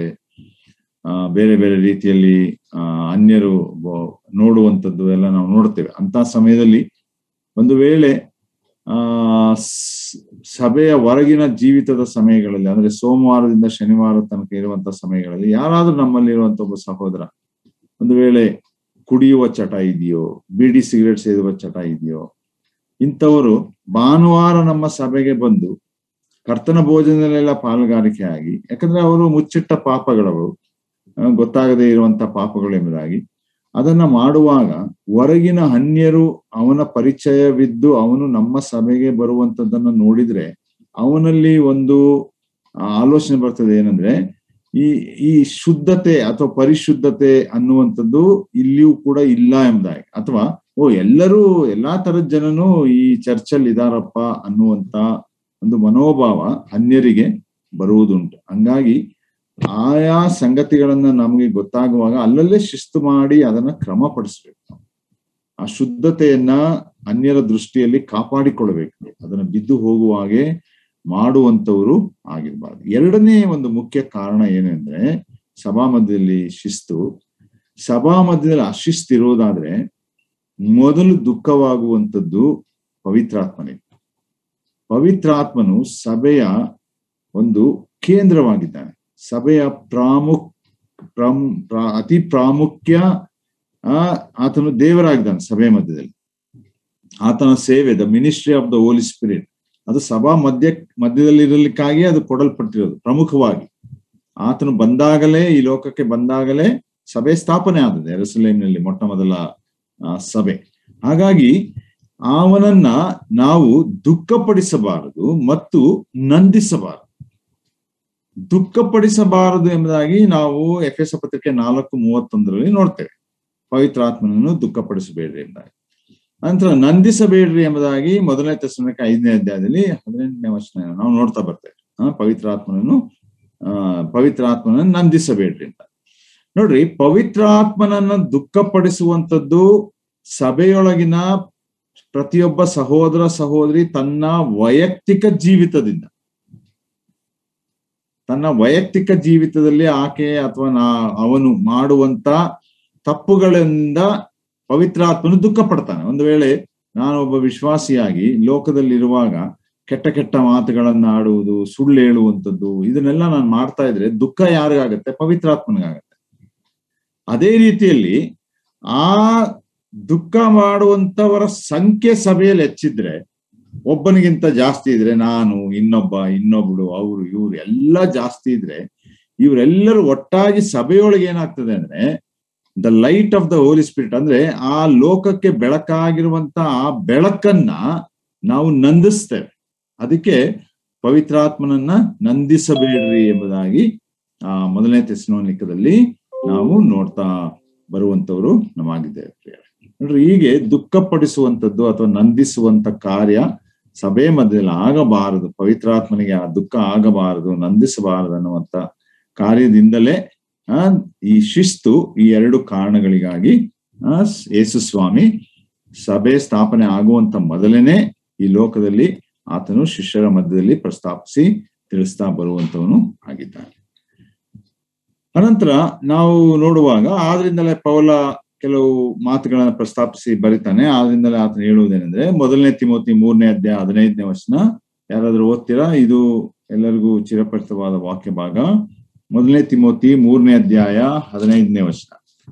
ಆ ಬೇರೆ ಬೇರೆ ರೀತಿಯಲ್ಲಿ ಆ ಅನ್ಯರು ಬ- ನೋಡುವಂಥದ್ದು ಎಲ್ಲ ನಾವು ನೋಡ್ತೇವೆ ಅಂತ ಸಮಯದಲ್ಲಿ ಒಂದು ವೇಳೆ ಆ ಸ್- ಸಭೆಯ ಹೊರಗಿನ ಜೀವಿತದ ಸಮಯಗಳಲ್ಲಿ ಅಂದ್ರೆ ಸೋಮವಾರದಿಂದ ಶನಿವಾರ ತನಕ ಇರುವಂತ ಸಮಯಗಳಲ್ಲಿ ಯಾರಾದ್ರೂ ನಮ್ಮಲ್ಲಿ ಇರುವಂತ ಒಬ್ಬ ಸಹೋದರ ಒಂದು ವೇಳೆ ಕುಡಿಯುವ ಚಟ ಇದೆಯೋ ಬೀಡಿ ಸಿಗರೇಟ್ ಸೇದುವ ಚಟ ಇದೆಯೋ ಇಂಥವರು ಭಾನುವಾರ ನಮ್ಮ ಸಭೆಗೆ ಬಂದು ಕರ್ತನ ಭೋಜನದಲ್ಲೆಲ್ಲ ಪಾಲುಗಾರಿಕೆ ಆಗಿ ಯಾಕಂದ್ರೆ ಅವರು ಮುಚ್ಚಿಟ್ಟ ಪಾಪಗಳವರು ಆ, ಗೊತ್ತಾಗದೇ ಇರುವಂತ ಪಾಪಗಳು ಎಂಬುದಾಗಿ ಅದನ್ನ ಮಾಡುವಾಗ ಹೊರಗಿನ ಅನ್ಯರು ಅವನ ಪರಿಚಯವಿದ್ದು ಅವನು ನಮ್ಮ ಸಭೆಗೆ ಬರುವಂತದ್ದನ್ನ ನೋಡಿದ್ರೆ ಅವನಲ್ಲಿ ಒಂದು ಆ, ಆಲೋಚನೆ ಬರ್ತದೆ ಏನಂದ್ರೆ ಈ ಈ ಶುದ್ಧತೆ ಅಥವಾ ಪರಿಶುದ್ಧತೆ ಅನ್ನುವಂಥದ್ದು ಇಲ್ಲಿಯೂ ಕೂಡ ಇಲ್ಲ ಎಂಬುದಾಗಿ ಅಥವಾ ಓ ಎಲ್ಲರೂ ಎಲ್ಲಾ ತರದ ಜನನು ಈ ಚರ್ಚಲ್ಲಿ ಇದಾರಪ್ಪ ಅನ್ನುವಂತ ಒಂದು ಮನೋಭಾವ ಅನ್ಯರಿಗೆ ಬರುವುದುಂಟು ಹಂಗಾಗಿ ಆಯಾ ಸಂಗತಿಗಳನ್ನ ನಮಗೆ ಗೊತ್ತಾಗುವಾಗ ಅಲ್ಲಲ್ಲೇ ಶಿಸ್ತು ಮಾಡಿ ಅದನ್ನ ಕ್ರಮಪಡಿಸ್ಬೇಕು ನಾವು. ಆ ಶುದ್ಧತೆಯನ್ನ ಅನ್ಯರ ದೃಷ್ಟಿಯಲ್ಲಿ ಕಾಪಾಡಿಕೊಳ್ಬೇಕು ಅದನ್ನ ಬಿದ್ದು ಹೋಗುವ ಹಾಗೆ ಮಾಡುವಂತವರು ಆಗಿರ್ಬಾರ್ದು ಎರಡನೇ ಒಂದು ಮುಖ್ಯ ಕಾರಣ ಏನಂದ್ರೆ ಸಭಾ ಮಧ್ಯದಲ್ಲಿ ಶಿಸ್ತು ಸಭಾ ಮಧ್ಯದಲ್ಲಿ ಅಶಿಸ್ತು ಇರೋದಾದ್ರೆ ಮೊದಲು ದುಃಖವಾಗುವಂಥದ್ದು ಪವಿತ್ರಾತ್ಮನಿಗೆ ಪವಿತ್ರಾತ್ಮನು ಸಭೆಯ ಒಂದು ಕೇಂದ್ರವಾಗಿದ್ದಾನೆ ಸಭೆಯ ಪ್ರಾಮುಖ್ ಪ್ರಾಮ್ ಪ್ರಾ- ಅತಿ ಪ್ರಾಮುಖ್ಯ ಆ ಆತನು ದೇವರಾಗಿದ್ದಾನೆ ಸಭೆಯ ಮಧ್ಯದಲ್ಲಿ ಆತನ ಸೇವೆ the ministry of the Holy Spirit ಅದು ಸಭಾ ಮಧ್ಯ ಮಧ್ಯದಲ್ಲಿ ಇರಲಿಕ್ಕಾಗಿ ಅದು ಕೊಡಲ್ಪಟ್ಟಿರೋದು ಪ್ರಮುಖವಾಗಿ ಆತನು ಬಂದಾಗಲೇ ಈ ಲೋಕಕ್ಕೆ ಬಂದಾಗಲೇ ಸಭೆ ಸ್ಥಾಪನೆ ಆದದ್ದು ಎರಸಲೇಮಿನಲ್ಲಿ ಮೊಟ್ಟ ಮೊದಲ ಆ, ಸಭೆ ಹಾಗಾಗಿ ಅವನನ್ನ ನಾವು ದುಃಖಪಡಿಸಬಾರದು ಮತ್ತು ನಂದಿಸಬಾರದು ದುಃಖಪಡಿಸಬಾರದು ಎಂಬುದಾಗಿ ನಾವು ಎಫ್ ಎಸ್ ಪತ್ರಿಕೆ ನಾಲ್ಕು ಮೂವತ್ತೊಂದರಲ್ಲಿ ನೋಡ್ತೇವೆ ಪವಿತ್ರಾತ್ಮನನ್ನು ದುಃಖಪಡಿಸಬೇಡ್ರಿ ಎಂಬುದಾಗಿ ನಂತರ ನಂದಿಸಬೇಡ್ರಿ ಎಂಬುದಾಗಿ ಮೊದಲನೇ ತೆಸನಕ ಐದನೇ ಅಧ್ಯಾಯದಲ್ಲಿ ಹದಿನೆಂಟನೇ ವರ್ಷ ನಾವು ನೋಡ್ತಾ ಬರ್ತೇವೆ ಆ, ಪವಿತ್ರಾತ್ಮನನ್ನು ಆ ಪವಿತ್ರಾತ್ಮನನ್ನು ನಂದಿಸಬೇಡ್ರಿ ಅಂತ ನೋಡ್ರಿ ಪವಿತ್ರಾತ್ಮನನ್ನ ದುಃಖಪಡಿಸುವಂತದ್ದು ಸಭೆಯೊಳಗಿನ ಪ್ರತಿಯೊಬ್ಬ ಸಹೋದರ ಸಹೋದರಿ ತನ್ನ ವೈಯಕ್ತಿಕ ಜೀವಿತದಿಂದ ತನ್ನ ವೈಯಕ್ತಿಕ ಜೀವಿತದಲ್ಲಿ ಆಕೆ ಅಥವಾ ನಾ ಅವನು ಮಾಡುವಂತ ತಪ್ಪುಗಳಿಂದ ಪವಿತ್ರಾತ್ಮನು ದುಃಖ ಪಡ್ತಾನೆ ಒಂದು ವೇಳೆ ನಾನೊಬ್ಬ ವಿಶ್ವಾಸಿಯಾಗಿ ಲೋಕದಲ್ಲಿರುವಾಗ ಕೆಟ್ಟ ಕೆಟ್ಟ ಮಾತುಗಳನ್ನ ಆಡುವುದು ಸುಳ್ಳು ಹೇಳುವಂಥದ್ದು ಇದನ್ನೆಲ್ಲ ನಾನು ಮಾಡ್ತಾ ಇದ್ರೆ ದುಃಖ ಯಾರಿಗಾಗತ್ತೆ ಪವಿತ್ರಾತ್ಮನಿಗಾಗತ್ತೆ ಅದೇ ರೀತಿಯಲ್ಲಿ ಆ ದುಃಖ ಮಾಡುವಂತವರ ಸಂಖ್ಯೆ ಸಭೆಯಲ್ಲಿ ಹೆಚ್ಚಿದ್ರೆ ಒಬ್ಬನಿಗಿಂತ ಜಾಸ್ತಿ ಇದ್ರೆ ನಾನು ಇನ್ನೊಬ್ಬ ಇನ್ನೊಬ್ಳು ಅವರು ಇವ್ರು ಎಲ್ಲ ಜಾಸ್ತಿ ಇದ್ರೆ ಇವರೆಲ್ಲರೂ ಒಟ್ಟಾಗಿ ಸಭೆಯೊಳಗೆ ಏನಾಗ್ತದೆ ಅಂದ್ರೆ the light of the Holy Spirit ಅಂದ್ರೆ ಆ ಲೋಕಕ್ಕೆ ಬೆಳಕಾಗಿರುವಂತ ಆ ಬೆಳಕನ್ನ ನಾವು ನಂದಿಸ್ತೇವೆ ಅದಕ್ಕೆ ಪವಿತ್ರಾತ್ಮನನ್ನ ನಂದಿಸಬೇಡ್ರಿ ಎಂಬುದಾಗಿ ಆ ಮೊದಲನೇ ತೆಸ್ನೋನಿಕದಲ್ಲಿ ನಾವು ನೋಡ್ತಾ ಬರುವಂತವರು ನಮಾಗಿದ್ದೇವೆ ಪ್ರಿಯರೇ. ನೋಡ್ರಿ ಹೀಗೆ ದುಃಖಪಡಿಸುವಂತದ್ದು ಅಥವಾ ನಂದಿಸುವಂತ ಕಾರ್ಯ ಸಭೆ ಮಧ್ಯದಲ್ಲಿ ಆಗಬಾರದು ಪವಿತ್ರಾತ್ಮನಿಗೆ ಆ ದುಃಖ ಆಗಬಾರದು ನಂದಿಸಬಾರದು ಅನ್ನುವಂತ ಕಾರ್ಯದಿಂದಲೇ ಆ ಈ ಶಿಸ್ತು ಈ ಎರಡು ಕಾರಣಗಳಿಗಾಗಿ ಆ ಯೇಸು ಸ್ವಾಮಿ ಸಭೆ ಸ್ಥಾಪನೆ ಆಗುವಂತ ಮೊದಲೇನೆ ಈ ಲೋಕದಲ್ಲಿ ಆತನು ಶಿಷ್ಯರ ಮಧ್ಯದಲ್ಲಿ ಪ್ರಸ್ತಾಪಿಸಿ ತಿಳಿಸ್ತಾ ಬರುವಂತವನು ಆಗಿದ್ದಾನೆ ಅನಂತರ ನಾವು ನೋಡುವಾಗ ಆದ್ರಿಂದಲೇ ಪೌಲ ಕೆಲವು ಮಾತುಗಳನ್ನ ಪ್ರಸ್ತಾಪಿಸಿ ಬರಿತಾನೆ ಆದ್ರಿಂದಲೇ ಆತನು ಹೇಳುವುದೇನೆಂದ್ರೆ ಮೊದಲನೇ ತಿಮೋತಿ ಮೂರನೇ ಅಧ್ಯಾಯ ಹದಿನೈದನೇ ವರ್ಷನ ಯಾರಾದ್ರೂ ಓದ್ತೀರಾ ಇದು ಎಲ್ಲರಿಗೂ ಚಿರಪರಿಚಿತವಾದ ವಾಕ್ಯ ಭಾಗ ಮೊದಲನೇ ತಿಮೋತಿ ಮೂರನೇ ಅಧ್ಯಾಯ ಹದಿನೈದನೇ ವರ್ಷ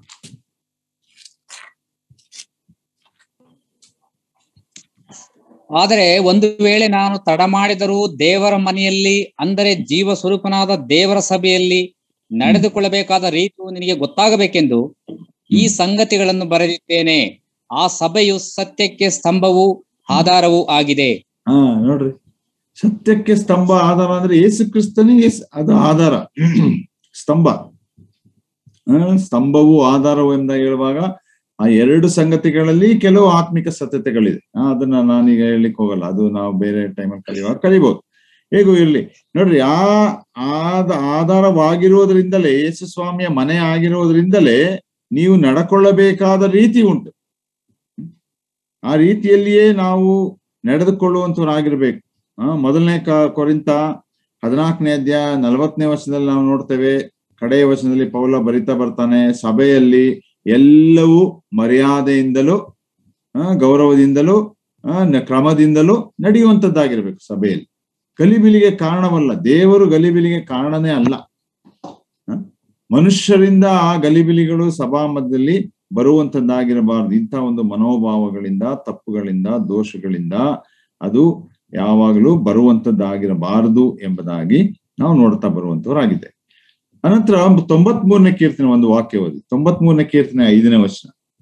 ಆದರೆ ಒಂದು ವೇಳೆ ನಾನು ತಡ ಮಾಡಿದರೂ ದೇವರ ಮನೆಯಲ್ಲಿ ಅಂದರೆ ಜೀವ ಸ್ವರೂಪನಾದ ದೇವರ ಸಭೆಯಲ್ಲಿ ನಡೆದುಕೊಳ್ಳಬೇಕಾದ ರೀತಿಯು ನಿನಗೆ ಗೊತ್ತಾಗಬೇಕೆಂದು ಈ ಸಂಗತಿಗಳನ್ನು ಬರೆದಿದ್ದೇನೆ ಆ ಸಭೆಯು ಸತ್ಯಕ್ಕೆ ಸ್ತಂಭವೂ ಆಧಾರವೂ ಆಗಿದೆ ಹಾ ನೋಡ್ರಿ ಸತ್ಯಕ್ಕೆ ಸ್ತಂಭ ಆಧಾರ ಅಂದ್ರೆ ಯೇಸು ಕ್ರಿಸ್ತನಿಗೆ ಸ್- ಅದು ಆಧಾರ ಸ್ತಂಭ ಆ, ಸ್ತಂಭವು ಆಧಾರವು ಎಂದ ಹೇಳುವಾಗ ಆ ಎರಡು ಸಂಗತಿಗಳಲ್ಲಿ ಕೆಲವು ಆತ್ಮಿಕ ಸತ್ಯತೆಗಳಿದೆ ಆ, ಅದನ್ನ ನಾನೀಗ ಹೇಳಲಿಕ್ಕೆ ಹೋಗಲ್ಲ ಅದು ನಾವು ಬೇರೆ ಟೈಮಲ್ಲಿ ಕಲಿಯುವಾಗ ಕಲಿಬಹುದು ಹೇಗೂ ಇರ್ಲಿ ನೋಡ್ರಿ ಆ ಆದ ಆಧಾರವಾಗಿರುವುದರಿಂದಲೇ ಯೇಸು ಸ್ವಾಮಿಯ ಮನೆ ಆಗಿರುವುದರಿಂದಲೇ ನೀವು ನಡ್ಕೊಳ್ಳಬೇಕಾದ ರೀತಿ ಉಂಟು ಆ ರೀತಿಯಲ್ಲಿಯೇ ನಾವು ನಡೆದುಕೊಳ್ಳುವಂತವರಾಗಿರ್ಬೇಕು ಆ ಮೊದಲನೇ ಕ ಕೊರಿಂತ ಹದಿನಾಲ್ಕನೇ ಅಧ್ಯಾಯ ನಲವತ್ತನೇ ವರ್ಷದಲ್ಲಿ ನಾವು ನೋಡ್ತೇವೆ ಕಡೆಯ ವರ್ಷದಲ್ಲಿ ಪೌಲ ಬರಿತಾ ಬರ್ತಾನೆ ಸಭೆಯಲ್ಲಿ ಎಲ್ಲವೂ ಮರ್ಯಾದೆಯಿಂದಲೂ ಆ, ಗೌರವದಿಂದಲೂ ಆ, ನ- ಕ್ರಮದಿಂದಲೂ ನಡೆಯುವಂತದ್ದಾಗಿರ್ಬೇಕು ಸಭೆಯಲ್ಲಿ ಗಲಿಬಿಲಿಗೆ ಕಾರಣವಲ್ಲ ದೇವರು ಗಲಿಬಿಲಿಗೆ ಕಾರಣನೇ ಅಲ್ಲ ಆ, ಮನುಷ್ಯರಿಂದ ಆ ಗಲಿಬಿಲಿಗಳು ಸಭಾ ಮಧ್ಯದಲ್ಲಿ ಬರುವಂತದ್ದಾಗಿರಬಾರದು ಇಂಥ ಒಂದು ಮನೋಭಾವಗಳಿಂದ ತಪ್ಪುಗಳಿಂದ ದೋಷಗಳಿಂದ ಅದು ಯಾವಾಗಲೂ ಬರುವಂತದ್ದಾಗಿರಬಾರದು ಎಂಬುದಾಗಿ ನಾವು ನೋಡ್ತಾ ಬರುವಂತವರಾಗಿದೆ ಅನಂತರ ತೊಂಬತ್ ಮೂರನೇ ಕೀರ್ತನೆ ಒಂದು ವಾಕ್ಯ ಓದಿ ತೊಂಬತ್ ಮೂರನೇ ಕೀರ್ತನೆ ಐದನೇ ವರ್ಷ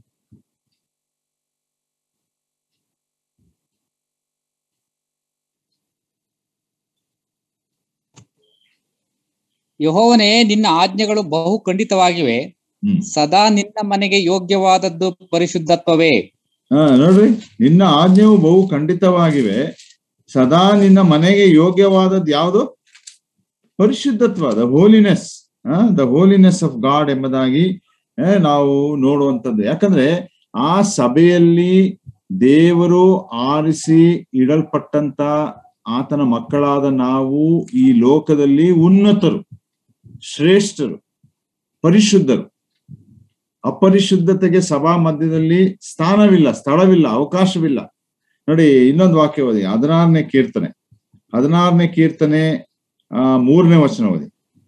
ಯಹೋವನೇ ನಿನ್ನ ಆಜ್ಞೆಗಳು ಬಹು ಖಂಡಿತವಾಗಿವೆ ಹ್ಮ್ ಸದಾ ನಿನ್ನ ಮನೆಗೆ ಯೋಗ್ಯವಾದದ್ದು ಪರಿಶುದ್ಧತ್ವವೇ ಹಾ ನೋಡ್ರಿ ನಿನ್ನ ಆಜ್ಞೆಯು ಬಹು ಖಂಡಿತವಾಗಿವೆ ಸದಾ ನಿನ್ನ ಮನೆಗೆ ಯೋಗ್ಯವಾದದ್ದು ಯಾವುದು ಪರಿಶುದ್ಧತ್ವ the holiness the holiness of God ಎಂಬುದಾಗಿ ಆ, ನಾವು ನೋಡುವಂಥದ್ದು ಯಾಕಂದ್ರೆ ಆ ಸಭೆಯಲ್ಲಿ ದೇವರು ಆರಿಸಿ ಇಡಲ್ಪಟ್ಟಂತ ಆತನ ಮಕ್ಕಳಾದ ನಾವು ಈ ಲೋಕದಲ್ಲಿ ಉನ್ನತರು ಶ್ರೇಷ್ಠರು ಪರಿಶುದ್ಧರು ಅಪರಿಶುದ್ಧತೆಗೆ ಸಭಾ ಮಧ್ಯದಲ್ಲಿ ಸ್ಥಾನವಿಲ್ಲ ಸ್ಥಳವಿಲ್ಲ ಅವಕಾಶವಿಲ್ಲ ನೋಡಿ ಇನ್ನೊಂದು ವಾಕ್ಯ ಓದಿ ಹದಿನಾರನೇ ಕೀರ್ತನೆ ಹದಿನಾರನೇ ಕೀರ್ತನೆ ಆ ಮೂರನೇ ವಚನ ಓದಿ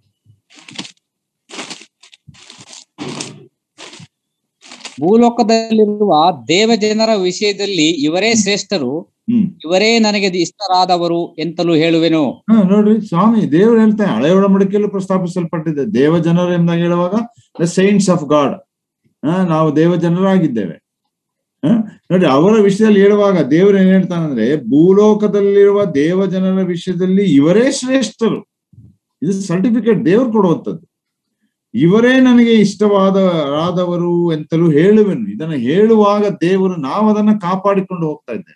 ಭೂಲೋಕದಲ್ಲಿರುವ ದೇವ ಜನರ ವಿಷಯದಲ್ಲಿ ಇವರೇ ಶ್ರೇಷ್ಠರು ಹ್ಮ್ ಇವರೇ ನನಗೆ ಇಷ್ಟರಾದವರು ಎಂತಲೂ ಹೇಳುವೆನು ಹಾ ನೋಡ್ರಿ ಸ್ವಾಮಿ ದೇವರು ಹೇಳ್ತಾನೆ ಹಳೆ ಒಡಂಬಡಿಕೆಯಲ್ಲೂ ಪ್ರಸ್ತಾಪಿಸಲ್ಪಟ್ಟಿದೆ ದೇವ ಜನರು ಎಂದಾಗ ಹೇಳುವಾಗ ದ ಸೈನ್ಸ್ ಆಫ್ ಗಾಡ್ ಹಾ ನಾವು ದೇವ ಜನರಾಗಿದ್ದೇವೆ ಹಾ ನೋಡಿ ಅವರ ವಿಷಯದಲ್ಲಿ ಹೇಳುವಾಗ ದೇವರು ಏನ್ ಹೇಳ್ತಾನಂದ್ರೆ ಭೂಲೋಕದಲ್ಲಿರುವ ದೇವ ಜನರ ವಿಷಯದಲ್ಲಿ ಇವರೇ ಶ್ರೇಷ್ಠರು ಇದು ಸರ್ಟಿಫಿಕೇಟ್ ದೇವರು ಕೊಡುವಂಥದ್ದು ಇವರೇ ನನಗೆ ಇಷ್ಟವಾದರಾದವರು ಎಂತಲೂ ಹೇಳುವೆನು ಇದನ್ನು ಹೇಳುವಾಗ ದೇವರು ನಾವು ಅದನ್ನ ಕಾಪಾಡಿಕೊಂಡು ಹೋಗ್ತಾ ಇದ್ದೇವೆ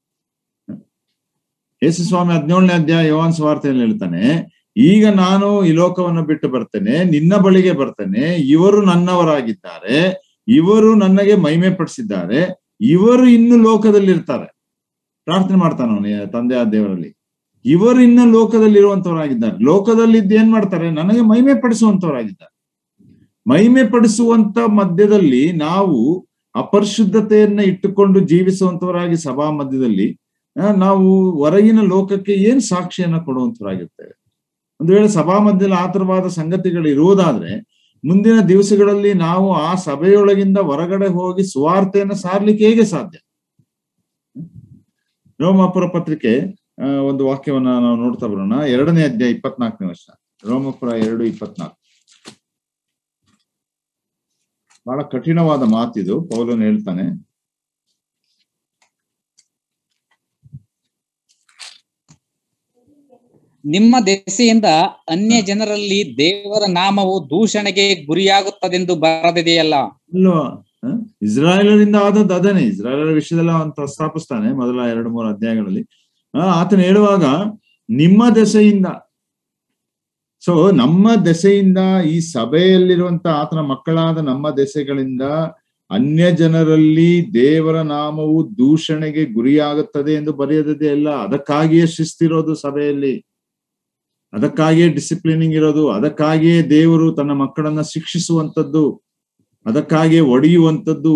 ಯೇಸು ಸ್ವಾಮಿ ಹದಿನೇಳನೇ ಅಧ್ಯಾಯ ಯೋಹಾನ್ ಸ್ವಾರ್ಥೆಯಲ್ಲಿ ಹೇಳ್ತಾನೆ ಈಗ ನಾನು ಈ ಲೋಕವನ್ನು ಬಿಟ್ಟು ಬರ್ತೇನೆ ನಿನ್ನ ಬಳಿಗೆ ಬರ್ತೇನೆ ಇವರು ನನ್ನವರಾಗಿದ್ದಾರೆ ಇವರು ನನಗೆ ಮಹಿಮೆ ಪಡಿಸಿದ್ದಾರೆ ಇವರು ಇನ್ನು ಲೋಕದಲ್ಲಿ ಇರ್ತಾರೆ ಪ್ರಾರ್ಥನೆ ಮಾಡ್ತಾನೆ ಅವನು ತಂದೆ ಆ ದೇವರಲ್ಲಿ ಇವರು ಇನ್ನು ಲೋಕದಲ್ಲಿ ಇರುವಂತವರಾಗಿದ್ದಾರೆ ಲೋಕದಲ್ಲಿದ್ದು ಏನ್ ಮಾಡ್ತಾರೆ ನನಗೆ ಮಹಿಮೆ ಪಡಿಸುವಂತವರಾಗಿದ್ದಾರೆ ಮಹಿಮೆ ಪಡಿಸುವಂತ ಮಧ್ಯದಲ್ಲಿ ನಾವು ಅಪರಿಶುದ್ಧತೆಯನ್ನ ಇಟ್ಟುಕೊಂಡು ಜೀವಿಸುವಂತವರಾಗಿ ಸಭಾ ಮಧ್ಯದಲ್ಲಿ ಆ, ನಾವು ಹೊರಗಿನ ಲೋಕಕ್ಕೆ ಏನ್ ಸಾಕ್ಷಿಯನ್ನ ಕೊಡುವಂತವರಾಗಿರ್ತೇವೆ ಒಂದು ವೇಳೆ ಸಭಾ ಮಧ್ಯದಲ್ಲಿ ಆ ತರವಾದ ಸಂಗತಿಗಳು ಇರುವುದಾದ್ರೆ ಮುಂದಿನ ದಿವಸಗಳಲ್ಲಿ ನಾವು ಆ ಸಭೆಯೊಳಗಿಂದ ಹೊರಗಡೆ ಹೋಗಿ ಸುವಾರ್ತೆಯನ್ನ ಸಾರ್ಲಿಕ್ಕೆ ಹೇಗೆ ಸಾಧ್ಯ ರೋಮಾಪುರ ಪತ್ರಿಕೆ ಆ, ಒಂದು ವಾಕ್ಯವನ್ನ ನಾವು ನೋಡ್ತಾ ಬರೋಣ ಎರಡನೇ ಅಧ್ಯಾಯ ಇಪ್ಪತ್ನಾಲ್ಕನೇ ವರ್ಷ ರೋಮಪುರ ಎರಡು ಇಪ್ಪತ್ನಾಲ್ಕು ಬಹಳ ಕಠಿಣವಾದ ಮಾತಿದು ಪೌಲನು ಹೇಳ್ತಾನೆ ನಿಮ್ಮ ದೆಸೆಯಿಂದ ಅನ್ಯ ಜನರಲ್ಲಿ ದೇವರ ನಾಮವು ದೂಷಣೆಗೆ ಗುರಿಯಾಗುತ್ತದೆಂದು ಬರದಿದೆಯಲ್ಲ ಅಲ್ವಾ ಹ? ಇಸ್ರಾಯೇಲರಿಂದ ಆದದ್ದು ಅದನ್ನೇ ಇಸ್ರಾಯೇಲರ ವಿಷಯದಲ್ಲಿ ಅವನು ಪ್ರಸ್ತಾಪಿಸ್ತಾನೆ ಮೊದಲ ಎರಡು ಮೂರು ಅಧ್ಯಾಯಗಳಲ್ಲಿ ಆ, ಆತನು ಹೇಳುವಾಗ ನಿಮ್ಮ ದೆಸೆಯಿಂದ ಸೊ ನಮ್ಮ ದೆಸೆಯಿಂದ ಈ ಸಭೆಯಲ್ಲಿರುವಂತ ಆತನ ಮಕ್ಕಳಾದ ನಮ್ಮ ದೆಸೆಗಳಿಂದ ಅನ್ಯ ಜನರಲ್ಲಿ ದೇವರ ನಾಮವು ದೂಷಣೆಗೆ ಗುರಿಯಾಗುತ್ತದೆ ಎಂದು ಬರೆಯದೇ ಇಲ್ಲ ಅದಕ್ಕಾಗಿಯೇ ಶಿಸ್ತಿರೋದು ಸಭೆಯಲ್ಲಿ ಅದಕ್ಕಾಗಿಯೇ ಡಿಸಿಪ್ಲಿನಿಂಗ್ ಇರೋದು ಅದಕ್ಕಾಗಿಯೇ ದೇವರು ತನ್ನ ಮಕ್ಕಳನ್ನ ಶಿಕ್ಷಿಸುವಂತದ್ದು ಅದಕ್ಕಾಗಿಯೇ ಒಡೆಯುವಂಥದ್ದು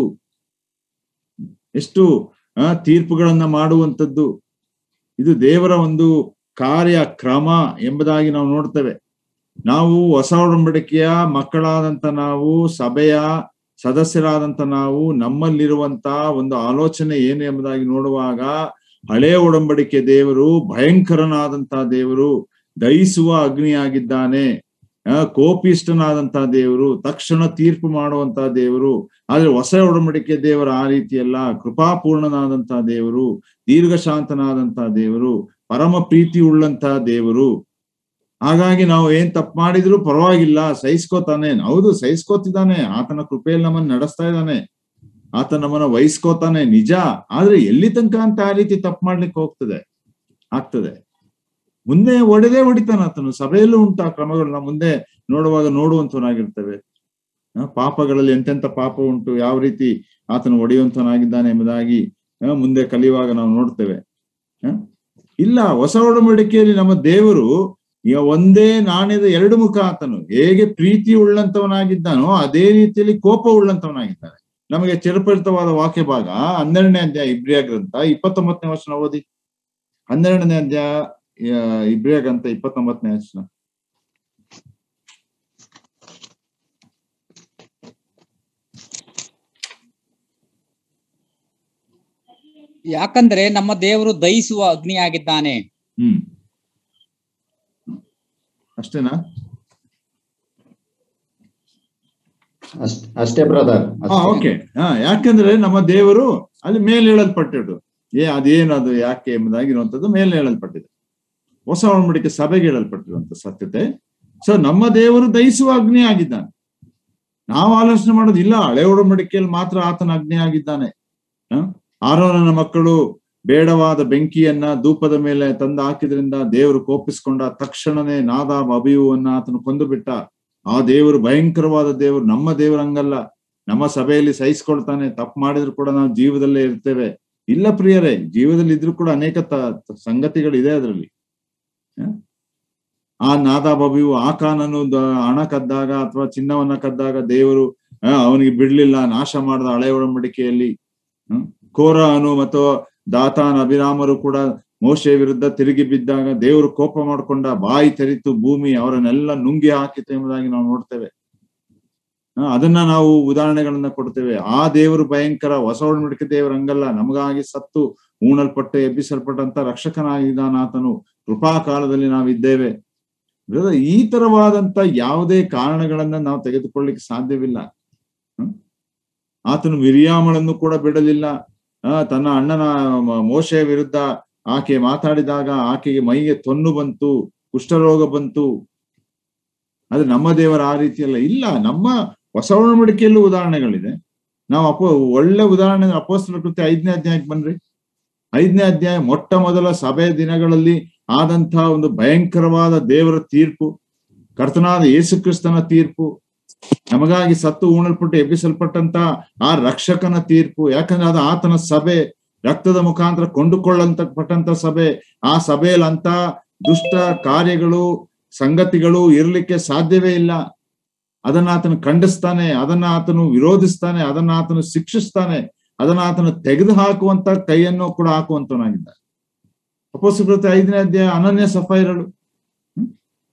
ಎಷ್ಟು ಆ, ತೀರ್ಪುಗಳನ್ನ ಮಾಡುವಂಥದ್ದು ಇದು ದೇವರ ಒಂದು ಕಾರ್ಯ ಕ್ರಮ ಎಂಬುದಾಗಿ ನಾವು ನೋಡ್ತೇವೆ ನಾವು ಹೊಸ ಒಡಂಬಡಿಕೆಯ ಮಕ್ಕಳಾದಂತ ನಾವು ಸಭೆಯ ಸದಸ್ಯರಾದಂತ ನಾವು ನಮ್ಮಲ್ಲಿರುವಂತ ಒಂದು ಆಲೋಚನೆ ಏನು ಎಂಬುದಾಗಿ ನೋಡುವಾಗ ಹಳೆಯ ಒಡಂಬಡಿಕೆ ದೇವರು ಭಯಂಕರನಾದಂತ ದೇವರು ದಹಿಸುವ ಅಗ್ನಿಯಾಗಿದ್ದಾನೆ ಆ, ಕೋಪಿಷ್ಟನಾದಂತ ದೇವರು ತಕ್ಷಣ ತೀರ್ಪು ಮಾಡುವಂತ ದೇವರು ಆದ್ರೆ ಹೊಸ ಒಡಂಬಡಿಕೆ ದೇವರ ಆ ರೀತಿಯಲ್ಲ ಕೃಪಾಪೂರ್ಣನಾದಂತ ದೇವರು ದೀರ್ಘಶಾಂತನಾದಂತ ದೇವರು ಪರಮ ಪ್ರೀತಿ ಉಳ್ಳಂತ ದೇವರು ಹಾಗಾಗಿ ನಾವು ಏನ್ ತಪ್ಪು ಮಾಡಿದ್ರು ಪರವಾಗಿಲ್ಲ ಸಹಿಸ್ಕೋತಾನೆ ಹೌದು ಸಹಿಸ್ಕೋತಿದ್ದಾನೆ ಆತನ ಕೃಪೆಯಲ್ಲಿ ನಮ್ಮನ್ನ ನಡೆಸ್ತಾ ಇದ್ದಾನೆ ಆತ ನಮ್ಮನ್ನ ವಹಿಸ್ಕೋತಾನೆ ನಿಜ ಆದ್ರೆ ಎಲ್ಲಿ ತನಕ ಅಂತ ಆ ರೀತಿ ತಪ್ಪು ಮಾಡ್ಲಿಕ್ಕೆ ಹೋಗ್ತದೆ ಆಗ್ತದೆ ಮುಂದೆ ಒಡೆದೇ ಹೊಡಿತಾನ ಆತನು ಸಭೆಯಲ್ಲೂ ಉಂಟು ಆ ಕ್ರಮಗಳು ನಾವು ಮುಂದೆ ನೋಡುವಾಗ ನೋಡುವಂತವನಾಗಿರ್ತೇವೆ ಆ, ಪಾಪಗಳಲ್ಲಿ ಎಂತೆಂತ ಪಾಪ ಉಂಟು ಯಾವ ರೀತಿ ಆತನು ಒಡೆಯುವಂತನಾಗಿದ್ದಾನೆ ಎಂಬುದಾಗಿ ಆ, ಮುಂದೆ ಕಲಿಯುವಾಗ ನಾವು ನೋಡ್ತೇವೆ ಆ, ಇಲ್ಲ ಹೊಸ ಒಡಂಬಡಿಕೆಯಲ್ಲಿ ನಮ್ಮ ದೇವರು ಈಗ ಒಂದೇ ನಾಣ್ಯದ ಎರಡು ಮುಖ ಆತನು ಹೇಗೆ ಪ್ರೀತಿ ಉಳ್ಳಂತವನಾಗಿದ್ದಾನೋ ಅದೇ ರೀತಿಯಲ್ಲಿ ಕೋಪ ಉಳ್ಳಂತವನಾಗಿದ್ದಾನೆ ನಮಗೆ ಚಿರಪರಿತವಾದ ವಾಕ್ಯ ಭಾಗ ಹನ್ನೆರಡನೇ ಅಧ್ಯಾಯ ಇಬ್ರಿಯ ಗ್ರಂಥ ಇಪ್ಪತ್ತೊಂಬತ್ತನೇ ವರ್ಷ ಓದಿ ಹನ್ನೆರಡನೇ ಅಧ್ಯಾಯ ಆ, ಇಬ್ರಿಯ ಗ್ರಂಥ ಇಪ್ಪತ್ತೊಂಬತ್ತನೇ ವರ್ಷ ಯಾಕಂದ್ರೆ ನಮ್ಮ ದೇವರು ದಹಿಸುವ ಅಗ್ನಿಯಾಗಿದ್ದಾನೆ ಹ್ಮ್ ಅಷ್ಟೇನಾ ಅಷ್ಟ್- ಅಷ್ಟೇ ಬ್ರದರ್ ಹಾ ಓಕೆ ಹಾ ಯಾಕಂದ್ರೆ ನಮ್ಮ ದೇವರು ಅಲ್ಲಿ ಮೇಲೆ ಹೇಳಲ್ಪಟ್ಟಿದ್ದು ಏ ಅದೇನು ಅದು ಯಾಕೆ ಎಂಬುದಾಗಿರುವಂತದ್ದು ಮೇಲೆ ಹೇಳಲ್ಪಟ್ಟಿದೆ ಹೊಸ ಒಡಂಬಡಿಕೆ ಸಭೆಗೆ ಹೇಳಲ್ಪಟ್ಟಿರುವಂತ ಸತ್ಯತೆ ಸೊ ನಮ್ಮ ದೇವರು ದಹಿಸುವ ಅಗ್ನಿ ಆಗಿದ್ದಾನೆ ನಾವು ಆಲೋಚನೆ ಮಾಡೋದು ಇಲ್ಲ ಹಳೆ ಒಡಂಬಡಿಕೆಯಲ್ಲಿ ಮಾತ್ರ ಆತನ ಅಗ್ನಿ ಆಗಿದ್ದಾನೆ ಹ? ಆರೋನನ ಮಕ್ಕಳು ಬೇಡವಾದ ಬೆಂಕಿಯನ್ನ ಧೂಪದ ಮೇಲೆ ತಂದು ಹಾಕಿದ್ರಿಂದ ದೇವರು ಕೋಪಿಸ್ಕೊಂಡ ತಕ್ಷಣನೇ ನಾದಾಬ್ ಅಭಿಯುವನ್ನ ಆತನು ಕೊಂದು ಬಿಟ್ಟ ಆ ದೇವರು ಭಯಂಕರವಾದ ದೇವರು ನಮ್ಮ ದೇವರು ಹಂಗಲ್ಲ ನಮ್ಮ ಸಭೆಯಲ್ಲಿ ಸಹಿಸ್ಕೊಳ್ತಾನೆ ತಪ್ಪು ಮಾಡಿದ್ರು ಕೂಡ ನಾವು ಜೀವದಲ್ಲೇ ಇರ್ತೇವೆ ಇಲ್ಲ ಪ್ರಿಯರೇ ಜೀವದಲ್ಲಿ ಇದ್ರೂ ಕೂಡ ಅನೇಕ ತ- ತ- ಸಂಗತಿಗಳಿದೆ ಅದರಲ್ಲಿ ಆ ನಾದಾಬಬಿಯು ಆಕಾನನು ದ- ಹಣ ಕದ್ದಾಗ ಅಥವಾ ಚಿನ್ನವನ್ನ ಕದ್ದಾಗ ದೇವರು ಆ, ಅವನಿಗೆ ಬಿಡ್ಲಿಲ್ಲ ನಾಶ ಮಾಡಿದ ಹಳೆ ಒಡಂಬಡಿಕೆಯಲ್ಲಿ ಹ್ಮ್ ಕೋರಹನು ಮತ್ತು ದಾತಾನ್ ಅಭಿರಾಮರು ಕೂಡ ಮೋಶೆ ವಿರುದ್ಧ ತಿರುಗಿ ಬಿದ್ದಾಗ ದೇವರು ಕೋಪ ಮಾಡ್ಕೊಂಡ ಬಾಯಿ ತೆರಿತು ಭೂಮಿ ಅವರನ್ನೆಲ್ಲ ನುಂಗಿ ಹಾಕಿತು ಎಂಬುದಾಗಿ ನಾವು ನೋಡ್ತೇವೆ ಆ, ಅದನ್ನ ನಾವು ಉದಾಹರಣೆಗಳನ್ನ ಕೊಡ್ತೇವೆ ಆ ದೇವರು ಭಯಂಕರ ಹೊಸ ಒಡಂಬಡಿಕೆ ದೇವರು ಹಂಗಲ್ಲ ನಮಗಾಗಿ ಸತ್ತು ಉಣಲ್ಪಟ್ಟು ಎಬ್ಬಿಸಲ್ಪಟ್ಟಂತ ರಕ್ಷಕನಾಗಿದ್ದಾನ ಆತನು ಕೃಪಾ ಕಾಲದಲ್ಲಿ ನಾವಿದ್ದೇವೆ ಬ್ರದರ್, ಈ ತರವಾದಂತ ಯಾವುದೇ ಕಾರಣಗಳನ್ನ ನಾವು ತೆಗೆದುಕೊಳ್ಳಿಕ್ಕೆ ಸಾಧ್ಯವಿಲ್ಲ ಹ್ಮ್? ಆತನು ಮಿರಿಯಾಮಳನ್ನು ಕೂಡ ಬಿಡಲಿಲ್ಲ ಆ, ತನ್ನ ಅಣ್ಣನ ಮ- ಮೋಶೆಯ ವಿರುದ್ಧ ಆಕೆ ಮಾತಾಡಿದಾಗ ಆಕೆಗೆ ಮೈಗೆ ತೊನ್ನು ಬಂತು ಕುಷ್ಠರೋಗ ಬಂತು ಆದ್ರೆ ನಮ್ಮ ದೇವರ ಆ ರೀತಿಯಲ್ಲ ಇಲ್ಲ ನಮ್ಮ ಹೊಸ ಒಡಂಬಡಿಕೆಯಲ್ಲೂ ಉದಾಹರಣೆಗಳಿದೆ ನಾವು ಅಪೋ ಒಳ್ಳೆ ಉದಾಹರಣೆ ಅಪೋಸ್ತಲ ಕೃತ್ಯ ಐದನೇ ಅಧ್ಯಾಯಕ್ಕೆ ಬನ್ರಿ ಐದನೇ ಅಧ್ಯಾಯ ಮೊಟ್ಟ ಮೊದಲ ಸಭೆ ದಿನಗಳಲ್ಲಿ ಆದಂತಹ ಒಂದು ಭಯಂಕರವಾದ ದೇವರ ತೀರ್ಪು ಕರ್ತನಾದ ಯೇಸು ಕ್ರಿಸ್ತನ ತೀರ್ಪು ನಮಗಾಗಿ ಸತ್ತು ಉಣಲ್ಪಟ್ಟು ಎಬ್ಬಿಸಲ್ಪಟ್ಟಂತ ಆ ರಕ್ಷಕನ ತೀರ್ಪು ಯಾಕಂದ್ರೆ ಅದು ಆತನ ಸಭೆ ರಕ್ತದ ಮುಖಾಂತರ ಕೊಂಡುಕೊಳ್ಳಂತ ಪಟ್ಟಂತ ಸಭೆ ಆ ಸಭೆಯಲ್ಲಿ ಅಂತ ದುಷ್ಟ ಕಾರ್ಯಗಳು ಸಂಗತಿಗಳು ಇರ್ಲಿಕ್ಕೆ ಸಾಧ್ಯವೇ ಇಲ್ಲ ಅದನ್ನ ಆತನು ಖಂಡಿಸ್ತಾನೆ ಅದನ್ನ ಆತನು ವಿರೋಧಿಸ್ತಾನೆ ಅದನ್ನ ಆತನು ಶಿಕ್ಷಿಸ್ತಾನೆ ಅದನ್ನ ಆತನು ತೆಗೆದು ಹಾಕುವಂತ ಕೈಯನ್ನು ಕೂಡ ಹಾಕುವಂತವನಾಗಿದ್ದಾನೆ ಅಪೋಸಕೃತ ಐದನೇ ಅಧ್ಯಾಯ ಅನನ್ಯ ಸಫೈರಳು ಹ್ಮ್?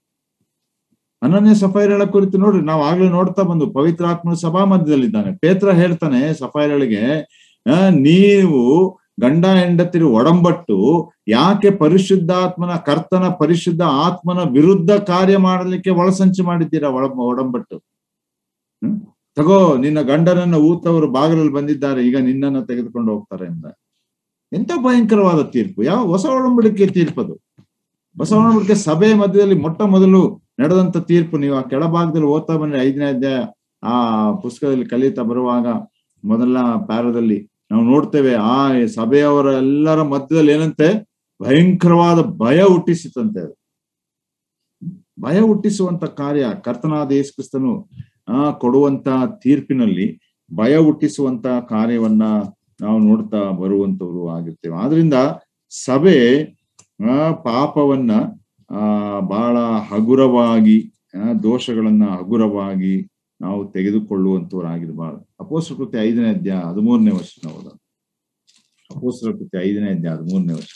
ಅನನ್ಯ ಸಫೈರಳ ಕುರಿತು ನೋಡ್ರಿ ನಾವು ಆಗ್ಲೇ ನೋಡ್ತಾ ಬಂದು ಪವಿತ್ರಾತ್ಮನು ಸಭಾ ಮಧ್ಯದಲ್ಲಿದ್ದಾನೆ ಪೇತ್ರ ಹೇಳ್ತಾನೆ ಸಫೈರಳಿಗೆ ಆ, ನೀವು ಗಂಡ ಹೆಂಡತಿರು ಒಡಂಬಟ್ಟು ಯಾಕೆ ಪರಿಶುದ್ಧಾತ್ಮನ ಕರ್ತನ ಪರಿಶುದ್ಧ ಆತ್ಮನ ವಿರುದ್ಧ ಕಾರ್ಯ ಮಾಡಲಿಕ್ಕೆ ಒಳಸಂಚು ಮಾಡಿದ್ದೀರಾ ಒಳ ಒಡಂಬಟ್ಟು ಹ್ಮ್ ತಗೋ ನಿನ್ನ ಗಂಡನನ್ನ ಊತವರು ಬಾಗಿಲಲ್ಲಿ ಬಂದಿದ್ದಾರೆ ಈಗ ನಿನ್ನನ್ನ ತೆಗೆದುಕೊಂಡು ಹೋಗ್ತಾರೆ ಎಂದ ಎಂತ ಭಯಂಕರವಾದ ತೀರ್ಪು ಯಾವ ಹೊಸ ಒಡಂಬಡಿಕೆ ತೀರ್ಪದು ಹೊಸ ಒಡಂಬಡಿಕೆ ಸಭೆ ಮಧ್ಯದಲ್ಲಿ ಮೊಟ್ಟ ಮೊದಲು ನಡೆದಂತ ತೀರ್ಪು ನೀವು ಆ ಕೆಳಭಾಗದಲ್ಲಿ ಓದ್ತಾ ಬಂದ್ರೆ ಐದನೇ ಅಧ್ಯಾಯ ಆ ಪುಸ್ತಕದಲ್ಲಿ ಕಲಿತಾ ಬರುವಾಗ ಮೊದಲ ಪ್ಯಾರದಲ್ಲಿ ನಾವು ನೋಡ್ತೇವೆ ಆ ಸಭೆಯವರ ಎಲ್ಲರ ಮಧ್ಯದಲ್ಲಿ ಏನಂತೆ ಭಯಂಕರವಾದ ಭಯ ಹುಟ್ಟಿಸಿತಂತೆ ಅದು ಭಯ ಹುಟ್ಟಿಸುವಂತ ಕಾರ್ಯ ಕರ್ತನಾದ ಯೇಸು ಕ್ರಿಸ್ತನು ಆ ಕೊಡುವಂತ ತೀರ್ಪಿನಲ್ಲಿ ಭಯ ಹುಟ್ಟಿಸುವಂತ ಕಾರ್ಯವನ್ನ ನಾವು ನೋಡ್ತಾ ಬರುವಂತವ್ರು ಆಗಿರ್ತೇವೆ ಆದ್ರಿಂದ ಸಭೆ ಆ ಪಾಪವನ್ನ ಆ ಬಹಳ ಹಗುರವಾಗಿ ಆ, ದೋಷಗಳನ್ನ ಹಗುರವಾಗಿ ನಾವು ತೆಗೆದುಕೊಳ್ಳುವಂತವರಾಗಿರಬಾರದು ಅಪೋಸ್ತರ ಕೃತ್ಯ ಐದನೇ ಅಧ್ಯಾಯ ಹದಿಮೂರನೇ ವರ್ಷ ನಾವು ಅಪೋಸ್ತರ ಕೃತ್ಯ ಐದನೇ ಅಧ್ಯಾಯ ಹದಿಮೂರನೇ ವರ್ಷ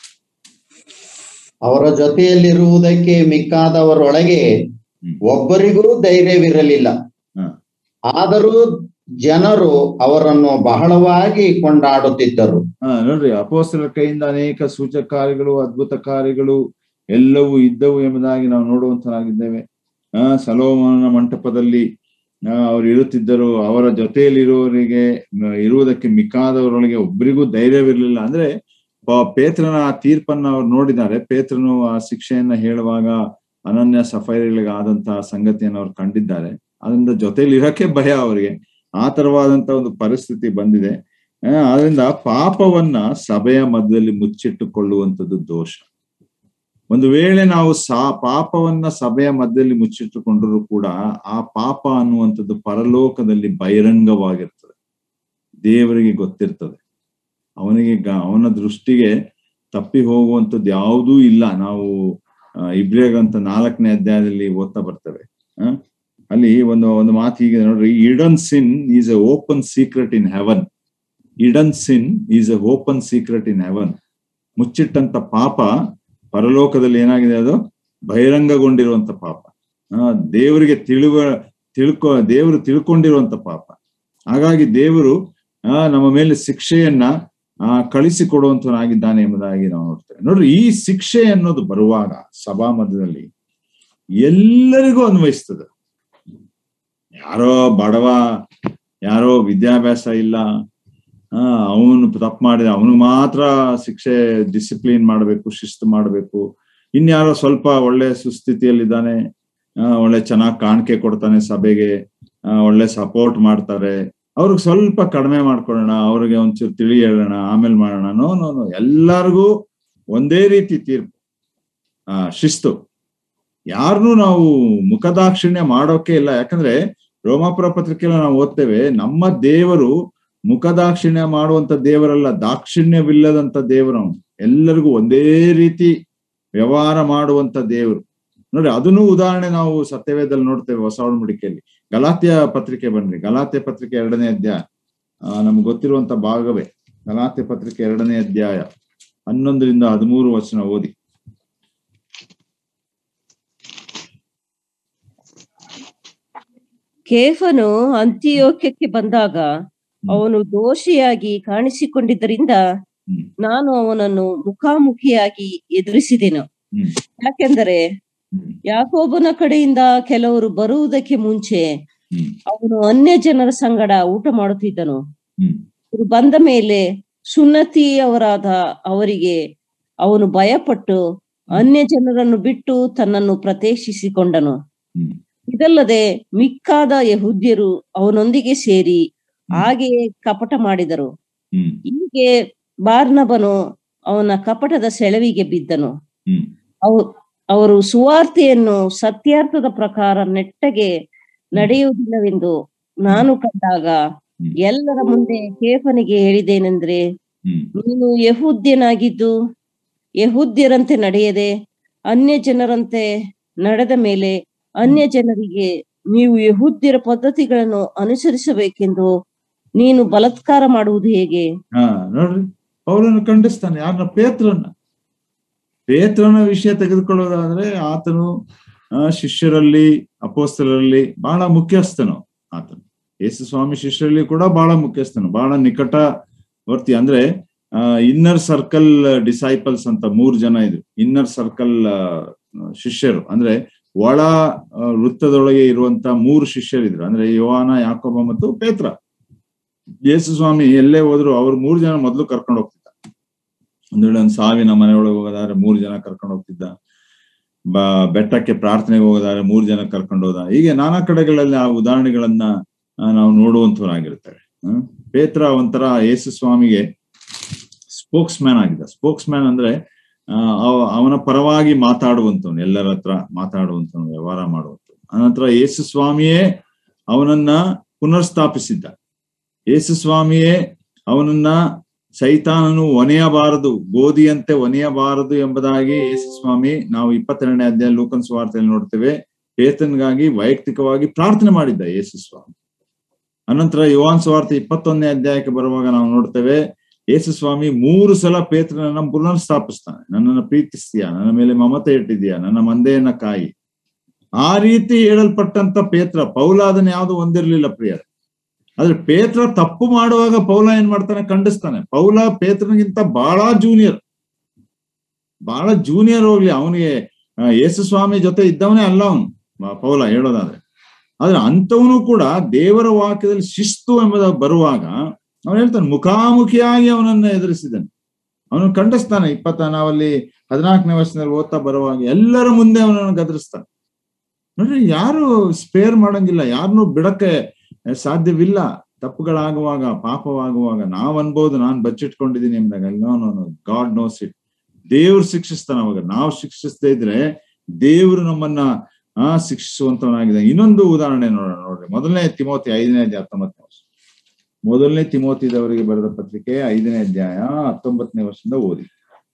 ಅವರ ಜೊತೆಯಲ್ಲಿರುವುದಕ್ಕೆ ಮಿಕ್ಕಾದವರೊಳಗೆ ಹ್ಮ್. ಒಬ್ಬರಿಗೂ ಧೈರ್ಯವಿರಲಿಲ್ಲ ಹ. ಆದರೂ ಜನರು ಅವರನ್ನು ಬಹಳವಾಗಿ ಕೊಂಡಾಡುತ್ತಿದ್ದರು ಹಾ ನೋಡ್ರಿ ಅಪೋಸ್ತರ ಕೈಯಿಂದ ಅನೇಕ ಸೂಚಕ ಕಾರ್ಯಗಳು ಅದ್ಭುತ ಕಾರ್ಯಗಳು ಎಲ್ಲವೂ ಇದ್ದವು ಎಂಬುದಾಗಿ ನಾವು ನೋಡುವಂತರಾಗಿದ್ದೇವೆ ಆ ಸಲೋಮನ ಮಂಟಪದಲ್ಲಿ ಆ, ಅವರು ಇರುತ್ತಿದ್ದರು ಅವರ ಜೊತೆಯಲ್ಲಿರುವವರಿಗೆ ಮ, ಇರುವುದಕ್ಕೆ ಮಿಕ್ಕಾದವರೊಳಗೆ ಒಬ್ಬರಿಗೂ ಧೈರ್ಯವಿರಲಿಲ್ಲ ಅಂದ್ರೆ ಪ- ಪೇತ್ರನ ಆ ತೀರ್ಪನ್ನ ಅವ್ರು ನೋಡಿದ್ದಾರೆ ಪೇತ್ರನು ಆ ಶಿಕ್ಷೆಯನ್ನ ಹೇಳುವಾಗ ಅನನ್ಯ ಸಫೈರಿಗಳಿಗೆ ಆದಂತಹ ಸಂಗತಿಯನ್ನು ಅವ್ರು ಕಂಡಿದ್ದಾರೆ ಅದರಿಂದ ಜೊತೆಲಿ ಇರಕ್ಕೆ ಭಯ ಅವರಿಗೆ ಆ ತರವಾದಂತ ಒಂದು ಪರಿಸ್ಥಿತಿ ಬಂದಿದೆ ಆ, ಆದ್ರಿಂದ ಪಾಪವನ್ನ ಸಭೆಯ ಮಧ್ಯದಲ್ಲಿ ಮುಚ್ಚಿಟ್ಟುಕೊಳ್ಳುವಂಥದ್ದು ದೋಷ ಒಂದು ವೇಳೆ ನಾವು ಸಾ ಪಾಪವನ್ನ ಸಭೆಯ ಮಧ್ಯದಲ್ಲಿ ಮುಚ್ಚಿಟ್ಟುಕೊಂಡರೂ ಕೂಡ ಆ ಪಾಪ ಅನ್ನುವಂಥದ್ದು ಪರಲೋಕದಲ್ಲಿ ಬಹಿರಂಗವಾಗಿರ್ತದೆ ದೇವರಿಗೆ ಗೊತ್ತಿರ್ತದೆ ಅವನಿಗೆ ಗ ಅವನ ದೃಷ್ಟಿಗೆ ತಪ್ಪಿ ಹೋಗುವಂಥದ್ದು ಯಾವುದೂ ಇಲ್ಲ ನಾವು ಇಬ್ರಿಯಗಂತ ನಾಲ್ಕನೇ ಅಧ್ಯಾಯದಲ್ಲಿ ಓದ್ತಾ ಬರ್ತೇವೆ ಆ, ಅಲ್ಲಿ ಒಂದು ಒಂದು ಮಾತು ಹೀಗೆ ನೋಡ್ರಿ hidden sin is a open secret in heaven hidden sin is a open secret in heaven ಮುಚ್ಚಿಟ್ಟಂತ ಪಾಪ ಪರಲೋಕದಲ್ಲಿ ಏನಾಗಿದೆ ಅದು ಬಹಿರಂಗಗೊಂಡಿರುವಂತ ಪಾಪ ಆ ದೇವರಿಗೆ ತಿಳುವ ತಿಳ್ಕೊ ದೇವರು ತಿಳ್ಕೊಂಡಿರುವಂತ ಪಾಪ ಹಾಗಾಗಿ ದೇವರು ಆ ನಮ್ಮ ಮೇಲೆ ಶಿಕ್ಷೆಯನ್ನ ಆ ಕಳಿಸಿಕೊಡುವಂತನಾಗಿದ್ದಾನೆ ಎಂಬುದಾಗಿ ನಾವು ನೋಡ್ತೇವೆ ನೋಡ್ರಿ ಈ ಶಿಕ್ಷೆ ಅನ್ನೋದು ಬರುವಾಗ ಸಭಾ ಮಧ್ಯದಲ್ಲಿ ಎಲ್ಲರಿಗೂ ಅನ್ವಯಿಸ್ತದೆ ಯಾರೋ ಬಡವ ಯಾರೋ ವಿದ್ಯಾಭ್ಯಾಸ ಇಲ್ಲ ಆ ಅವನು ತಪ್ಪು ಮಾಡಿದ ಅವನು ಮಾತ್ರ ಶಿಕ್ಷೆ ಡಿಸಿಪ್ಲಿನ್ ಮಾಡಬೇಕು ಶಿಸ್ತು ಮಾಡಬೇಕು ಇನ್ಯಾರೋ ಸ್ವಲ್ಪ ಒಳ್ಳೆ ಸುಸ್ಥಿತಿಯಲ್ಲಿದ್ದಾನೆ ಆ, ಒಳ್ಳೆ ಚೆನ್ನಾಗಿ ಕಾಣಿಕೆ ಕೊಡ್ತಾನೆ ಸಭೆಗೆ ಆ, ಒಳ್ಳೆ ಸಪೋರ್ಟ್ ಮಾಡ್ತಾರೆ ಅವ್ರಿಗೆ ಸ್ವಲ್ಪ ಕಡಿಮೆ ಮಾಡ್ಕೊಳ್ಳೋಣ ಅವ್ರಿಗೆ ಒಂಚೂರು ತಿಳಿ ಹೇಳೋಣ ಆಮೇಲೆ ಮಾಡೋಣ ನೋ ನೋ ನೋ ಎಲ್ಲರಿಗೂ ಒಂದೇ ರೀತಿ ತೀರ್ಪು ಆ ಶಿಸ್ತು ಯಾರನ್ನೂ ನಾವು ಮುಖದಾಕ್ಷಿಣ್ಯ ಮಾಡೋಕೆ ಇಲ್ಲ ಯಾಕಂದ್ರೆ ರೋಮಾಪುರ ಪತ್ರಿಕೆಯಲ್ಲಿ ನಾವು ಓದ್ತೇವೆ ನಮ್ಮ ದೇವರು ಮುಖದಾಕ್ಷಿಣ್ಯ ಮಾಡುವಂತ ದೇವರಲ್ಲ ದಾಕ್ಷಿಣ್ಯವಿಲ್ಲದಂತ ದೇವರು ಅವನು ಎಲ್ಲರಿಗೂ ಒಂದೇ ರೀತಿ ವ್ಯವಹಾರ ಮಾಡುವಂತ ದೇವರು ನೋಡಿ ಅದನ್ನು ಉದಾಹರಣೆ ನಾವು ಸತ್ಯವೇದಲ್ಲಿ ನೋಡ್ತೇವೆ ಹೊಸ ಒಡಂಬಡಿಕೆಯಲ್ಲಿ ಗಲಾತ್ಯ ಪತ್ರಿಕೆ ಬನ್ರಿ ಗಲಾತ್ಯ ಪತ್ರಿಕೆ ಎರಡನೇ ಅಧ್ಯಾಯ ಆ, ನಮ್ಗೆ ಗೊತ್ತಿರುವಂತ ಭಾಗವೇ ಗಲಾತ್ಯ ಪತ್ರಿಕೆ ಎರಡನೇ ಅಧ್ಯಾಯ ಹನ್ನೊಂದರಿಂದ ಹದಿಮೂರು ವಚನ ಓದಿ ಕೇಫನು ಅಂತ್ಯೋಕ್ಯಕ್ಕೆ ಬಂದಾಗ ಅವನು ದೋಷಿಯಾಗಿ ಕಾಣಿಸಿಕೊಂಡಿದ್ದರಿಂದ ಹ್ಮ್. ನಾನು ಅವನನ್ನು ಮುಖಾಮುಖಿಯಾಗಿ ಎದುರಿಸಿದೆನು ಹ್ಮ್ ಯಾಕೆಂದರೆ ಹ್ಮ್ ಯಾಕೋಬನ ಕಡೆಯಿಂದ ಕೆಲವರು ಬರುವುದಕ್ಕೆ ಮುಂಚೆ ಹ್ಮ್ ಅವನು ಅನ್ಯ ಜನರ ಸಂಗಡ ಊಟ ಮಾಡುತ್ತಿದ್ದನು ಹ್ಮ್ ಇವರು ಬಂದ ಮೇಲೆ ಸುನ್ನತಿಯವರಾದ ಅವರಿಗೆ ಅವನು ಭಯಪಟ್ಟು ಅನ್ಯ ಜನರನ್ನು ಬಿಟ್ಟು ತನ್ನನ್ನು ಪ್ರತ್ಯೇಕಿಸಿಕೊಂಡನು ಹ್ಮ್ ಇದಲ್ಲದೆ ಮಿಕ್ಕಾದ ಯಹೂದ್ಯರು ಅವನೊಂದಿಗೆ ಸೇರಿ ಹಾಗೆಯೇ ಕಪಟ ಮಾಡಿದರು ಹ್ಮ್ ಹೀಗೆ ಬಾರ್ನಬನು ಅವನ ಕಪಟದ ಸೆಳವಿಗೆ ಬಿದ್ದನು ಹ್ಮ್ ಅವು ಅವರು ಸುವಾರ್ತೆಯನ್ನು ಸತ್ಯಾರ್ಥದ ಪ್ರಕಾರ ನೆಟ್ಟಗೆ ನಡೆಯುವುದಿಲ್ಲವೆಂದು ನಾನು ಕಂಡಾಗ ಹ್ಮ್. ಎಲ್ಲರ ಮುಂದೆ ಕೇಫನಿಗೆ ಹೇಳಿದ್ದೇನೆಂದ್ರೆ ಹ್ಮ್ ನೀನು ಯಹೂದ್ಯನಾಗಿದ್ದು ಯಹೂದ್ಯರಂತೆ ನಡೆಯದೆ ಅನ್ಯ ಜನರಂತೆ ನಡೆದ ಮೇಲೆ ಅನ್ಯ ಜನರಿಗೆ ನೀವು ಯಹೂದ್ಯರ ಪದ್ಧತಿಗಳನ್ನು ಅನುಸರಿಸಬೇಕೆಂದು ನೀನು ಬಲಾತ್ಕಾರ ಮಾಡುವುದು ಹೇಗೆ ಹಾ ನೋಡ್ರಿ ಪೌಲನ್ನು ಖಂಡಿಸ್ತಾನೆ ಯಾರನ್ನ ಪೇತ್ರನ್ನ ಪೇತ್ರನ ವಿಷಯ ತೆಗೆದುಕೊಳ್ಳೋದಾದ್ರೆ ಆತನು ಆ, ಶಿಷ್ಯರಲ್ಲಿ ಅಪೋಸ್ತಲರಲ್ಲಿ ಬಹಳ ಮುಖ್ಯಸ್ಥನು ಆತನು ಯೇಸು ಸ್ವಾಮಿ ಶಿಷ್ಯರಲ್ಲಿ ಕೂಡ ಬಹಳ ಮುಖ್ಯಸ್ಥನು ಬಹಳ ನಿಕಟವರ್ತಿ ಅಂದ್ರೆ ಇನ್ನರ್ ಸರ್ಕಲ್ ಡಿಸೈಪಲ್ಸ್ ಅಂತ ಮೂರ್ ಜನ ಇದ್ರು ಇನ್ನರ್ ಸರ್ಕಲ್ ಶಿಷ್ಯರು ಅಂದ್ರೆ ಒಳ ಆ, ವೃತ್ತದೊಳಗೆ ಇರುವಂತ ಮೂರು ಶಿಷ್ಯರಿದ್ರು ಅಂದ್ರೆ ಯೋಹಾನ ಯಾಕೋಬ ಮತ್ತು ಪೇತ್ರ ಯೇಸು ಸ್ವಾಮಿ ಎಲ್ಲೇ ಹೋದ್ರು ಅವ್ರು ಮೂರ್ ಜನ ಮೊದಲು ಕರ್ಕೊಂಡು ಹೋಗ್ತಿದ್ದ ಒಂದ್ ವೇಳೆ ಒಂದ್ ಸಾವಿನ ಮನೆಯೊಳಗೆ ಹೋಗೋದಾದ್ರೆ ಮೂರ್ ಜನ ಕರ್ಕೊಂಡು ಹೋಗ್ತಿದ್ದ ಬ ಬೆಟ್ಟಕ್ಕೆ ಪ್ರಾರ್ಥನೆಗೆ ಹೋಗೋದಾದ್ರೆ ಮೂರ್ ಜನ ಕರ್ಕೊಂಡು ಹೋದ ಹೀಗೆ ನಾನಾ ಕಡೆಗಳಲ್ಲಿ ಆ ಉದಾಹರಣೆಗಳನ್ನ ಆ, ನಾವು ನೋಡುವಂತವರಾಗಿರ್ತೇವೆ ಹ್ಮ್ ಪೇತ್ರ ಒಂಥರ ಯೇಸು ಸ್ವಾಮಿಗೆ ಸ್ಪೋಕ್ಸ್ ಮ್ಯಾನ್ ಆಗಿದ್ದ ಸ್ಪೋಕ್ಸ್ ಮ್ಯಾನ್ ಅಂದ್ರೆ ಆ, ಅವ- ಅವನ ಪರವಾಗಿ ಮಾತಾಡುವಂತವನು ಎಲ್ಲರ ಹತ್ರ ಮಾತಾಡುವಂತವನು ವ್ಯವಹಾರ ಮಾಡುವಂತವನು ಅನಂತರ ಯೇಸು ಸ್ವಾಮಿಯೇ ಅವನನ್ನ ಪುನರ್ಸ್ಥಾಪಿಸಿದ್ದ ಯೇಸು ಸ್ವಾಮಿಯೇ ಅವನನ್ನ ಸೈತಾನನು ಒನೆಯಬಾರದು ಗೋಧಿಯಂತೆ ಒನೆಯಬಾರದು ಎಂಬುದಾಗಿ ಯೇಸು ಸ್ವಾಮಿ ನಾವು ಇಪ್ಪತ್ತೆರಡನೇ ಅಧ್ಯಾಯ ಲೂಕನ್ ಸ್ವಾರ್ಥೆಯಲ್ಲಿ ನೋಡ್ತೇವೆ ಪೇತನ್ಗಾಗಿ ವೈಯಕ್ತಿಕವಾಗಿ ಪ್ರಾರ್ಥನೆ ಮಾಡಿದ್ದ ಯೇಸು ಸ್ವಾಮಿ ಅನಂತರ ಯುವಾನ್ ಸ್ವಾರ್ಥ ಇಪ್ಪತ್ತೊಂದನೇ ಅಧ್ಯಾಯಕ್ಕೆ ಬರುವಾಗ ನಾವು ನೋಡ್ತೇವೆ ಯೇಸು ಸ್ವಾಮಿ ಮೂರು ಸಲ ಪೇತ್ರನನ್ನ ಪುನರ್ಸ್ಥಾಪಿಸ್ತಾನೆ ನನ್ನನ್ನು ಪ್ರೀತಿಸ್ತೀಯಾ ನನ್ನ ಮೇಲೆ ಮಮತೆ ಇಟ್ಟಿದ್ಯಾ ನನ್ನ ಮಂದೆಯನ್ನ ಕಾಯಿ ಆ ರೀತಿ ಹೇಳಲ್ಪಟ್ಟಂತ ಪೇತ್ರ ಪೌಲ ಅದನ್ನ ಯಾವುದು ಹೊಂದಿರ್ಲಿಲ್ಲ ಪ್ರಿಯರೇ ಆದ್ರೆ ಪೇತ್ರ ತಪ್ಪು ಮಾಡುವಾಗ ಪೌಲ ಏನ್ ಮಾಡ್ತಾನೆ ಖಂಡಿಸ್ತಾನೆ ಪೌಲ ಪೇತ್ರನಿಗಿಂತ ಬಹಳ ಜೂನಿಯರ್ ಬಹಳ ಜೂನಿಯರ್ ಹೋಗ್ಲಿ ಅವನಿಗೆ ಯೇಸು ಸ್ವಾಮಿ ಜೊತೆ ಇದ್ದವನೇ ಅಲ್ಲ ಅವನು ಪೌಲ ಹೇಳೋದಾದ್ರೆ ಆದ್ರೆ ಅಂಥವನು ಕೂಡ ದೇವರ ವಾಕ್ಯದಲ್ಲಿ ಶಿಸ್ತು ಎಂಬುದಾಗಿ ಬರುವಾಗ ಅವನು ಹೇಳ್ತಾನೆ ಮುಖಾಮುಖಿಯಾಗಿ ಅವನನ್ನ ಎದುರಿಸಿದ್ದಾನೆ ಅವನು ಖಂಡಿಸ್ತಾನೆ ಇಪ್ಪತ್ತ ನಾವಲ್ಲಿ ಹದಿನಾಲ್ಕನೇ ವರ್ಷದಲ್ಲಿ ಓದ್ತಾ ಬರುವಾಗ ಎಲ್ಲರ ಮುಂದೆ ಅವನನ್ನು ಗದರಿಸ್ತಾನೆ ನೋಡ್ರಿ ಯಾರು ಸ್ಪೇರ್ ಮಾಡಂಗಿಲ್ಲ ಯಾರನ್ನೂ ಬಿಡಕ್ಕೆ ಸಾಧ್ಯವಿಲ್ಲ ತಪ್ಪುಗಳಾಗುವಾಗ ಪಾಪವಾಗುವಾಗ ನಾವ್ ಅನ್ಬೋದು ನಾನ್ ಬಚ್ಚಿಟ್ಕೊಂಡಿದ್ದೀನಿ ಎಂದಾಗ no no no God knows it ದೇವ್ರು ಶಿಕ್ಷಿಸ್ತಾನ ಅವಾಗ ನಾವು ಶಿಕ್ಷಿಸದೇ ಇದ್ರೆ ದೇವ್ರು ನಮ್ಮನ್ನ ಆ ಶಿಕ್ಷಿಸುವಂತವನಾಗಿದೆ ಇನ್ನೊಂದು ಉದಾಹರಣೆ ನೋಡೋಣ ನೋಡ್ರಿ ಮೊದಲನೇ ತಿಮೋತಿ ಐದನೇ ಅಧ್ಯಾಯ ಹತ್ತೊಂಬತ್ತನೇ ವರ್ಷ ಮೊದಲನೇ ತಿಮೋತಿದವರಿಗೆ ಬರೆದ ಪತ್ರಿಕೆ ಐದನೇ ಅಧ್ಯಾಯ ಹತ್ತೊಂಬತ್ತನೇ ವರ್ಷದಿಂದ ಓದಿ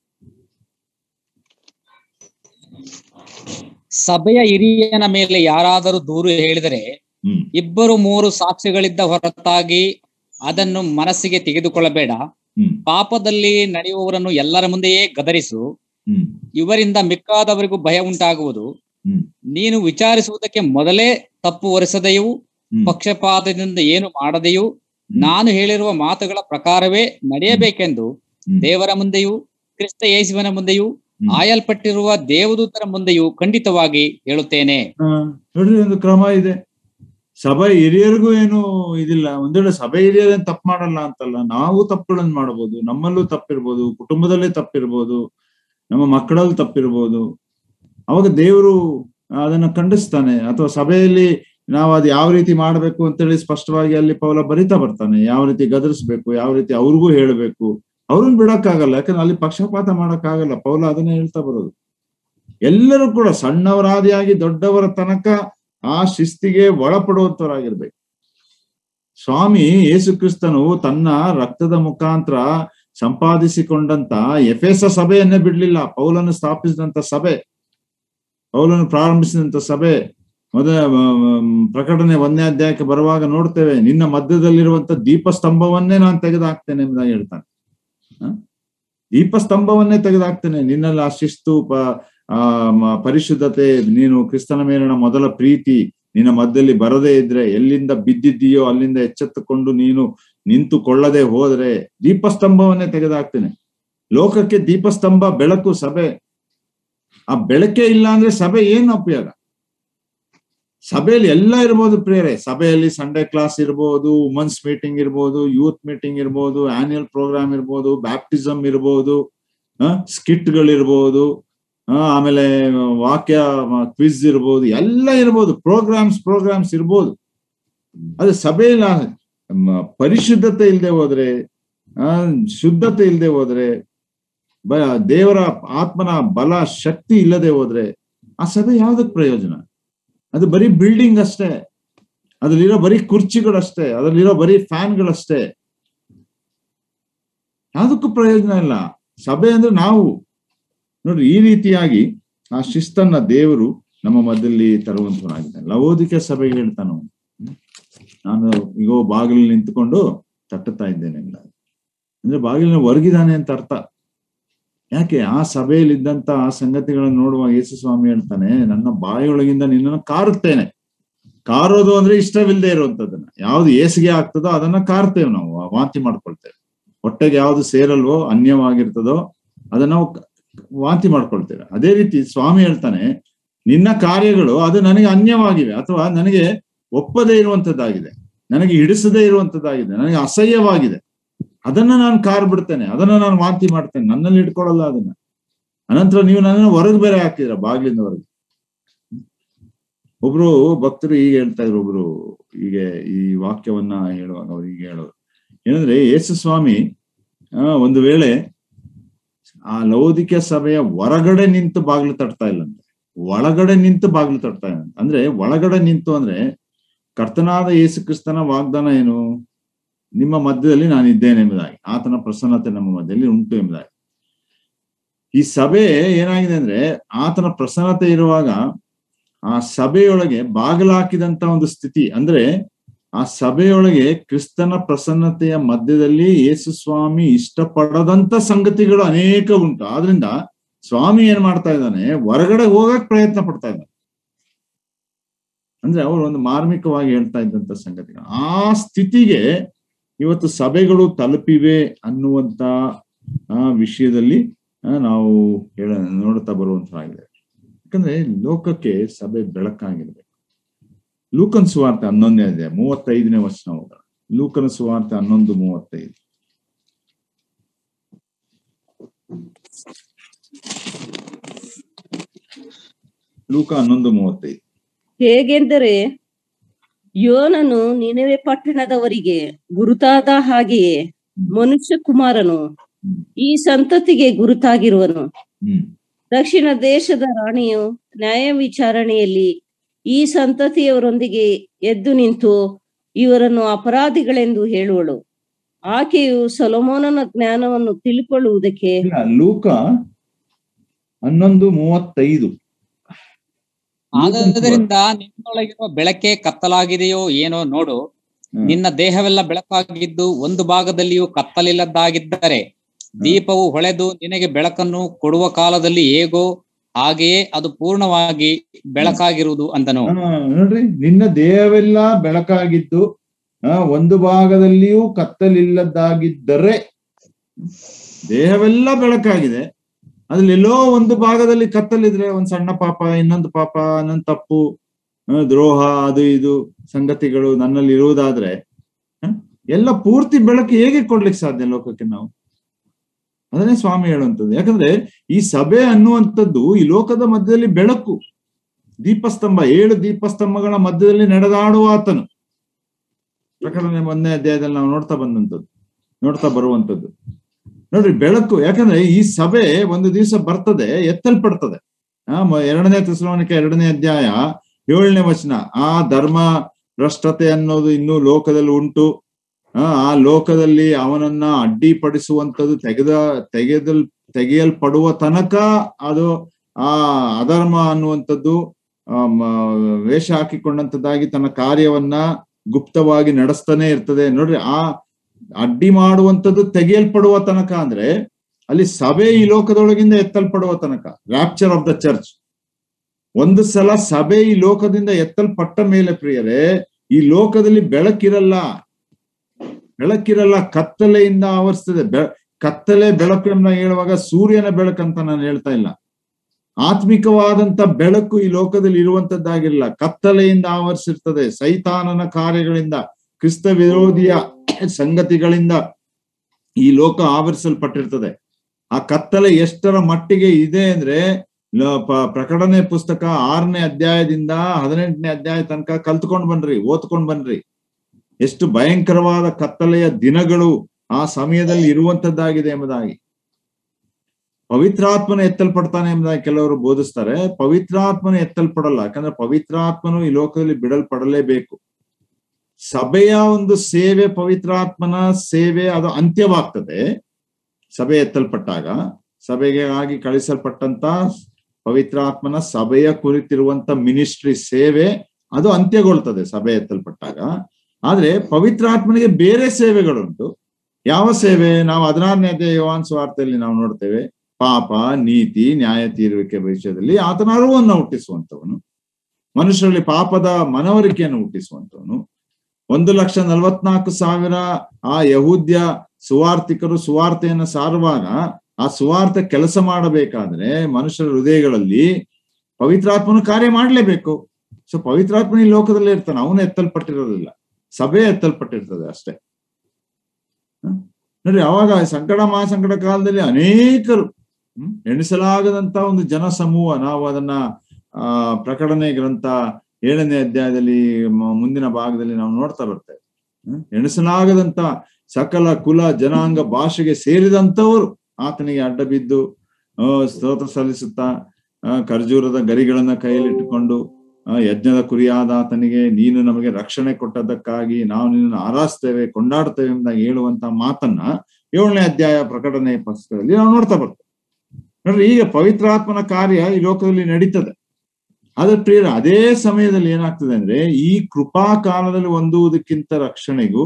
ಸಭೆಯ ಹಿರಿಯನ ಮೇಲೆ ಯಾರಾದರೂ ದೂರು ಹೇಳಿದರೆ ಹ್ಮ್ ಇಬ್ಬರು ಮೂರು ಸಾಕ್ಷಿಗಳಿದ್ದ ಹೊರತಾಗಿ ಅದನ್ನು ಮನಸ್ಸಿಗೆ ತೆಗೆದುಕೊಳ್ಳಬೇಡ ಹ್ಮ್ ಪಾಪದಲ್ಲಿ ನಡೆಯುವವರನ್ನು ಎಲ್ಲರ ಮುಂದೆಯೇ ಗದರಿಸು ಹ್ಮ್ ಇವರಿಂದ ಮಿಕ್ಕಾದವರಿಗೂ ಭಯ ಉಂಟಾಗುವುದು ಹ್ಮ್ ನೀನು ವಿಚಾರಿಸುವುದಕ್ಕೆ ಮೊದಲೇ ತಪ್ಪು ಹೊರಿಸದೆಯೂ ಹ್ಮ್ ಪಕ್ಷಪಾತದಿಂದ ಏನು ಮಾಡದೆಯೂ ನಾನು ಹೇಳಿರುವ ಮಾತುಗಳ ಪ್ರಕಾರವೇ ನಡೆಯಬೇಕೆಂದು ಹ್ಮ್. ದೇವರ ಮುಂದೆಯೂ ಕ್ರಿಸ್ತ ಯೇಸುವಿನ ಮುಂದೆಯೂ ಹ್ಮ್. ಆಯಲ್ಪಟ್ಟಿರುವ ದೇವದೂತರ ಮುಂದೆಯೂ ಖಂಡಿತವಾಗಿ ಹೇಳುತ್ತೇನೆ ಹಾ, ನೋಡ್ರಿ ಒಂದು ಕ್ರಮ ಇದೆ ಸಭೆ ಹಿರಿಯರಿಗೂ ಏನು ಇದಿಲ್ಲ ಒಂದ್ ವೇಳೆ ಸಭೆ ಹಿರಿಯರೇನ್ ತಪ್ಪು ಮಾಡಲ್ಲ ಅಂತಲ್ಲ ನಾವು ತಪ್ಪುಗಳನ್ನ ಮಾಡಬಹುದು ನಮ್ಮಲ್ಲೂ ತಪ್ಪಿರ್ಬೋದು ಕುಟುಂಬದಲ್ಲೇ ತಪ್ಪಿರ್ಬೋದು ನಮ್ಮ ಮಕ್ಕಳಲ್ಲಿ ತಪ್ಪಿರ್ಬೋದು ಅವಾಗ ದೇವರು ಅದನ್ನ ಖಂಡಿಸ್ತಾನೆ ಅಥವಾ ಸಭೆಯಲ್ಲಿ ನಾವು ಅದು ಯಾವ ರೀತಿ ಮಾಡ್ಬೇಕು ಅಂತೇಳಿ ಸ್ಪಷ್ಟವಾಗಿ ಅಲ್ಲಿ ಪೌಲ ಬರಿತಾ ಬರ್ತಾನೆ ಯಾವ ರೀತಿ ಗದರಿಸ್ಬೇಕು ಯಾವ ರೀತಿ ಅವ್ರಿಗೂ ಹೇಳಬೇಕು ಅವ್ರನ್ನ ಬಿಡಕ್ಕಾಗಲ್ಲ ಯಾಕಂದ್ರೆ ಅಲ್ಲಿ ಪಕ್ಷಪಾತ ಮಾಡಕ್ಕಾಗಲ್ಲ ಪೌಲ ಅದನ್ನೇ ಹೇಳ್ತಾ ಬರೋದು ಎಲ್ಲರೂ ಕೂಡ ಸಣ್ಣವರಾದಿಯಾಗಿ ದೊಡ್ಡವರ ತನಕ ಆ ಶಿಸ್ತಿಗೆ ಒಳಪಡುವಂತವರಾಗಿರ್ಬೇಕು ಸ್ವಾಮಿ ಯೇಸು ಕ್ರಿಸ್ತನು ತನ್ನ ರಕ್ತದ ಮುಖಾಂತರ ಸಂಪಾದಿಸಿಕೊಂಡಂತ ಎಫೆಸ ಸಭೆಯನ್ನೇ ಬಿಡ್ಲಿಲ್ಲ ಪೌಲನ್ನು ಸ್ಥಾಪಿಸಿದಂತ ಸಭೆ ಪೌಲನ್ನು ಪ್ರಾರಂಭಿಸಿದಂತ ಸಭೆ ಮೊದಲ ಪ್ರಕಟಣೆ ಒಂದನೇ ಅಧ್ಯಾಯಕ್ಕೆ ಬರುವಾಗ ನೋಡ್ತೇವೆ ನಿನ್ನ ಮಧ್ಯದಲ್ಲಿರುವಂತ ದೀಪಸ್ತಂಭವನ್ನೇ ನಾನು ತೆಗೆದುಹಾಕ್ತೇನೆ ಎಂಬುದಾಗಿ ಹೇಳ್ತಾನೆ ಹ? ದೀಪಸ್ತಂಭವನ್ನೇ ತೆಗೆದುಹಾಕ್ತೇನೆ ನಿನ್ನಲ್ಲಿ ಆ ಶಿಸ್ತು ಪ ಆ ಮ- ಪರಿಶುದ್ಧತೆ ನೀನು ಕ್ರಿಸ್ತನ ಮೇಲಿನ ಮೊದಲ ಪ್ರೀತಿ ನಿನ್ನ ಮಧ್ಯದಲ್ಲಿ ಬರದೇ ಇದ್ರೆ ಎಲ್ಲಿಂದ ಬಿದ್ದಿದ್ದೀಯೋ ಅಲ್ಲಿಂದ ಎಚ್ಚೆತ್ತುಕೊಂಡು ನೀನು ನಿಂತುಕೊಳ್ಳದೆ ಹೋದ್ರೆ ದೀಪಸ್ತಂಭವನ್ನೇ ತೆಗೆದುಹಾಕ್ತೇನೆ ಲೋಕಕ್ಕೆ ದೀಪಸ್ತಂಭ ಬೆಳಕು ಸಭೆ ಆ ಬೆಳಕೆ ಇಲ್ಲ ಅಂದ್ರೆ ಸಭೆ ಏನು ಉಪಯೋಗ ಸಭೆಯಲ್ಲಿ ಎಲ್ಲ ಇರ್ಬೋದು ಪ್ರೇರೆ ಸಭೆಯಲ್ಲಿ ಸಂಡೇ ಕ್ಲಾಸ್ ಇರ್ಬೋದು ವುಮನ್ಸ್ ಮೀಟಿಂಗ್ ಇರ್ಬೋದು ಯೂತ್ ಮೀಟಿಂಗ್ ಇರ್ಬೋದು ಆನ್ಯುಯಲ್ ಪ್ರೋಗ್ರಾಮ್ ಇರ್ಬೋದು ಬ್ಯಾಪ್ಟಿಸಮ್ ಇರ್ಬೋದು ಸ್ಕಿಟ್ಗಳಿರ್ಬೋದು ಆ, ಆಮೇಲೆ ವಾಕ್ಯ ಕ್ವಿಜ್ ಇರ್ಬೋದು ಎಲ್ಲ ಇರ್ಬೋದು ಪ್ರೋಗ್ರಾಮ್ಸ್ ಪ್ರೋಗ್ರಾಮ್ಸ್ ಇರ್ಬೋದು ಅದು ಸಭೆಯಲ್ಲಿ ಆ- ಮ- ಪರಿಶುದ್ಧತೆ ಇಲ್ಲದೆ ಹೋದ್ರೆ ಆ ಶುದ್ಧತೆ ಇಲ್ಲದೆ ಹೋದ್ರೆ ಬ ದೇವರ ಆತ್ಮನ ಬಲ ಶಕ್ತಿ ಇಲ್ಲದೆ ಹೋದ್ರೆ ಆ ಸಭೆ ಯಾವ್ದಕ್ ಪ್ರಯೋಜನ ಅದು ಬರೀ ಬಿಲ್ಡಿಂಗ್ ಅಷ್ಟೇ ಅದ್ರಲ್ಲಿರೋ ಬರೀ ಕುರ್ಚಿಗಳಷ್ಟೇ ಅದ್ರಲ್ಲಿರೋ ಬರೀ ಫ್ಯಾನ್ಗಳಷ್ಟೇ ಯಾವ್ದಕ್ಕೂ ಪ್ರಯೋಜನ ಇಲ್ಲ ಸಭೆ ಅಂದ್ರೆ ನಾವು ನೋಡ್ರಿ ಈ ರೀತಿಯಾಗಿ ಆ ಶಿಸ್ತನ್ನ ದೇವರು ನಮ್ಮ ಮಧ್ಯದಲ್ಲಿ ತರುವಂತವನಾಗಿದ್ದಾನೆ ಲವೋದಿಕ ಸಭೆಗೆ ಹೇಳ್ತಾನ ಅವನು. ಹ್ಮ್. ನಾನು ಈಗ ಬಾಗಿಲು ನಿಂತುಕೊಂಡು ತಟ್ಟುತ್ತಾ ಇದ್ದೇನೆ ಅಂತ ಅಂದ್ರೆ ಬಾಗಿಲಿನ ಹೊರಗಿದಾನೆ ಅಂತ ಅರ್ಥ ಯಾಕೆ ಆ ಸಭೆಯಲ್ಲಿ ಇದ್ದಂತ ಆ ಸಂಗತಿಗಳನ್ನು ನೋಡುವ ಯೇಸು ಸ್ವಾಮಿ ಹೇಳ್ತಾನೆ ನನ್ನ ಬಾಯಿಯೊಳಗಿಂದ ನಿನ್ನನ್ನು ಕಾರುತ್ತೇನೆ ಕಾರೋದು ಅಂದ್ರೆ ಇಷ್ಟವಿಲ್ಲದೆ ಇರುವಂತದನ್ನ ಯಾವ್ದು ಏಸಿಗೆ ಆಗ್ತದೋ ಅದನ್ನ ಕಾರ್ತೇವೆ ನಾವು ವಾಂತಿ ಮಾಡ್ಕೊಳ್ತೇವೆ ಹೊಟ್ಟೆಗೆ ಯಾವ್ದು ಸೇರಲ್ವೋ ಅನ್ಯವಾಗಿರ್ತದೋ ಅದನ್ನ ನಾವು ಕ- ವಾಂತಿ ಮಾಡ್ಕೊಳ್ತೇವೆ ಅದೇ ರೀತಿ ಸ್ವಾಮಿ ಹೇಳ್ತಾನೆ ನಿನ್ನ ಕಾರ್ಯಗಳು ಅದು ನನಗೆ ಅನ್ಯವಾಗಿವೆ ಅಥವಾ ನನಗೆ ಒಪ್ಪದೇ ಇರುವಂತದ್ದಾಗಿದೆ ನನಗೆ ಹಿಡಿಸದೇ ಇರುವಂತದ್ದಾಗಿದೆ ನನಗೆ ಅಸಹ್ಯವಾಗಿದೆ ಅದನ್ನ ನಾನು ಕಾರ್ ಬಿಡ್ತೇನೆ ಅದನ್ನ ನಾನು ವಾಂತಿ ಮಾಡ್ತೇನೆ ನನ್ನಲ್ಲಿ ಇಟ್ಕೊಳ್ಳಲ್ಲ ಅದನ್ನ ಅನಂತರ ನೀವು ನನ್ನನ್ನು ಹೊರಗೆ ಬೇರೆ ಹಾಕಿದ್ರ ಬಾಗ್ಲಿಂದ ಹೊರಗೆ ಒಬ್ರು ಭಕ್ತರು ಈಗ ಹೇಳ್ತಾ ಇದ್ರು ಒಬ್ರು ಹೀಗೆ ಈ ವಾಕ್ಯವನ್ನ ಹೇಳುವಾಗ ಅವ್ರು ಹೀಗೆ ಹೇಳೋರು ಏನಂದ್ರೆ ಯೇಸು ಸ್ವಾಮಿ ಆ, ಒಂದು ವೇಳೆ ಆ ಲೌದಿಕ ಸಭೆಯ ಹೊರಗಡೆ ನಿಂತು ಬಾಗಿಲು ತಟ್ತಾ ಇಲ್ಲಂತೆ ಒಳಗಡೆ ನಿಂತು ಬಾಗಿಲು ತಟ್ತಾ ಇಲ್ಲ ಅಂದ್ರೆ ಒಳಗಡೆ ನಿಂತು ಅಂದ್ರೆ ಕರ್ತನಾದ ಯೇಸು ಕ್ರಿಸ್ತನ ವಾಗ್ದಾನ ಏನು ನಿಮ್ಮ ಮಧ್ಯದಲ್ಲಿ ನಾನು ಇದ್ದೇನೆ ಎಂಬುದಾಗಿ ಆತನ ಪ್ರಸನ್ನತೆ ನಮ್ಮ ಮಧ್ಯದಲ್ಲಿ ಉಂಟು ಎಂಬುದಾಗಿ ಈ ಸಭೆ ಏನಾಗಿದೆ ಅಂದ್ರೆ ಆತನ ಪ್ರಸನ್ನತೆ ಇರುವಾಗ ಆ ಸಭೆಯೊಳಗೆ ಬಾಗಿಲಾಕಿದಂತ ಒಂದು ಸ್ಥಿತಿ ಅಂದ್ರೆ ಆ ಸಭೆಯೊಳಗೆ ಕ್ರಿಸ್ತನ ಪ್ರಸನ್ನತೆಯ ಮಧ್ಯದಲ್ಲಿ ಯೇಸು ಸ್ವಾಮಿ ಇಷ್ಟಪಡದಂತ ಸಂಗತಿಗಳು ಅನೇಕ ಉಂಟು ಆದ್ರಿಂದ ಸ್ವಾಮಿ ಏನ್ ಮಾಡ್ತಾ ಇದ್ದಾನೆ ಹೊರಗಡೆ ಹೋಗಕ್ ಪ್ರಯತ್ನ ಪಡ್ತಾ ಇದ್ದಾನೆ ಅಂದ್ರೆ ಅವರು ಒಂದು ಮಾರ್ಮಿಕವಾಗಿ ಹೇಳ್ತಾ ಇದ್ದಂತ ಸಂಗತಿಗಳು ಆ ಸ್ಥಿತಿಗೆ ಇವತ್ತು ಸಭೆಗಳು ತಲುಪಿವೆ ಅನ್ನುವಂತ ಆ ವಿಷಯದಲ್ಲಿ ಆ, ನಾವು ಹೇಳ ನೋಡ್ತಾ ಬರುವಂತರಾಗಿದೆ ಯಾಕಂದ್ರೆ ಲೋಕಕ್ಕೆ ಸಭೆ ಬೆಳಕಾಗಿರ್ಬೇಕು ಲೂಕನ್ ಸುವಾರ್ತೆ ಹನ್ನೊಂದನೇ ಇದೆ ಮೂವತ್ತೈದನೇ ವರ್ಷ ಹೋಗೋಣ ಲೂಕನ ಸುವಾರ್ತೆ ಹನ್ನೊಂದು ಮೂವತ್ತೈದು ಲೂಕ ಹನ್ನೊಂದು ಮೂವತ್ತೈದು ಹೇಗೆಂದರೆ ಯೋನನು ನಿನವೆ ಪಟ್ಟಣದವರಿಗೆ ಗುರುತಾದ ಹಾಗೆಯೇ ಮನುಷ್ಯ ಕುಮಾರನು ಈ ಸಂತತಿಗೆ ಗುರುತಾಗಿರುವನು ಹ್ಮ್ ದಕ್ಷಿಣ ದೇಶದ ರಾಣಿಯು ನ್ಯಾಯ ವಿಚಾರಣೆಯಲ್ಲಿ ಈ ಸಂತತಿಯವರೊಂದಿಗೆ ಎದ್ದು ನಿಂತು ಇವರನ್ನು ಅಪರಾಧಿಗಳೆಂದು ಹೇಳುವಳು ಆಕೆಯು ಸೊಲೊಮೋನನ ಜ್ಞಾನವನ್ನು ತಿಳ್ಕೊಳ್ಳುವುದಕ್ಕೆ ಇಲ್ಲ ಲೂಕ ಹನ್ನೊಂದು ಮೂವತ್ತೈದು ಆದ್ದರಿಂದ ನಿನ್ನೊಳಗಿರುವ ಬೆಳಕೆ ಕತ್ತಲಾಗಿದೆಯೋ ಏನೋ ನೋಡು ಹ್ಮ್. ನಿನ್ನ ದೇಹವೆಲ್ಲ ಬೆಳಕಾಗಿದ್ದು ಒಂದು ಭಾಗದಲ್ಲಿಯೂ ಕತ್ತಲಿಲ್ಲದ್ದಾಗಿದ್ದರೆ ದೀಪವು ಹೊಳೆದು ನಿನಗೆ ಬೆಳಕನ್ನು ಕೊಡುವ ಕಾಲದಲ್ಲಿ ಹೇಗೋ ಹಾಗೆಯೇ ಅದು ಪೂರ್ಣವಾಗಿ ಬೆಳಕಾಗಿರುವುದು ಅಂದನು ಆ, ನೋಡ್ರಿ ನಿನ್ನ ದೇಹವೆಲ್ಲ ಬೆಳಕಾಗಿದ್ದು ಆ, ಒಂದು ಭಾಗದಲ್ಲಿಯೂ ಕತ್ತಲಿಲ್ಲದಾಗಿದ್ದರೆ ದೇಹವೆಲ್ಲ ಬೆಳಕಾಗಿದೆ ಅದ್ರಲ್ಲಿ ಎಲ್ಲೋ ಒಂದು ಭಾಗದಲ್ಲಿ ಕತ್ತಲಿದ್ರೆ ಒಂದ್ ಸಣ್ಣ ಪಾಪ ಇನ್ನೊಂದು ಪಾಪ ಇನ್ನೊಂದು ತಪ್ಪು ಆ, ದ್ರೋಹ ಅದು ಇದು ಸಂಗತಿಗಳು ನನ್ನಲ್ಲಿ ಇರುವುದಾದ್ರೆ ಆ, ಎಲ್ಲ ಪೂರ್ತಿ ಬೆಳಕು ಹೇಗೆ ಕೊಡ್ಲಿಕ್ಕೆ ಸಾಧ್ಯ ಲೋಕಕ್ಕೆ ನಾವು ಅದನ್ನೇ ಸ್ವಾಮಿ ಹೇಳುವಂಥದ್ದು ಯಾಕಂದ್ರೆ ಈ ಸಭೆ ಅನ್ನುವಂಥದ್ದು ಈ ಲೋಕದ ಮಧ್ಯದಲ್ಲಿ ಬೆಳಕು ದೀಪಸ್ತಂಭ ಏಳು ದೀಪಸ್ತಂಭಗಳ ಮಧ್ಯದಲ್ಲಿ ನಡೆದಾಡುವ ಆತನು ಪ್ರಕಟಣೆ ಒಂದನೇ ಅಧ್ಯಾಯದಲ್ಲಿ ನಾವು ನೋಡ್ತಾ ಬಂದಂಥದ್ದು ನೋಡ್ತಾ ಬರುವಂಥದ್ದು ನೋಡ್ರಿ ಬೆಳಕು ಯಾಕಂದ್ರೆ ಈ ಸಭೆ ಒಂದು ದಿವಸ ಬರ್ತದೆ ಎತ್ತಲ್ಪಡ್ತದೆ ಆ ಮ- ಎರಡನೇ ತಿಸ್ಲೋನಿಕ ಎರಡನೇ ಅಧ್ಯಾಯ ಏಳನೇ ವಚನ ಆ ಧರ್ಮ ಭ್ರಷ್ಟತೆ ಅನ್ನೋದು ಇನ್ನೂ ಲೋಕದಲ್ಲಿ ಉಂಟು ಆ ಆ ಲೋಕದಲ್ಲಿ ಅವನನ್ನ ಅಡ್ಡಿಪಡಿಸುವಂಥದ್ದು ತೆಗೆದ ತೆಗೆದಲ್ ತೆಗೆಯಲ್ಪಡುವ ತನಕ ಅದು ಆ ಅಧರ್ಮ ಅನ್ನುವಂಥದ್ದು ಆ, ಮ- ವೇಷ ಹಾಕಿಕೊಂಡಂತದ್ದಾಗಿ ತನ್ನ ಕಾರ್ಯವನ್ನ ಗುಪ್ತವಾಗಿ ನಡೆಸ್ತಾನೆ ಇರ್ತದೆ ನೋಡ್ರಿ ಆ ಅಡ್ಡಿ ಮಾಡುವಂಥದ್ದು ತೆಗೆಯಲ್ಪಡುವ ತನಕ ಅಂದ್ರೆ ಅಲ್ಲಿ ಸಭೆ ಈ ಲೋಕದೊಳಗಿಂದ ಎತ್ತಲ್ಪಡುವ ತನಕ ರ್ಯಾಪ್ಚರ್ ಆಫ್ ದ ಚರ್ಚ್ ಒಂದು ಸಲ ಸಭೆ ಈ ಲೋಕದಿಂದ ಎತ್ತಲ್ಪಟ್ಟ ಮೇಲೆ ಪ್ರಿಯರೇ ಈ ಲೋಕದಲ್ಲಿ ಬೆಳಕಿರಲ್ಲ ಬೆಳಕಿರಲ್ಲ ಕತ್ತಲೆಯಿಂದ ಆವರಿಸ್ತದೆ ಬೆ ಕತ್ತಲೆ ಬೆಳಕು ಎಂಬ ಹೇಳುವಾಗ ಸೂರ್ಯನ ಬೆಳಕಂತ ನಾನು ಹೇಳ್ತಾ ಇಲ್ಲ ಆತ್ಮಿಕವಾದಂತ ಬೆಳಕು ಈ ಲೋಕದಲ್ಲಿ ಇರುವಂತದ್ದಾಗಿರಲ್ಲ ಕತ್ತಲೆಯಿಂದ ಆವರಿಸಿರ್ತದೆ ಸೈತಾನನ ಕಾರ್ಯಗಳಿಂದ ಕ್ರಿಸ್ತ ವಿರೋಧಿಯ ಸಂಗತಿಗಳಿಂದ ಈ ಲೋಕ ಆವರಿಸಲ್ಪಟ್ಟಿರ್ತದೆ ಆ ಕತ್ತಲೆ ಎಷ್ಟರ ಮಟ್ಟಿಗೆ ಇದೆ ಅಂದ್ರೆ ಲ- ಪ- ಪ್ರಕಟಣೆ ಪುಸ್ತಕ ಆರನೇ ಅಧ್ಯಾಯದಿಂದ ಹದಿನೆಂಟನೇ ಅಧ್ಯಾಯ ತನಕ ಕಲ್ತ್ಕೊಂಡ್ ಬನ್ರಿ ಓದ್ಕೊಂಡ್ ಬನ್ರಿ ಎಷ್ಟು ಭಯಂಕರವಾದ ಕತ್ತಲೆಯ ದಿನಗಳು ಆ ಸಮಯದಲ್ಲಿ ಇರುವಂತದ್ದಾಗಿದೆ ಎಂಬುದಾಗಿ ಪವಿತ್ರಾತ್ಮನ ಎತ್ತಲ್ಪಡ್ತಾನೆ ಎಂಬುದಾಗಿ ಕೆಲವರು ಬೋಧಿಸ್ತಾರೆ ಪವಿತ್ರಾತ್ಮನ ಎತ್ತಲ್ಪಡಲ್ಲ ಯಾಕಂದ್ರೆ ಪವಿತ್ರಾತ್ಮನು ಈ ಲೋಕದಲ್ಲಿ ಬಿಡಲ್ಪಡಲೇಬೇಕು ಸಭೆಯ ಒಂದು ಸೇವೆ ಪವಿತ್ರಾತ್ಮನ ಸೇವೆ ಅದು ಅಂತ್ಯವಾಗ್ತದೆ ಸಭೆ ಎತ್ತಲ್ಪಟ್ಟಾಗ ಸಭೆಗೆ ಆಗಿ ಕಳಿಸಲ್ಪಟ್ಟಂತ ಪವಿತ್ರಾತ್ಮನ ಸಭೆಯ ಕುರಿತಿರುವಂತ ಮಿನಿಸ್ಟ್ರಿ ಸೇವೆ ಅದು ಅಂತ್ಯಗೊಳ್ತದೆ ಸಭೆ ಎತ್ತಲ್ಪಟ್ಟಾಗ ಆದ್ರೆ ಪವಿತ್ರಾತ್ಮನಿಗೆ ಬೇರೆ ಸೇವೆಗಳುಂಟು ಯಾವ ಸೇವೆ ನಾವು ಹದಿನಾರನೇ ಅಧ್ಯಾಯ ಯೋಹಾನ್ ಸ್ವಾರ್ಥದಲ್ಲಿ ನಾವು ನೋಡ್ತೇವೆ ಪಾಪ ನೀತಿ ನ್ಯಾಯ ತೀರುವಿಕೆ ವಿಷಯದಲ್ಲಿ ಆತನ ಅರಿವನ್ನು ಹುಟ್ಟಿಸುವಂತವನು ಮನುಷ್ಯರಲ್ಲಿ ಪಾಪದ ಮನವರಿಕೆಯನ್ನು ಹುಟ್ಟಿಸುವಂತವನು ಒಂದು ಲಕ್ಷ ನಲವತ್ನಾಲ್ಕು ಸಾವಿರ ಆ ಯಹೂದ್ಯ ಸುವಾರ್ಥಿಕರು ಸುವಾರ್ತೆಯನ್ನು ಸಾರುವಾಗ ಆ ಸುವಾರ್ತೆ ಕೆಲಸ ಮಾಡಬೇಕಾದ್ರೆ ಮನುಷ್ಯರ ಹೃದಯಗಳಲ್ಲಿ ಪವಿತ್ರಾತ್ಮನು ಕಾರ್ಯ ಮಾಡಲೇಬೇಕು ಸೊ ಪವಿತ್ರಾತ್ಮನ ಈ ಲೋಕದಲ್ಲೇ ಇರ್ತಾನೆ ಅವನು ಎತ್ತಲ್ಪಟ್ಟಿರೋದಿಲ್ಲ ಸಭೆ ಎತ್ತಲ್ಪಟ್ಟಿರ್ತದೆ ಅಷ್ಟೇ ಹ? ನೋಡ್ರಿ ಅವಾಗ ಸಂಕಟ ಮಹಾಸಂಕಟ ಕಾಲದಲ್ಲಿ ಅನೇಕರು ಹ್ಮ್, ಎಣಿಸಲಾಗದಂತ ಒಂದು ಜನ ಸಮೂಹ ನಾವು ಅದನ್ನ ಆ ಪ್ರಕಟಣೆ ಗ್ರಂಥ ಏಳನೇ ಅಧ್ಯಾಯದಲ್ಲಿ ಮ- ಮುಂದಿನ ಭಾಗದಲ್ಲಿ ನಾವು ನೋಡ್ತಾ ಬರ್ತೇವೆ ಹ್ಮ್, ಎಣಿಸಲಾಗದಂತ ಸಕಲ ಕುಲ ಜನಾಂಗ ಭಾಷೆಗೆ ಸೇರಿದಂತವರು ಆತನಿಗೆ ಅಡ್ಡ ಬಿದ್ದು ಆ, ಸ್ತೋತ್ರ ಸಲ್ಲಿಸುತ್ತಾ ಆ, ಖರ್ಜೂರದ ಗರಿಗಳನ್ನ ಕೈಯಲ್ಲಿಟ್ಟುಕೊಂಡು ಆ, ಯಜ್ಞದ ಕುರಿಯಾದ ಆತನಿಗೆ ನೀನು ನಮಗೆ ರಕ್ಷಣೆ ಕೊಟ್ಟದ್ದಕ್ಕಾಗಿ ನಾವು ನಿನ್ನನ್ನು ಆರಾಧಿಸ್ತೇವೆ ಕೊಂಡಾಡ್ತೇವೆ ಎಂಬುದಾಗಿ ಹೇಳುವಂತ ಮಾತನ್ನ ಏಳನೇ ಅಧ್ಯಾಯ ಪ್ರಕಟಣೆ ಪುಸ್ತಕದಲ್ಲಿ ನಾವು ನೋಡ್ತಾ ಬರ್ತೇವೆ ನೋಡ್ರಿ ಈಗ ಪವಿತ್ರಾತ್ಮನ ಕಾರ್ಯ ಈ ಲೋಕದಲ್ಲಿ ನಡೀತದೆ ಆದ್ರೆ ಪ್ರಿಯರ ಅದೇ ಸಮಯದಲ್ಲಿ ಏನಾಗ್ತದೆ ಅಂದ್ರೆ ಈ ಕೃಪಾ ಕಾಲದಲ್ಲಿ ಹೊಂದುವುದಕ್ಕಿಂತ ರಕ್ಷಣೆಗೂ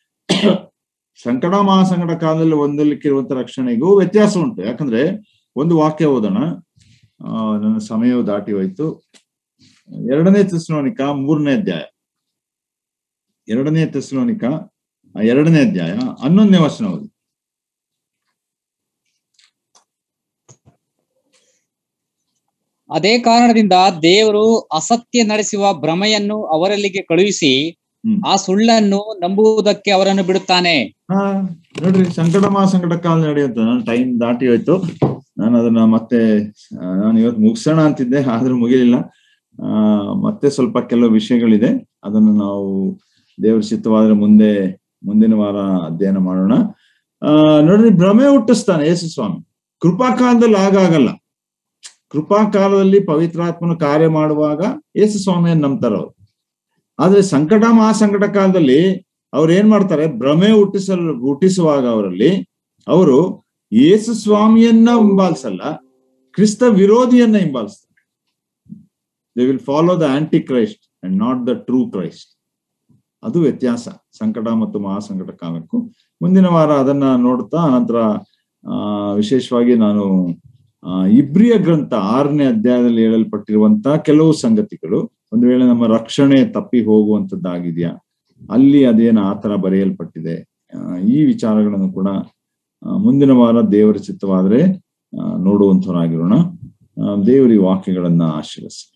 ಸಂಕಟ ಮಹಾಸಂಕಟ ಕಾಲದಲ್ಲಿ ಹೊಂದಲಿಕ್ಕಿರುವಂತ ರಕ್ಷಣೆಗೂ ವ್ಯತ್ಯಾಸ ಉಂಟು ಯಾಕಂದ್ರೆ ಒಂದು ವಾಕ್ಯ ಓದೋಣ ಆ, ನನ್ನ ಸಮಯವು ದಾಟಿ ಹೋಯ್ತು ಎರಡನೇ ತೆಸ್ಲೋನಿಕ ಮೂರನೇ ಅಧ್ಯಾಯ ಎರಡನೇ ತೆಸ್ಲೋನಿಕ ಆ ಎರಡನೇ ಅಧ್ಯಾಯ ಹನ್ನೊಂದನೇ ವಚನ ಓದಿ ಅದೇ ಕಾರಣದಿಂದ ದೇವರು ಅಸತ್ಯ ನಡೆಸುವ ಭ್ರಮೆಯನ್ನು ಅವರಲ್ಲಿಗೆ ಕಳುಹಿಸಿ ಹ್ಮ್. ಆ ಸುಳ್ಳನ್ನು ನಂಬುವುದಕ್ಕೆ ಅವರನ್ನು ಬಿಡುತ್ತಾನೆ ಹಾ ನೋಡ್ರಿ ಸಂಕಟ ಮಹಾಸಂಕಟ ಕಾಲ ನಡೆಯುತ್ತೆ ನನ್ನ ಟೈಮ್ ದಾಟಿ ಹೋಯ್ತು ನಾನು ಅದನ್ನ ಮತ್ತೆ ಆ, ನಾನು ಇವತ್ತು ಮುಗಿಸೋಣ ಅಂತಿದ್ದೆ ಆದ್ರೂ ಮುಗಿಲಿಲ್ಲ ಆ ಮತ್ತೆ ಸ್ವಲ್ಪ ಕೆಲವು ವಿಷಯಗಳಿದೆ ಅದನ್ನು ನಾವು ದೇವ್ರ ಚಿತ್ತವಾದ್ರೆ ಮುಂದೆ ಮುಂದಿನ ವಾರ ಅಧ್ಯಯನ ಮಾಡೋಣ ಆ ನೋಡ್ರಿ ಭ್ರಮೆ ಹುಟ್ಟಿಸ್ತಾನೆ ಯೇಸು ಸ್ವಾಮಿ ಕೃಪಾ ಕಾಲದಲ್ಲಿ ಆಗಾಗಲ್ಲ ಕೃಪಾ ಕಾಲದಲ್ಲಿ ಪವಿತ್ರಾತ್ಮನ ಕಾರ್ಯ ಮಾಡುವಾಗ ಯೇಸು ಸ್ವಾಮಿಯನ್ನು ನಂಬ್ತಾರ ಅವ್ರು ಆದ್ರೆ ಸಂಕಟ ಮಹಾಸಂಕಟ ಕಾಲದಲ್ಲಿ ಅವ್ರು ಏನ್ ಮಾಡ್ತಾರೆ ಭ್ರಮೆ ಹುಟ್ಟಿಸಲು ಹುಟ್ಟಿಸುವಾಗ ಅವರಲ್ಲಿ ಅವರು ಯೇಸು ಸ್ವಾಮಿಯನ್ನ ಹಿಂಬಾಲಿಸಲ್ಲ ಕ್ರಿಸ್ತ ವಿರೋಧಿಯನ್ನ ಹಿಂಬಾಲಿಸ್ತಾರೆ they will follow the Antichrist and not the true Christ ಅದು ವ್ಯತ್ಯಾಸ ಸಂಕಟ ಮತ್ತು ಮಹಾಸಂಕಟ ಕಾಲಕ್ಕೂ ಮುಂದಿನ ವಾರ ಅದನ್ನ ನೋಡ್ತಾ ನಂತರ ಆ ವಿಶೇಷವಾಗಿ ನಾನು ಆ ಇಬ್ರಿಯ ಗ್ರಂಥ ಆರನೇ ಅಧ್ಯಾಯದಲ್ಲಿ ಹೇಳಲ್ಪಟ್ಟಿರುವಂತ ಕೆಲವು ಸಂಗತಿಗಳು ಒಂದು ವೇಳೆ ನಮ್ಮ ರಕ್ಷಣೆ ತಪ್ಪಿ ಹೋಗುವಂತದ್ದಾಗಿದೆಯಾ ಅಲ್ಲಿ ಅದೇನು ಆತರ ಬರೆಯಲ್ಪಟ್ಟಿದೆ ಆ, ಈ ವಿಚಾರಗಳನ್ನು ಕೂಡ ಆ, ಮುಂದಿನ ವಾರ ದೇವರ ಚಿತ್ತವಾದ್ರೆ ಆ, ನೋಡುವಂತವರಾಗಿರೋಣ ಆ, ದೇವರ ಈ ವಾಕ್ಯಗಳನ್ನ ಆಶೀರ್ವಸಿ